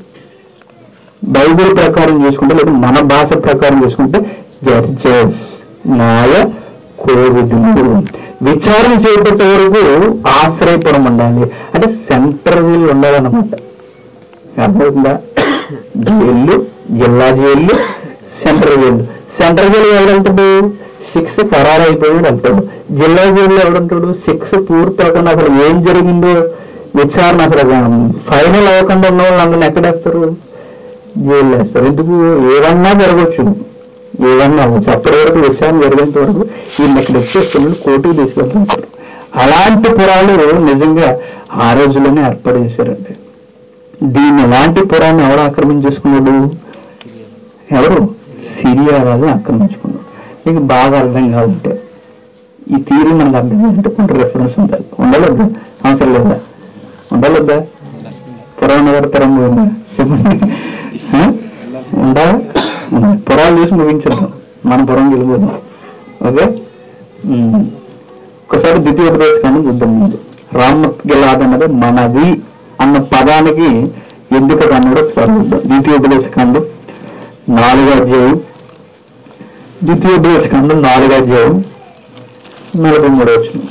బైబిల్ ప్రకారం చేసుకుంటే లేదా మన భాష ప్రకారం చేసుకుంటే జడ్జెస్ న్యాయ కోవిదులు విచారణ చేపట్టే వరకు ఆశ్రయపురం ఉండాలి అంటే సెంట్రల్ ఉండాలన్నమాట అర్థమవుతుందా జైళ్ళు జిల్లా జైళ్ళు సెంట్రల్ జైలు సెంట్రల్ జైలు ఎవడంటాడు శిక్ష ఖరారు అయిపోయాడు అంటాడు జిల్లా జైల్లో ఎవడంటాడు శిక్ష పూర్తి అవ్వకుండా అసలు ఏం జరిగిందో విచారణ అసలు ఫైనల్ అవ్వకుండా ఉన్న వాళ్ళు అందరిని ఎక్కడేస్తారు జైలు వేస్తారు ఎందుకు ఏదన్నా జరగచ్చు ఏదన్నా అవ్వచ్చు అప్పటి వరకు విషయాన్ని జరిగేంత వరకు ఈయన ఇక్కడ వచ్చేస్తున్నాడు కోర్టుకు తీసుకెళ్తుంటారు అలాంటి పురాలు నిజంగా ఆ రోజుల్లోనే ఏర్పాటు చేశారండి దీన్ని ఎలాంటి పురాన్ని ఎవరు ఆక్రమించేసుకున్నాడు ఎవరు సిరియా వాళ్ళు ఆక్రమించుకున్నాడు మీకు బాగా అర్థం కావాలంటే ఈ థీరీ మనకు అర్థం కావాలంటే కొన్ని రెఫరెన్స్ ఉండాలి ఉండాలొద్దా అవసరం లేదా ఉండాలొద్దా పురాణ గారు తరం పోయిందా చెప్పండి ఆ? ఉండాలా ఉంది. పురాలు చూసి ముగించేద్దాం మన పురం వెళ్ళిపోదాం ఓకే ఉమ్. ఒకసారి ద్వితీయ ప్రవేశకాన్ని చూద్దాం ముందు రామ్మత్ గిలాద్ అన్నది మనది అన్న పదానికి ఎందుకు అన్నాడు ఒకసారి చూద్దాం ద్వితీయ ఉపదేశకాండం నాలుగో అధ్యాయం ద్వితీయ ఉపదేశకాండం నాలుగో అధ్యాయం నలభై మూడు వచ్చిన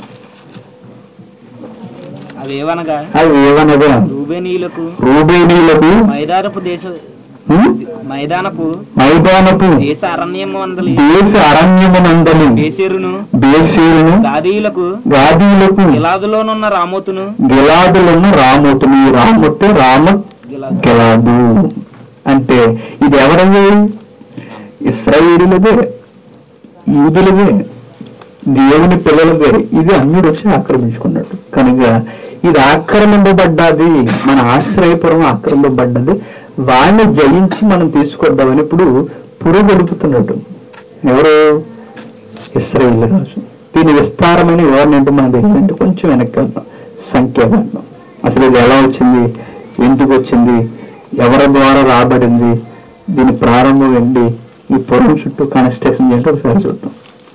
అవి ఏవనగా అది ఏమనగా రూబేనీయులకు రూబేనీలకు మైదానపు దేశ ఉమ్, మైదానపు మైదానపు దేశ అరణ్యము అందలి దేశ అరణ్యమునందలి బేసేరును బేసీలను గాదీయులకు గాదీలకు గిలాదులోనున్న రామోతును గిలాదులను రామోతుని రామొత్తే రామత్ గిలాదు గెలాదు అంటే ఇది ఎవరది ఇస్రాయేలులదే యూదులదే దేవుని పిల్లలదే ఇది అన్యుడు వచ్చి ఆక్రమించుకున్నట్టు కనుక ఇది ఆక్రమింపబడ్డది మన ఆశ్రయపురం ఆక్రమింపబడ్డది వాడిని జయించి మనం తీసుకొద్దామని ఇప్పుడు పురుగొలుపుతున్నట్టు ఎవరు ఇస్రాయేల్ రాజు దీని విస్తారమైన వివరణ ఏంటో మనం తెలియాలంటే కొంచెం వెనక్కి వెళ్దాం సంఖ్యాకాండం అసలు ఇది ఎలా వచ్చింది ఎందుకు వచ్చింది ఎవరి ద్వారా రాబడింది దీని ప్రారంభం ఏంటి ఈ పురం చుట్టూ కన్స్ట్రక్షన్ ఏంటో ఒకసారి చూద్దాం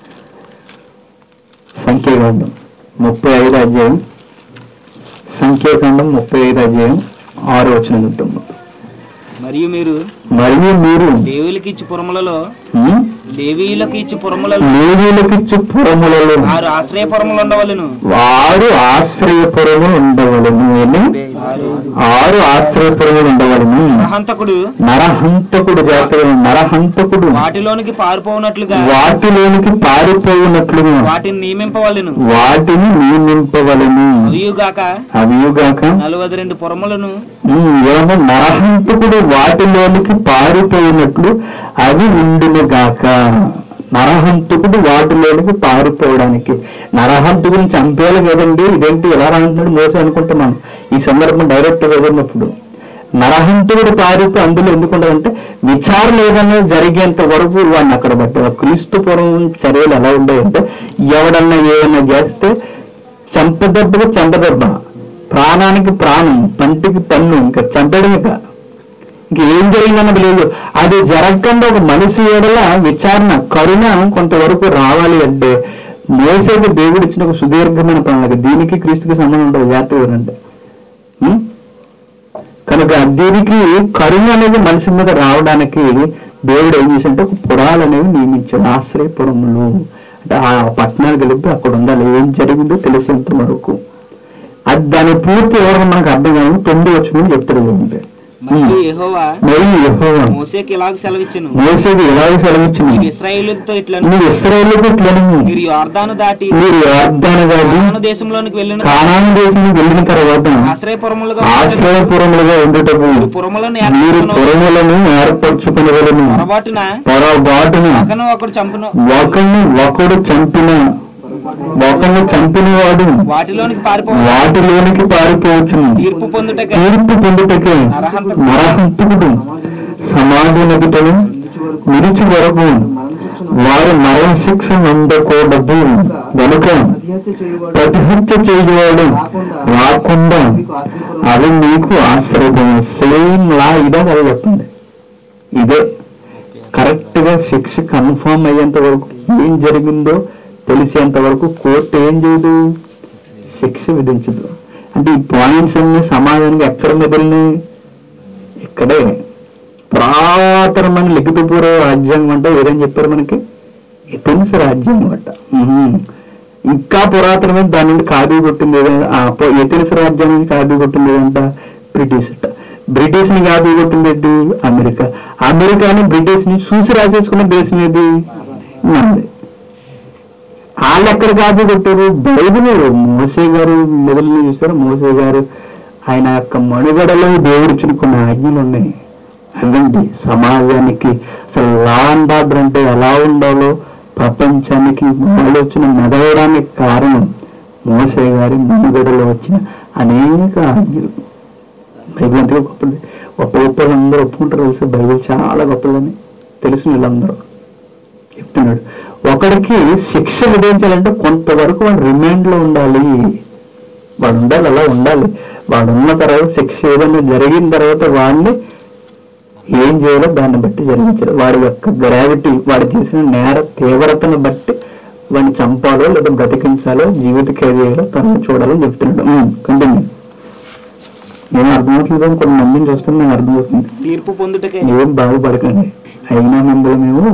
సంఖ్యాకాండం ముప్పై ఐదు అధ్యాయం సంఖ్యాకాండం ముప్పై ఐదు అధ్యాయం ఆరు వచ్చిన ఉంటుంది మరియు మీరు మరియు మీరు దేవులకి ఇచ్చి పురములలో హ్మ్? దేవీయులకు ఇచ్చి పురములలో లేవీలకిచ్చు పురములలో ఆరు ఆశ్రయపురములు ఉండవలను ఆరు ఆశ్రయపురములు ఉండవలను ఎన్ని ఆరు ఆరు ఆశ్రయపురములు ఉండవలను నరహంతకుడు నరహంతకుడు జాతర నరహంతకుడు వాటిలోనికి పారిపోనట్లుగా వాటిలోనికి పారిపోయినట్లుగా వాటిని నియమింపవలను వాటిని నియమింపవలను అవియుగాక అవియుగాక నలువది రెండు పురములను ఉమ్, ఏమో నరహంతకుడు వాటిలోనికి పారిపోయినట్లు అవి ఉండును గాక నరహంతకుడు వాటిలోనికి పారిపోవడానికి నరహంతకుని చంపేయాలి కదండి ఇదేంటి ఎలా రాంటున్నాడు మోసం అనుకుంటే మనం ఈ సందర్భం డైరెక్ట్ చదివినప్పుడు నరహంతకుడు పారిపోయి అందులో ఎందుకుంటుందంటే విచారణ ఏదన్నా జరిగేంత వరకు వాడిని అక్కడ పట్టారు క్రీస్తు పూర్వం చర్యలు ఎలా ఉండేయంటే ఎవడన్నా ఏదన్నా చేస్తే చంపదెబ్బకు చంపదెబ్బ ప్రాణానికి ప్రాణం పంటికి పన్ను ఇంకా చంపడమే ఇంకేం జరిగిందన్నది లేదు అది జరగకుండా ఒక మనిషి ఏడల విచారణ కరుణ కొంతవరకు రావాలి అంటే మోసేకి దేవుడు ఇచ్చిన ఒక సుదీర్ఘమైన ప్రణాళిక దీనికి క్రీస్తుకి సంబంధం ఉండదు జాతీయ అంటే ఉం? కనుక దీనికి కరుణ అనేది మనిషి మీద రావడానికి దేవుడు ఏం చేశాడంటే ఒక పురాలు అనేవి నియమించాడు ఆశ్రయపురములు అంటే ఆ పట్టణాలు కలిపి అక్కడ ఉండాలి ఏం జరిగిందో తెలిసేంత వరకు అది దాని పూర్తి వివరణ మనకు అర్థం కాదు తొమ్మిది వచ్చిందని చెప్తాడు చూడండి మరియు యెహోవా మరి యెహోవా మోసేకి ఇలాగ సెలవిచ్చును మోసేది ఎలాగ సెలవిచ్చింది మీరు ఇస్రాయేలుతో ఇట్లను మీరు ఇస్రాయేలుకు ఇట్లను మీరు యార్దాను దాటి మీరు వాగ్దాన కాదు కానాను దేశంలోనికి వెళ్ళిన కానాను దేశం వెళ్ళిన తర్వాత ఆశ్రయపురములుగా ఆశ్రయపురములుగా ఉండటకు మీరు పురములను మీరు ఏర్పరచుకును పురములను ఏర్పరచుకునగలను పొరపాటున పొరపాటున ఒకను ఒకడు చంపును ఒకరిని ఒకడు చంపిన ఒకరిని చంపిన వాడు వాటిలోనికి పారిపో వాటిలోనికి పారిపోవచ్చును తీర్పు పొందుటకై తీర్పు పొందుటకే నరహంతకుడు సమాధి నదుటను విడిచి వరకు వారు మరణ శిక్ష ఉండకూడదు గనుక అధిహత్య చేయవాడు ప్రతిహత్య చేయవాడు రాకుండా అది మీకు ఆశ్రయం సేమ్ లా ఇదే కదా చెప్పండి ఇదే కరెక్ట్ గా శిక్ష కన్ఫర్మ్ అయ్యేంత వరకు ఏం జరిగిందో తెలిసేంత వరకు కోర్టు ఏం చేయదు శిక్ష విధించదు అంటే ఈ పాయింట్స్ అన్ని సమాజానికి ఎక్కడ మెదిలినాయి ఇక్కడే పురాతనమైన లిఖితపూర్వ రాజ్యాంగం అంటే ఏదని చెప్పారు మనకి ఎథెన్స్ రాజ్యాంగం అంట ఉహుం. ఇంకా పురాతనమైన దాని నుండి కాపీ కొట్టింది ఏదంటే ఆ ఎథెన్స్ రాజ్యాంగం నుంచి కాపీ కొట్టింది ఏదంట బ్రిటిష్ అంట బ్రిటిష్ ని కాదు కొట్టింది ఏంటి అమెరికా అమెరికాని బ్రిటిష్ ని చూసి రాసేసుకున్న దేశం ఏది మనది వాళ్ళు ఎక్కడ కాదు కొట్టారు బైబిల్ మోసే గారు మొదలు చూసారు మోసే గారు ఆయన యొక్క మనుగడలో దేవుడు ఇచ్చిన కొన్ని ఆజ్ఞలు ఉన్నాయి అదండి సమాజానికి అసలు లా అండ్ ఆర్డర్ అంటే ఎలా ఉండాలో ప్రపంచానికి ఆలోచన మెదవడానికి కారణం మోసే గారి మనుగడలో వచ్చిన అనేక ఆజ్ఞలు బైబిల్ అంతగా గొప్పది గొప్ప గొప్ప అందరూ ఒప్పుకుంటారు తెలుసు బైబిల్ చాలా గొప్పదని తెలిసిన వీళ్ళందరూ చెప్తున్నాడు ఒకడికి శిక్ష విధించాలంటే కొంతవరకు వాడు రిమాండ్ లో ఉండాలి వాడు ఉండాలి అలా ఉండాలి వాడు ఉన్న తర్వాత శిక్ష ఏదైనా జరిగిన తర్వాత వాడిని ఏం చేయాలో దాన్ని బట్టి జరిగించాలి వాడి యొక్క గ్రావిటీ వాడు చేసిన నేర తీవ్రతను బట్టి వాడిని చంపాలో లేదా బ్రతికించాలో జీవిత ఖైదీలో తను చూడాలని చెప్తున్నాడు కంటిన్యూ నేను అర్థమవుతుంది కొన్ని మందిని చూస్తే నాకు అర్థమవుతుంది తీర్పు పొందుటకే ఏం బాగుపడకండి అయినా మిమ్మల్ని మేము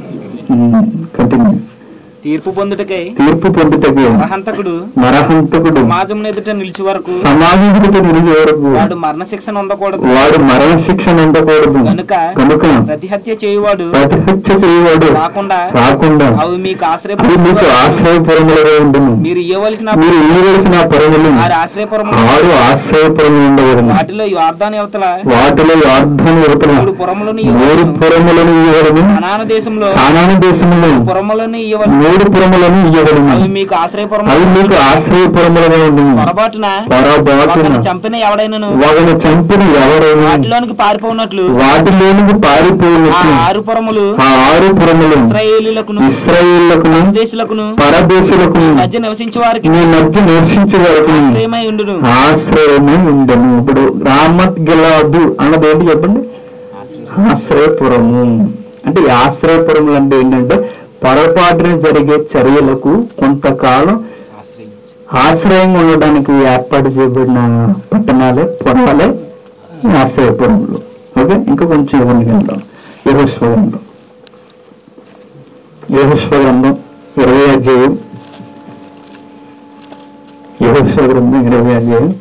కంటిన్యూ తీర్పు పొందుటకై తీర్పు పొందుటకి అర్హంతకుడు నరహంతకుడు సమాజం ఎదుట నిలిచి వరకు సమాజంలో నిలిచే వరకు వాడు మరణ శిక్షణ పొందకూడదు వాడు మరణ శిక్షణ ఉండకూడదు కనుక కనుక ప్రతి హత్య చేయువాడు ప్రతిహత్య చేయవాడు రాకుండా రాకుండా అవి మీకు అది మీకు ఆశ్రయపురములుగా ఆశ్రయపురములుగా ఉండును మీరు ఇవ్వవలసిన మీరు ఇవ్వవలసిన పురములు ఆరు ఆశ్రయపురములు ఆరు ఆశ్రయపురములు ఉండవలను వాటిలో యుర్దాని అవతల వాటిలో అర్థం యువతల మూడు పురములను మూడు ఇవ్వవలెను పురములను ఇవ్వడము అనాన దేశంలో కానాన దేశంలో పురములను ఇవ్వవలెను మూడు పురములను ఇవ్వడము అవి మీకు ఆశ్రయపురములు అవి మీకు ఆశ్రయపురములుగా ఉండును పొరపాటున పొరపాటున ఒకరిని చంపిన ఎవడైనను ఒకని చంపిన ఎవరైనా వాటిలోనికి పారిపోనట్లు వాటిలోనికి ఆ పారిపోయినట్లు ఆరు పురములు ఆ ఆరు పురములు ఇస్రాయేలీలకును ఇస్రాయేళ్లకును దేశులకును పరదేశులకు మధ్య నివసించే వారికి నీ మధ్య నివసించే వరకు ప్రేమై ఉండును ఆశ్రయమై ఉండను ఇప్పుడు రామత్ గిలాదు అన్నది ఏంటి చెప్పండి ఆశ్రయపురము అంటే ఈ ఆశ్రయపురములు అంటే ఏంటంటే పొరపాటున జరిగే చర్యలకు కొంతకాలం ఆశ్రయంగా ఉండడానికి ఏర్పాటు చేయబడిన పట్టణాలే పురాలే ఈ ఆశ్రయపురములు ఓకే ఇంకా కొంచెం ఇవ్వండి గ్రంథం యహోశ్వ గ్రంథం యహోశ్వ గ్రంథం ఇరవై అధ్యాయం యహోశ్వ గ్రంథం ఇరవై అధ్యాయం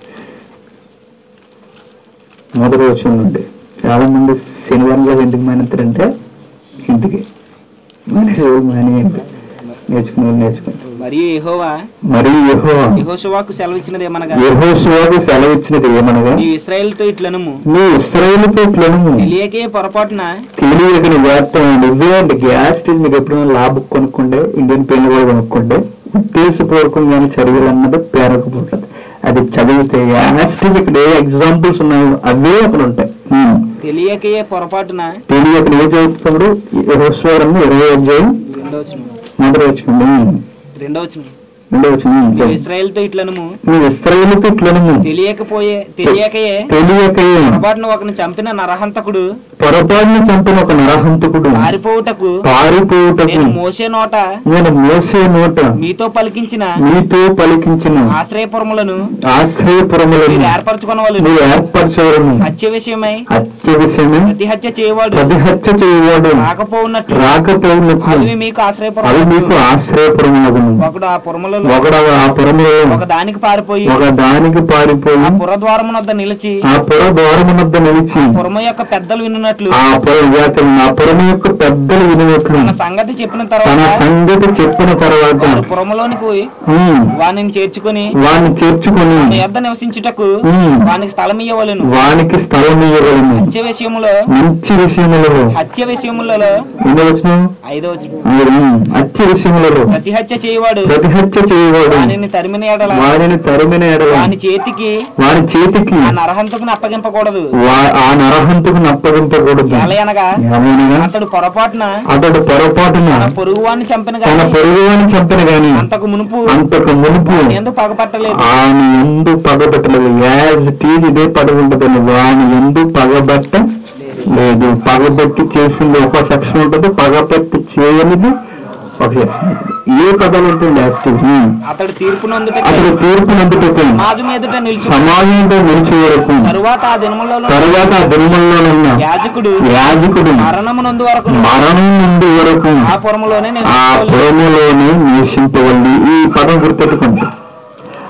మొదటి వచ్చిన నుండి చాలా మంది శనివారం రోజు ఎందుకు మానేస్తారంటే ఇంటికి మనిషి మానేయండి నేర్చుకునే వాళ్ళు నేర్చుకుని మరియు యెహోవా మరి యహో యెహోషువాకు సెలవిచ్చినది ఏమనగా యహోశివాకు సెలవిచ్చినది ఏమనగా నీ ఇస్రాయేల్తో ఇట్లనము నీ ఇస్రాయేలుతో ఇట్లను తెలియకే పొరపాటున తెలియకని వార్త నువ్వే అంటే గ్యాస్ స్టేజ్ మీకు ఎప్పుడైనా లాభం కొనుక్కుంటే ఇండియన్ పెయిన్ కూడా కొనుక్కుంటే ఉద్దేశపూర్వకంగా చర్యలు అన్నది పేరకపోతుంది అది చదివితే గ్యాస్ స్టేజ్ ఇక్కడ ఏ ఎగ్జాంపుల్స్ ఉన్నాయో అవే అక్కడ ఉంటాయి హ్మ్. తెలియకే పొరపాటున తెలియక ఏ చదువుతున్నప్పుడు యహోశ్వరం ఇరవై అధ్యాయం రెండో వచనం మొదటి వచ్చింది రెండో వచనం రెండో వచ్చింది నీ ఇస్రాయేల్తో ఇట్లనము నీ ఇస్రాయేలుతో ఇట్లను తెలియకపోయే తెలియకయే తెలియకయే పొరపాటున ఒకరిని చంపిన నరహంతకుడు పొరపాటున చంపిన ఒక నరహంతకుడు పారిపోవుటకు పారిపోవుటకు నేను మోసే నోట నేను మోసే నోట మీతో పలికించిన నీతో పలికించిన ఆశ్రయపురములను ఆశ్రయపురములను మీరు ఏర్పరచుకొనవలను నువ్వు ఏర్పరచవలను హత్య విషయమై అత్యవశ్యమే ప్రతి హత్య చేయవాడు ప్రతిహత్య చేయవాడు రాకపోవున్నట్లు రాకపోయినట్లు అవి మీకు అవి ఆశ్రయపురములు మీకు ఆశ్రయపురములను ఒకడు ఆ పురములలో ఒకడు ఆ పురములో ఒక దానికి పారిపోయి ఒక దానికి పారిపోయి ఆ పురద్వారము వద్ద నిలిచి ఆ పుర ద్వారమునద్ద నిలిచి పురము యొక్క పెద్దలు వినున్నట్లు ఆ పుర జాతర ఆ పురము యొక్క పెద్దలు వినినట్లు తన సంగతి చెప్పిన తన తర్వాత సంగతి చెప్పిన తర్వాత వారు పురములోనికి పోయి ఉమ్, వానిని చేర్చుకుని వాణ్ణి చేర్చుకొని తన యొద్ద నివసించుటకు ఉమ్, వానికి స్థలం ఇవ్వవలను వానికి స్థలం ఇవ్వగలను హత్య విషయములో మంచి విషయములలో హత్య విషయములలో ఎన్నో వచ్చిన ఐదో వచనం. హత్య విషయములలో ప్రతి హత్య చేయవాడు ప్రతి హత్య చేయవాడు వానిని తరిమిన ఎడల వారిని తరిమిన ఎడల వాని చేతికి వారి చేతికి ఆ నరహంతకుని అప్పగింపకూడదు వా- ఆ నరహంతుకు నప్పగింపకూడదు ఎలయనగా ఏమైనా అతడు పొరపాటున అతడు పొరపాటున తన పొరుగు వాడిని చంపిన తన గాని పొరుగుని చంపిన గాని అంతకు మునుపు అంతకు మునుపు ఎందుకు పగపట్టలేదు ఆయన ఎందు పగబట్టలేదు యాజ్ టీజ్ ఇదే పడగుంటదని వాని ఎందు పగబట్ట లేదు పగబెట్టి చేసింది ఒక సెక్షన్ ఉంటుంది పగబెట్టి చేయనిది ఒక సెక్షన్ ఉంటుంది ఏ కథలు ఉంటుంది లాస్ట్ అతడు తీర్పు నందుటకు అతడు తీర్పు నందుటకు సమాజం ఎదుట నిలుచు సమాజంతో నిలిచి వరకు తరువాత ఆ దినములలో తరువాత ఆ దినముల్లోనున్న యాజకుడు యాజకుడు మరణము నందు వరకు మరణం నుండి వరకు ఆ పురములోనే ఆ నివసించవలెను. పురములోనే నివసింపవల్లి ఈ పదం గుర్తెట్టుకోండి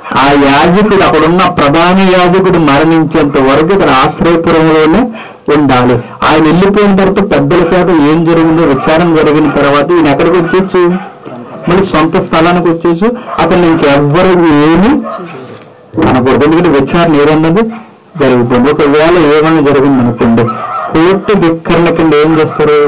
ఆ యాజకుడు అక్కడున్న ప్రధాన యాజకుడు మరణించేంత వరకు ఇక్కడ ఆశ్రయపురంలోనే ఉండాలి ఆయన వెళ్ళిపోయిన తర్వాత పెద్దల చేత ఏం జరిగిందో విచారం జరిగిన తర్వాత ఈయన ఎక్కడికి వచ్చేచ్చు మళ్ళీ సొంత స్థలానికి వచ్చేసి అతను ఇంకెవ్వరు ఏమి అనకూడదు ఎందుకంటే విచారణ ఏదన్నది జరుగుతుంది ఒకవేళ ఏమైనా జరిగింది అనుకోండి కోర్టు ధిక్కరణ కింద ఏం చేస్తారు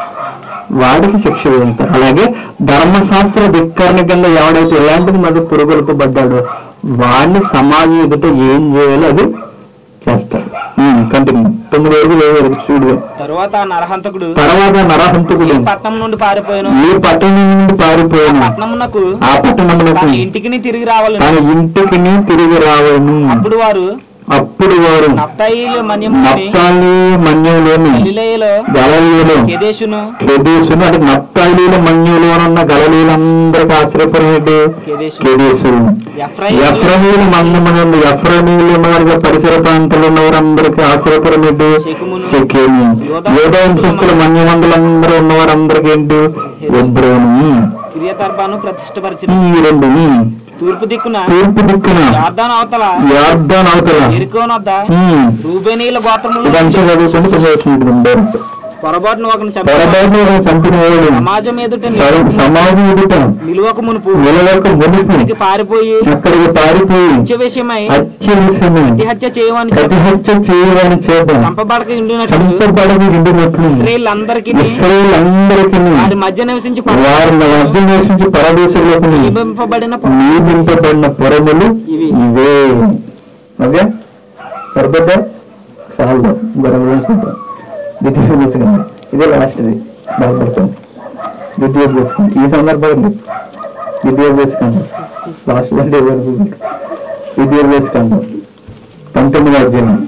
వాడికి శిక్ష వేస్తారు అలాగే ధర్మశాస్త్ర ధిక్కరణ కింద ఎవడైతే ఎలాంటిది మరి పురుగులకు పడ్డాడో వాడిని సమాజం ఎదుట ఏం చేయాలో అది చేస్తారు కంటిన్యూ తొమ్మిది వరకు లేవు వరకు చూడు తరువాత ఆ నరహంతకుడు తర్వాత నరహంతకుడు ఈ పట్నం నుండి పారిపోయాను ఏ పట్టణం నుండి పారిపోయిన పట్నమునకు ఆ పట్టణంలో తన ఇంటికి తిరిగి రావాలని తన ఇంటికి తిరిగి రావను అప్పుడు వారు అప్పుడు వారు నఫ్తాయిలు మన్యముని నప్తాలి మన్యంలోని గలిలయలో గలలీలో కెదేశును కేదేశును అంటే నప్తాలీల మన్యంలో ఉన్న గలలీలందరికీ ఆశ్రయపడేది కెదేశు కేదేశు ఎఫ్రాయిము ఎఫ్రమీల మందమనందు ఎఫ్రమీల మార్గ పరిసర ప్రాంతాల్లో ఉన్న వారందరికీ ఆశ్రయపడమేది శకుమును, శకేము యోధవంశస్థుల మన్యమందులందరూ ఉన్న వారందరికీ ఏంటి ఎబ్రోను కిరియతర్బాను ప్రతిష్టపరిచిన ఈ రెండు తూర్పు దిక్కున తూర్పు దిక్కున యార్దాన్ అవతల యార్దాన్ అవతల ఎరుకోన్ వద్ద ఉమ్. రూబేనీల గోత్రములు ఇదంతా చదువుకొని కొంచెం పొరపాటును ఒకరిని చంపి పొరపాటు చంపిన వాడు సమాజం ఎదుట సర్వ- సమాజం ఎదుట నిలువక మునుపు నిలవక మునిపి ఇంటికి పారిపోయి అక్కడికి పారిపోయి హత్య విషయమై అత్యవసరమే అతి హత్య చేయమని చెప్పి ప్రతిహత్య చేయని చేత చంపబడక ఉండినట్లు చంపబడని ఇండినట్లు స్త్రీలందరికీ ఇస్రాయేలందరికీ వారి మధ్య నివసించి వారి మధ్య నివసించి పరదేశంలోకి నియమింపబడిన నియమింపబడిన పొరములు ఇవి. ఇవే ఓకే సరిపోద్దా చాలు గొడవ ద్వితీయ దశకండి ఇదే లాస్ట్ ఇది బాగుపడుతుంది ద్వితీయ దశకండి ఈ సందర్భంలో ద్వితీయ దశకండి లాస్ట్ అంటే వరకు ద్వితీయ దశకండి పంతొమ్మిది అధ్యాయం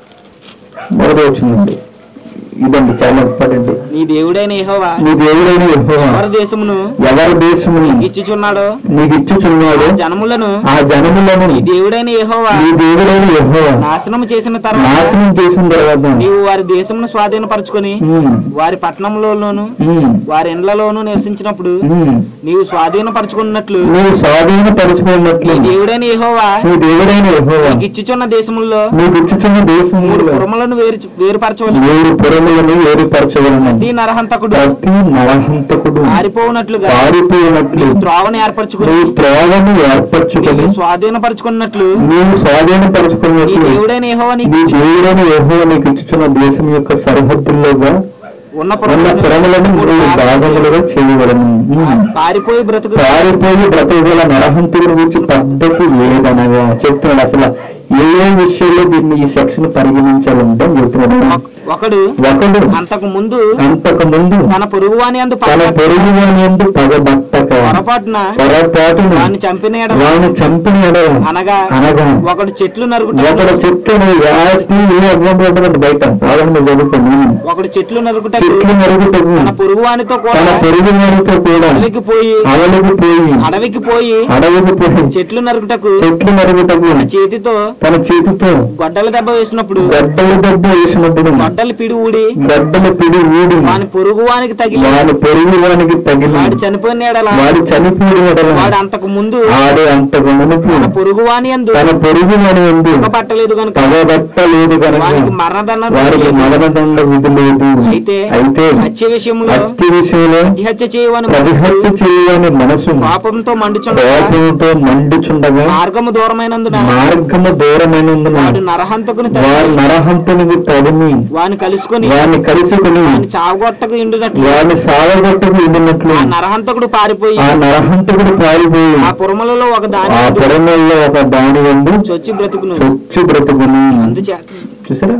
మొదటి వచ్చిందండి ఇదండి చాలా ఇంపార్టెంట్ నీ దేవుడైన యెహోవా నీ దేవుడైన యెహోవా ఎవరి దేశమును ఎవరి దేశముని ఇచ్చుచున్నాడో నీకు ఇచ్చుచున్నాడు జనములను ఆ జనములను నీ దేవుడైన యెహోవా నీ దేవుడైన యెహోవా నాశనం చేసిన తర్వాత నాశనం చేసిన తర్వాత నీవు వారి దేశమును స్వాధీనపరచుకొని ఉమ్, వారి పట్టణంలోను ఉమ్, వారి ఇండ్లలోను నివసించినప్పుడు ఉమ్. నీవు స్వాధీనపరచుకున్నట్లు నీవు స్వాధీన పరుచుకున్నట్లు నీ దేవుడైన యెహోవా నీ దేవుడైన యెహోవా నీకు ఇచ్చుచున్న దేశముల్లో నీకు ఇచ్చుచున్న మూడు దేశంలో పురములను వేరు వేరుపరచవలెను ఏడు పురములను ఏర్పరచవలను ప్రతి నరహంతకుడు ప్రతి నరహంతకుడు పారిపోవునట్లుగా పారిపోయినట్లు నీవు త్రోవను ఏర్పరచుకుని నీవు త్రోవను ఏర్పరచుకొని నీవు స్వాధీనపరచుకున్నట్లు నీవు స్వాధీన నీ పరుచుకున్నట్లు దేవుడైన యెహోవా నీకు నీ దేవుడైన యెహోవా నీకు ఇచ్చుచున్న దేశం యొక్క సరిహద్దుల్లోగా ఉన్న ఉన్న పురములను పురములను మూడు మూడు భాగాలుగా భాగములుగా చేయబడను ఉమ్. పారిపోయి బ్రతుకు పారిపోయి బ్రతకగల నరహంతుల గురించి పద్ధతి లేదనగా చెప్తున్నాడు అసలు ఏ ఏ విషయంలో దీన్ని ఈ సెక్షన్ పరిగణించాలంటే చెప్తున్నాడు ఒక- ఒకడు ఒకడు అంతకు ముందు అంతకు ముందు తన పొరుగువాని అందు తన పొరుగు ఎందు పగబట్టక పొరపాటున పొరపాటును వాని చంపిన ఎడల వాడిని చంపిన ఎడల అనగా అనగా ఒకడు చెట్లు ఒకడు నరుకుటకు చెప్తాను యాస్ని ఏ ఎగ్జాంపుల్ ఉంటుంది బయట ప్రారంభం చదువుకోండి ఒకడు చెట్లు నరుకుటకు చెట్లు మరుగుటకు తన పొరుగువానితో తన కూడా పొరుగు వారితో కూడా అడవికి పోయి అడవికి పోయి అడవికి పోయి అడవికి పోయి చెట్లు నరుకుటకు చెట్లు మరుగుటకు తన చేతితో తన చేతితో గొడ్డల దెబ్బ వేసినప్పుడు గడ్డలు దెబ్బ వేసినప్పుడు గొడ్డలి పిడి ఊడి గడ్డల పిడి ఊడి వాని పొరుగువానికి తగిలి వాడి పొరుగు వానికి తగిలి వాడు చనిపోయిన ఎడల వాడు చనిపోయిన ఎడల వాడు అంతకు ముందు వాడు అంతకు మునుపు తన పొరుగువాని అందు తన పొరుగు వాని ఎందు పట్టలేదు కనుక పగబట్ట లేదు కనుక వానికి మరణదండం వారికి లేదు. మరణదండ విధి లేదు అయితే అయితే హత్య విషయంలో అత్తి విషయంలో అతి హత్య చేయవని ప్రతిహత్య చేయని మనసు పాపంతో మండుచుండగా కోపంతో మండుచుండగా మార్గము దూరమైనందున మార్గము దూరమైనందున వాడు నరహంతకుని వారు తగిలి నరహంతునికి తడిమి వాని కలుసుకొని వారిని కలుసుకుని వాని చావగొట్టకు ఇండునట్లు వారిని సావగొట్టకు ఉండినట్లు ఆ నరహంతకుడు పారిపోయి ఆ నరహంతుడు పారిపోయి ఆ పురములలో ఒక దాని ఆ పొరమల్లో ఒక దాని ఎందు చొచ్చి బ్రతుకును చొచ్చి బ్రతుకుని అందుచేత చూసారా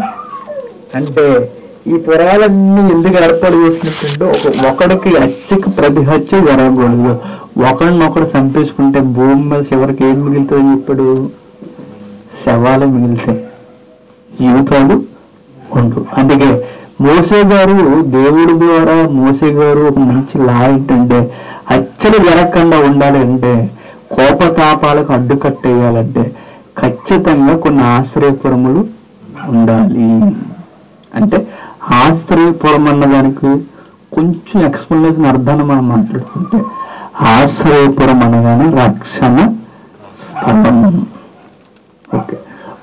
అంటే ఈ పురాలన్నీ ఎందుకు ఏర్పాటు చేసినట్టుంటే ఒక ఒకడికి హత్యకి ప్రతి హత్య జరగకూడదు ఒకడినొకడు చంపేసుకుంటే భూమి మీద చివరికి ఏం మిగులుతుంది ఇప్పుడు శవాలు మిగులుతాయి జీవితాలు ఉండవు అందుకే మోసే గారు దేవుడి ద్వారా మోసే గారు ఒక మంచి లా ఏంటంటే హత్యలు జరగకుండా ఉండాలి అంటే కోపతాపాలకు అడ్డుకట్టేయాలంటే ఖచ్చితంగా కొన్ని ఆశ్రయపురములు ఉండాలి అంటే ఆశ్రయపురం అన్న దానికి కొంచెం ఎక్స్ప్లెనేషన్ అర్థాన్ని మనం మాట్లాడుకుంటే ఆశ్రయపురం అనగానే రక్షణ స్థలం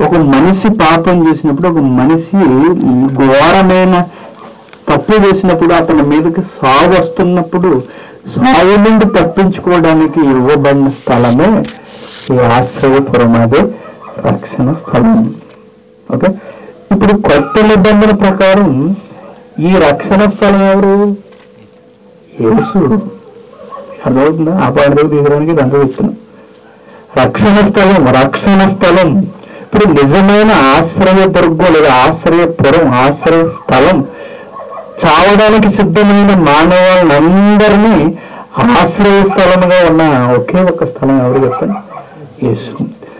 ఒక మనిషి పాపం చేసినప్పుడు ఒక మనిషి ఘోరమైన తప్పు చేసినప్పుడు అతని మీదకి సాగు వస్తున్నప్పుడు సాగు నుండి తప్పించుకోవడానికి ఇవ్వబడిన స్థలమే ఈ ఆశ్రయపురం అదే రక్షణ స్థలం ఓకే ఇప్పుడు కొత్త నిబంధన ప్రకారం ఈ రక్షణ స్థలం ఎవరు యేసు అర్థమవుతుందా ఆ పాట దగ్గర తీయడానికి ఇదంతా చెప్తున్నాం రక్షణ స్థలం రక్షణ స్థలం ఇప్పుడు నిజమైన ఆశ్రయ దుర్గం లేదా ఆశ్రయపురం ఆశ్రయ స్థలం చావడానికి సిద్ధమైన మానవాళ్ళందరినీ ఆశ్రయ స్థలముగా ఉన్న ఒకే ఒక స్థలం ఎవరు చెప్పండి యేసు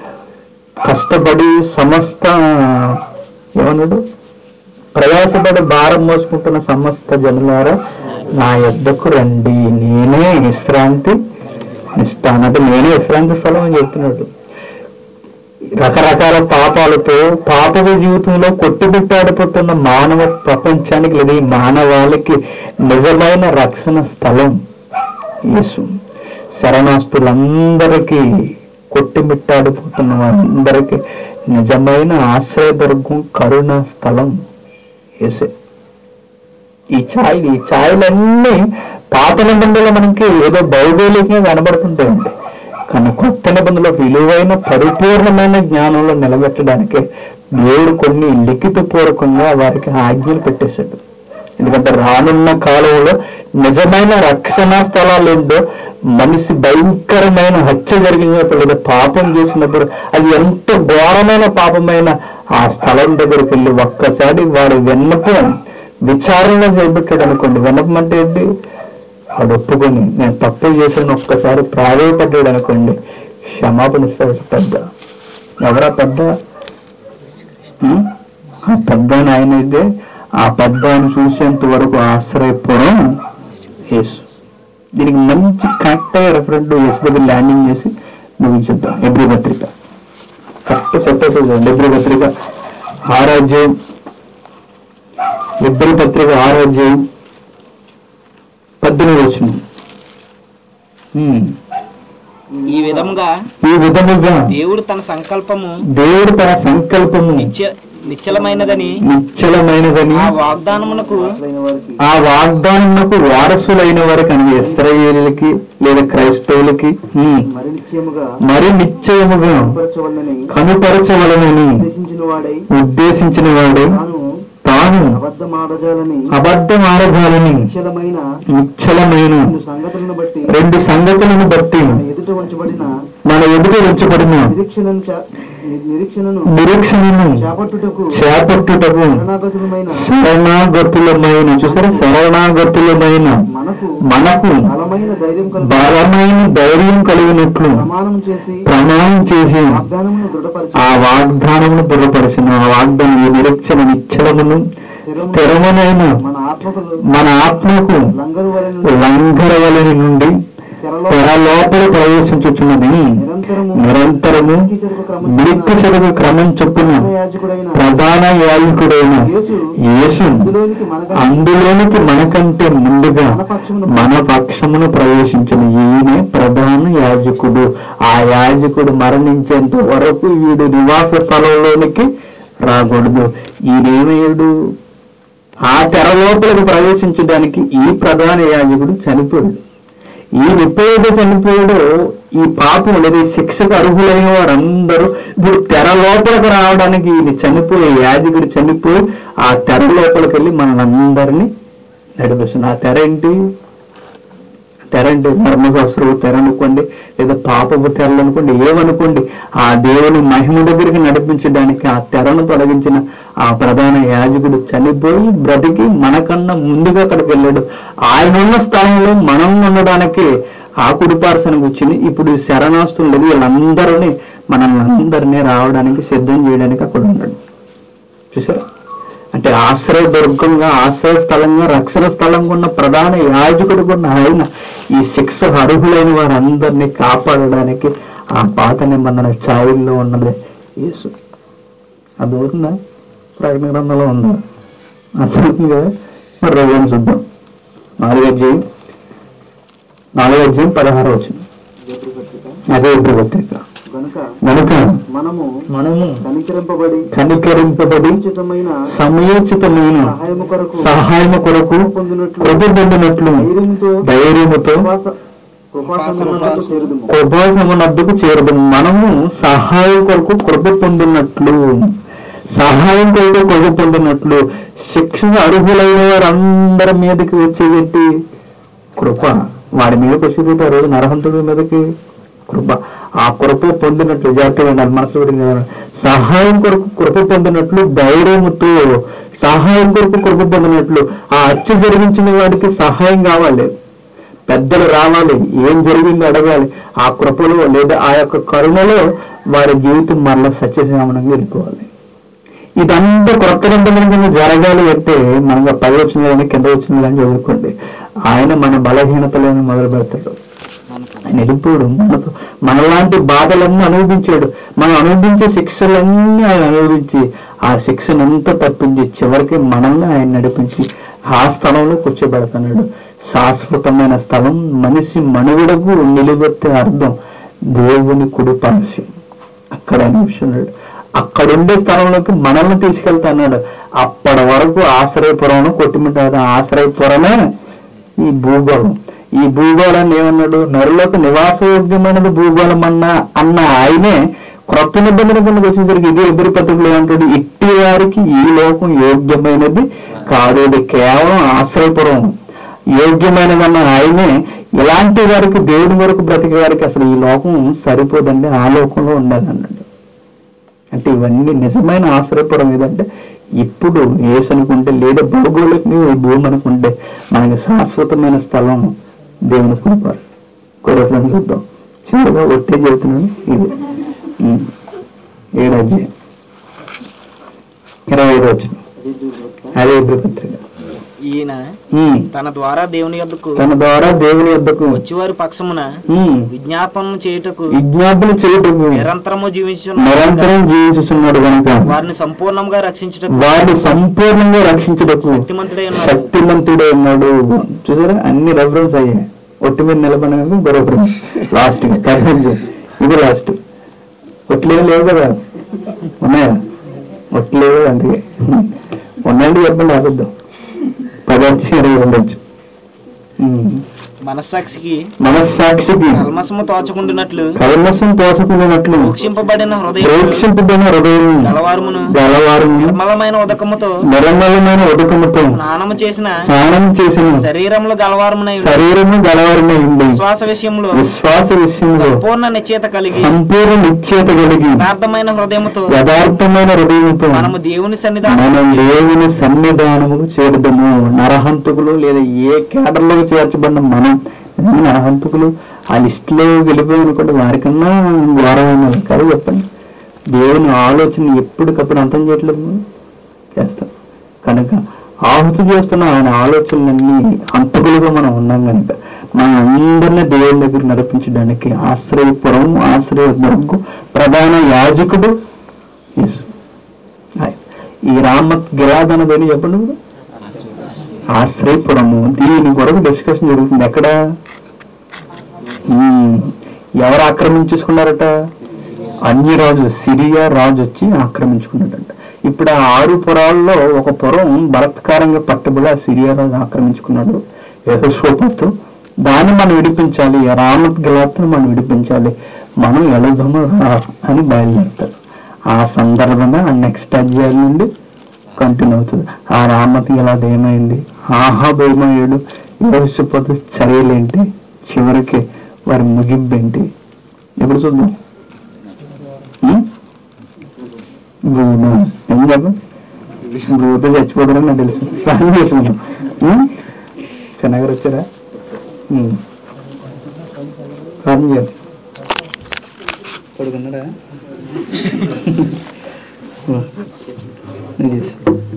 కష్టపడి సమస్త ఏమన్నాడు ప్రయాసపడి భారం మోసుకుంటున్న సమస్త జనులారా నా యొద్దకు రండి నేనే విశ్రాంతి ఇస్తాను అంటే నేనే విశ్రాంతి స్థలం అని చెప్తున్నాడు రకరకాల పాపాలతో పాపల జీవితంలో కొట్టుబిట్టాడిపోతున్న మానవ ప్రపంచానికి లేదా ఈ మానవాళికి నిజమైన రక్షణ స్థలం యేసు శరణాస్తులందరికీ కొట్టుమిట్టాడిపోతున్న వారందరికీ నిజమైన ఆశ్రయదుర్గం కరుణ స్థలం యేసే ఈ ఛాయలు ఈ ఛాయలన్నీ పాత నిబంధనలు మనకి ఏదో భౌగోళికంగా కనబడుతుంటాయండి కానీ కొత్త నిబంధనలో విలువైన పరిపూర్ణమైన జ్ఞానంలో నిలబెట్టడానికి దేవుడు కొన్ని లిఖితపూర్వకంగా వారికి ఆజ్ఞలు పెట్టేశాడు ఎందుకంటే రానున్న కాలంలో నిజమైన రక్షణ స్థలాలు ఏంటో మనిషి భయంకరమైన హత్య జరిగినప్పుడు లేదా పాపం చేసినప్పుడు అది ఎంత ఘోరమైన పాపమైన ఆ స్థలం దగ్గరికి వెళ్ళి ఒక్కసారి వాడు విన్నపం విచారణ చేపట్టాడు అనుకోండి విన్నపం అంటే ఏంటి వాడు ఒప్పుకొని నేను తప్పు చేశాను ఒక్కసారి ప్రాధాయపడ్డాడు అనుకోండి క్షమాపణ ఇస్తాడు పెద్ద ఎవరా పెద్ద ఉం? ఆ పెద్ద ఆయన అయితే ఆ పెద్ద ఆయన చూసేంత వరకు ఆశ్రయపురం యేసు దీనికి మంచి కరెక్ట్ అయ్యే రెఫరెంట్ యేసు దగ్గర ల్యాండింగ్ చేసి ముగించేద్దాం ఎబ్రి పత్రిక కరెక్ట్ సెట్ అవుతుంది ఎబ్రి పత్రిక ఆరాధ్యం ఎబ్రి పత్రిక ఆరాధ్యం పద్దెనిమిది వచ్చిన ఈ విధంగా ఈ విధముగా దేవుడు తన సంకల్పము దేవుడు తన సంకల్పము నిత్య నిశ్చలమైనదని నిశ్చలమైనదని ఆ వాగ్దానమునకు అయిన వారికి ఆ వాగ్దానమునకు వారసులైన వారికి అని ఇస్రాయేలులకి లేదా క్రైస్తవులకి ఉమ్, మరి నిశ్చయముగా మరి నిశ్చయముగా పరచవలనని కనుపరచవలనని ఉద్దేశించిన వాడై ఉద్దేశించిన వాడు తాను తాను అబద్ధమాడజాలని అబద్ధం ఆడజాలని నిశ్చలమైన నిశ్చలమైన రెండు సంగతులను బట్టి రెండు సంగతులను బట్టి మన ఎదుట ఉంచబడిన మన ఎదుట ఉంచబడిన నిరీక్షణను చా- ని- నిరీక్షణను నిరీక్షణను చేపట్టుటకు చేపట్టుటకు శరణాగతులమైన శరణాగతులమైన చూసారా శరణాగతులమైన మనకు మనకు బలమైన ధైర్యం కలుగు బలమైన ధైర్యం కలిగినట్లు ప్రమాణం చేసి ప్రమాణం చేసి వాగ్దానమును దృఢపరిచి ఆ వాగ్దానమును దృఢపరిచిన ఆ వాగ్దానం ఈ నిరీక్షణ నిశ్చలమును స్థిరమునైన మన ఆత్మకు మన ఆత్మకు లంగరు వలె నుండి లంఘరవలని నుండి తెరలో తెర లోపల ప్రవేశించుచున్నది నిరంతరము నిరంతరము చెరుకు మిడిక్కు చెరుకు క్రమం చొప్పున యాజకుడైన ప్రధాన యాజకుడైన యేసు యేసు అందులోనికి మనకంటే అందులోనికి మనకంటే ముందుగా మన పక్షమును మన పక్షమును ప్రవేశించిన ఈయనే ప్రధాన యాజకుడు ఆ యాజకుడు మరణించేంత వరకు వీడు నివాస స్థలంలోనికి రాకూడదు ఈయనేమయ్యాడు ఆ తెర లోపలికి ప్రవేశించడానికి ఈ ప్రధాన యాజకుడు చనిపోయాడు ఈ ఎప్పుడైతే చనిపోయాడో ఈ పాపం లేదా ఈ శిక్షకు అర్హులైన వారందరూ ఇప్పుడు తెర లోపలికి రావడానికి ఈయన చనిపోయే యాజకుడు చనిపోయి ఆ తెర లోపలికి వెళ్ళి మనల్ని నడిపిస్తుంది ఆ తెర ఏంటి తెర అంటే ధర్మశాస్త్రపు తెర అనుకోండి లేదా పాపపు తెరలు అనుకోండి ఏమనుకోండి ఆ దేవుని మహిమ దగ్గరికి నడిపించడానికి ఆ తెరను తొలగించిన ఆ ప్రధాన యాజకుడు చనిపోయి బ్రతికి మనకన్నా ముందుగా అక్కడికి వెళ్ళాడు ఆయన ఉన్న స్థలంలో మనం ఉండడానికి ఆ కుడిపార్సనకు వచ్చింది ఇప్పుడు ఈ శరణాస్తులు లేదు వీళ్ళందరినీ మనల్ని అందరినీ రావడానికి సిద్ధం చేయడానికి అక్కడ ఉన్నాడు చూసారా అంటే ఆశ్రయ దుర్గంగా ఆశ్రయ స్థలంగా రక్షణ స్థలంగా ఉన్న ప్రధాన యాజకుడు ఉన్న ఆయన ఈ శిక్ష అర్హులైన వారందరినీ కాపాడడానికి ఆ పాత నిబంధన ఛాయల్లో ఉన్నది యేసు అది అవుతుందా ప్రకటన గ్రంథంలో ఉందా అర్థమవుతుంది కదా మరి రోజు చూద్దాం నాలుగు అధ్యాయం నాలుగు అధ్యాయం పదహారు వచ్చింది అదే ఇప్పుడు పత్రిక గనుక కనుక మనము మనము కనికరింపబడి కనికరింపబడి ఉచితమైన సమయోచితమైన సహాయము కొరకు సహాయం కొరకు పొందినట్లు కృప పొందినట్లు ధైర్యంతో ధైర్యముతో కృపాస- కృపాసనమునకు చేరుదుము కృపాసమునద్దుకు చేరదు మనము సహాయం కొరకు కృప పొందినట్లు సహాయం కొరకు కృప పొందినట్లు శిక్షణ అర్హులైన వారందరి మీదకి వచ్చేది కృప వాడి మీదకి వచ్చేది ఆ రోజు నరహంతుడి మీదకి కృప ఆ కృప పొందినట్లు జాగ్రత్తగా ఉండాలి మనసు పెట్టి వినాలి. సహాయం కొరకు కృప పొందినట్లు ధైర్యముతో సహాయం కొరకు కృప పొందినట్లు ఆ హత్య జరిగించిన వాడికి సహాయం కావాలి పెద్దలు రావాలి ఏం జరిగిందో అడగాలి ఆ కృపలో లేదా ఆ యొక్క కరుణలో వారి జీవితం మరలా సత్యశ్రామణంగా వెళ్ళిపోవాలి ఇదంతా కొత్త నిబంధన కింద జరగాలి అంటే మనకు పై వచ్చిన కానీ కింద వచ్చిన కానీ చదువుకోండి ఆయన మన బలహీనతలను మొదలు పెడతాడు ఆయన వెళ్ళిపోడు మనతో మనలాంటి బాధలన్నీ అనుభవించాడు మనం అనుభవించే శిక్షలన్నీ ఆయన అనుభవించి ఆ శిక్షనంతా తప్పించి చివరికి మనల్ని ఆయన నడిపించి ఆ స్థలంలో కూర్చోబెడతాడు శాశ్వతమైన స్థలం మనిషి మనుగడకు నిలబెట్టే అర్థం దేవుని కుడి పార్శ్వం అక్కడ నిమిషన్నాడు అక్కడ ఉండే స్థలంలోకి మనల్ని తీసుకెళ్తాన్నాడు అప్పటి వరకు ఆశ్రయపురంలో కొట్టిమిట్టాడు ఆశ్రయపురమే ఈ భూగోళం ఈ భూగోళాన్ని ఏమన్నాడు నరులకు నివాసయోగ్యమైనది భూగోళం అన్న అన్న ఆయనే క్రొత్త నిబంధన కిందకు వచ్చేసరికి ఇది ఎదురు పత్రికలు ఏమంటాడు ఇట్టి వారికి ఈ లోకం యోగ్యమైనది కాదు ఇది కేవలం ఆశ్రయపురం యోగ్యమైనదన్న ఆయనే ఇలాంటి వారికి దేవుడి వరకు బ్రతికే వారికి అసలు ఈ లోకం సరిపోదండి ఆ లోకంలో ఉండాలి అన్నాడు అంటే ఇవన్నీ నిజమైన ఆశ్రయపురం ఏదంటే ఇప్పుడు ఏసు అనుకుంటే లేదా భౌగోళికంగా ఈ భూమి అనుకుంటే మనకి శాశ్వతమైన స్థలం దేవుని కృపారు కొరట్లను చూద్దాం చివరిగా ఒట్టే చెబుతున్నాను ఇది ఉమ్. ఏడు అధ్యాయం ఇరవై ఐదు వచ్చిన అదే ఇబ్రి పత్రిక ఈయన ఉమ్. తన ద్వారా దేవుని యొద్దకు తన ద్వారా దేవుని వద్దకు వచ్చివారి పక్షమున ఉమ్. విజ్ఞాపనం చేయుటకు విజ్ఞాపన చేయుటకు నిరంతరము జీవించున్న నిరంతరం జీవించుతున్నాడు కనుక వారిని సంపూర్ణంగా రక్షించుటకు వారిని సంపూర్ణంగా రక్షించుటకు శక్తిమంతుడై ఉన్నాడు శక్తిమంతుడే ఉన్నాడు చూసారా అన్ని రెఫరెన్స్ అయ్యాయి ఒట్టి మీద నిలబడిన రెఫరెన్స్ లాస్ట్ కరెక్ట్ ఇది లాస్ట్ ఒట్లేం లేవు కదా ఉన్నాయా ఒట్లేవు అందుకే ఉన్నాయండి చెప్పండి అబద్ధం పదార్థం ఇరవై ఉండొచ్చు ఉమ్. మనస్సాక్షికి మనస్సాక్షికి కల్మసము తోచకుండినట్లు కల్మసం తోసుకున్నట్లు మోక్షింపబడిన హృదయం ప్రేక్షింపబడిన హృదయం గలవారమును గలవారు నిర్మలమైన ఉదకముతో నిర్మలమైన ఉదకముతో స్నానము చేసిన స్నానం చేసిన శరీరములు గలవారమునై ఉండి శరీరము గలవారిని ఉండి విశ్వాస విషయంలో విశ్వాస విషయంలో సంపూర్ణ నిశ్చేత కలిగి సంపూర్ణ నిశ్చేత కలిగి యథార్థమైన హృదయముతో యథార్థమైన హృదయంతో మనము దేవుని సన్నిధానం మనం దేవుని సన్నిధానముకు చేరుదము నరహంతకులు లేదా ఏ కేడర్లో చేర్చబడిన మనం నరహంతకులు ఆ లిస్ట్ లో వెళ్ళిపోయి అనుకోండి వారికన్నా ఘోరమైన వాళ్ళు. కదా చెప్పండి దేవుని ఆలోచన ఎప్పటికప్పుడు అంతం చేయట్లేదు మనం? చేస్తాం కనుక ఆహుతి చేస్తున్న ఆయన ఆలోచనలన్నీ హంతకులుగా మనం ఉన్నాం కనుక మన అందరినీ దేవుని దగ్గర నడిపించడానికి ఆశ్రయపురం ఆశ్రయ దుర్గు ప్రధాన యాజకుడు యేసు హాయ్. ఈ రామత్ గిలాద్ అనేది ఏంటి చెప్పండి మీరు ఆశ్రయపురము దీని కొరకు డిస్కషన్ జరుగుతుంది ఎక్కడ ఉమ్, ఎవరు ఆక్రమించేసుకున్నారట అన్ని రాజు సిరియా రాజు వచ్చి ఆక్రమించుకున్నాడట ఇప్పుడు ఆ ఆరు పురాల్లో ఒక పురం బలత్కారంగా పట్టబడి ఆ సిరియా రాజు ఆక్రమించుకున్నాడు యహోషోపత్తు దాన్ని మనం విడిపించాలి రామత్ గిలాత్ను మనం విడిపించాలి మనం ఎలుగము రా అని బయలుదేరుతారు ఆ సందర్భంగా ఆ నెక్స్ట్ అధ్యాయం నుండి కంటిన్యూ అవుతుంది ఆ రామతి ఇలా ఏమైంది ఆహాబ్ ఏమయ్యాడు యోసిపోతే చర్యలేంటి చివరికి వారి ముగింపు ఏంటి ఎప్పుడు చూద్దాం ఉం? భూమి ఏం చెప్పు భూతే చచ్చిపోతారని నాకు తెలుసు ప్లాన్ చేసుకున్నాం ఉం? చెన్నగారు వచ్చారా ఉం. ప్రార్థన చేయాలి పడుకున్నాడా ఉం. నేను చేశాను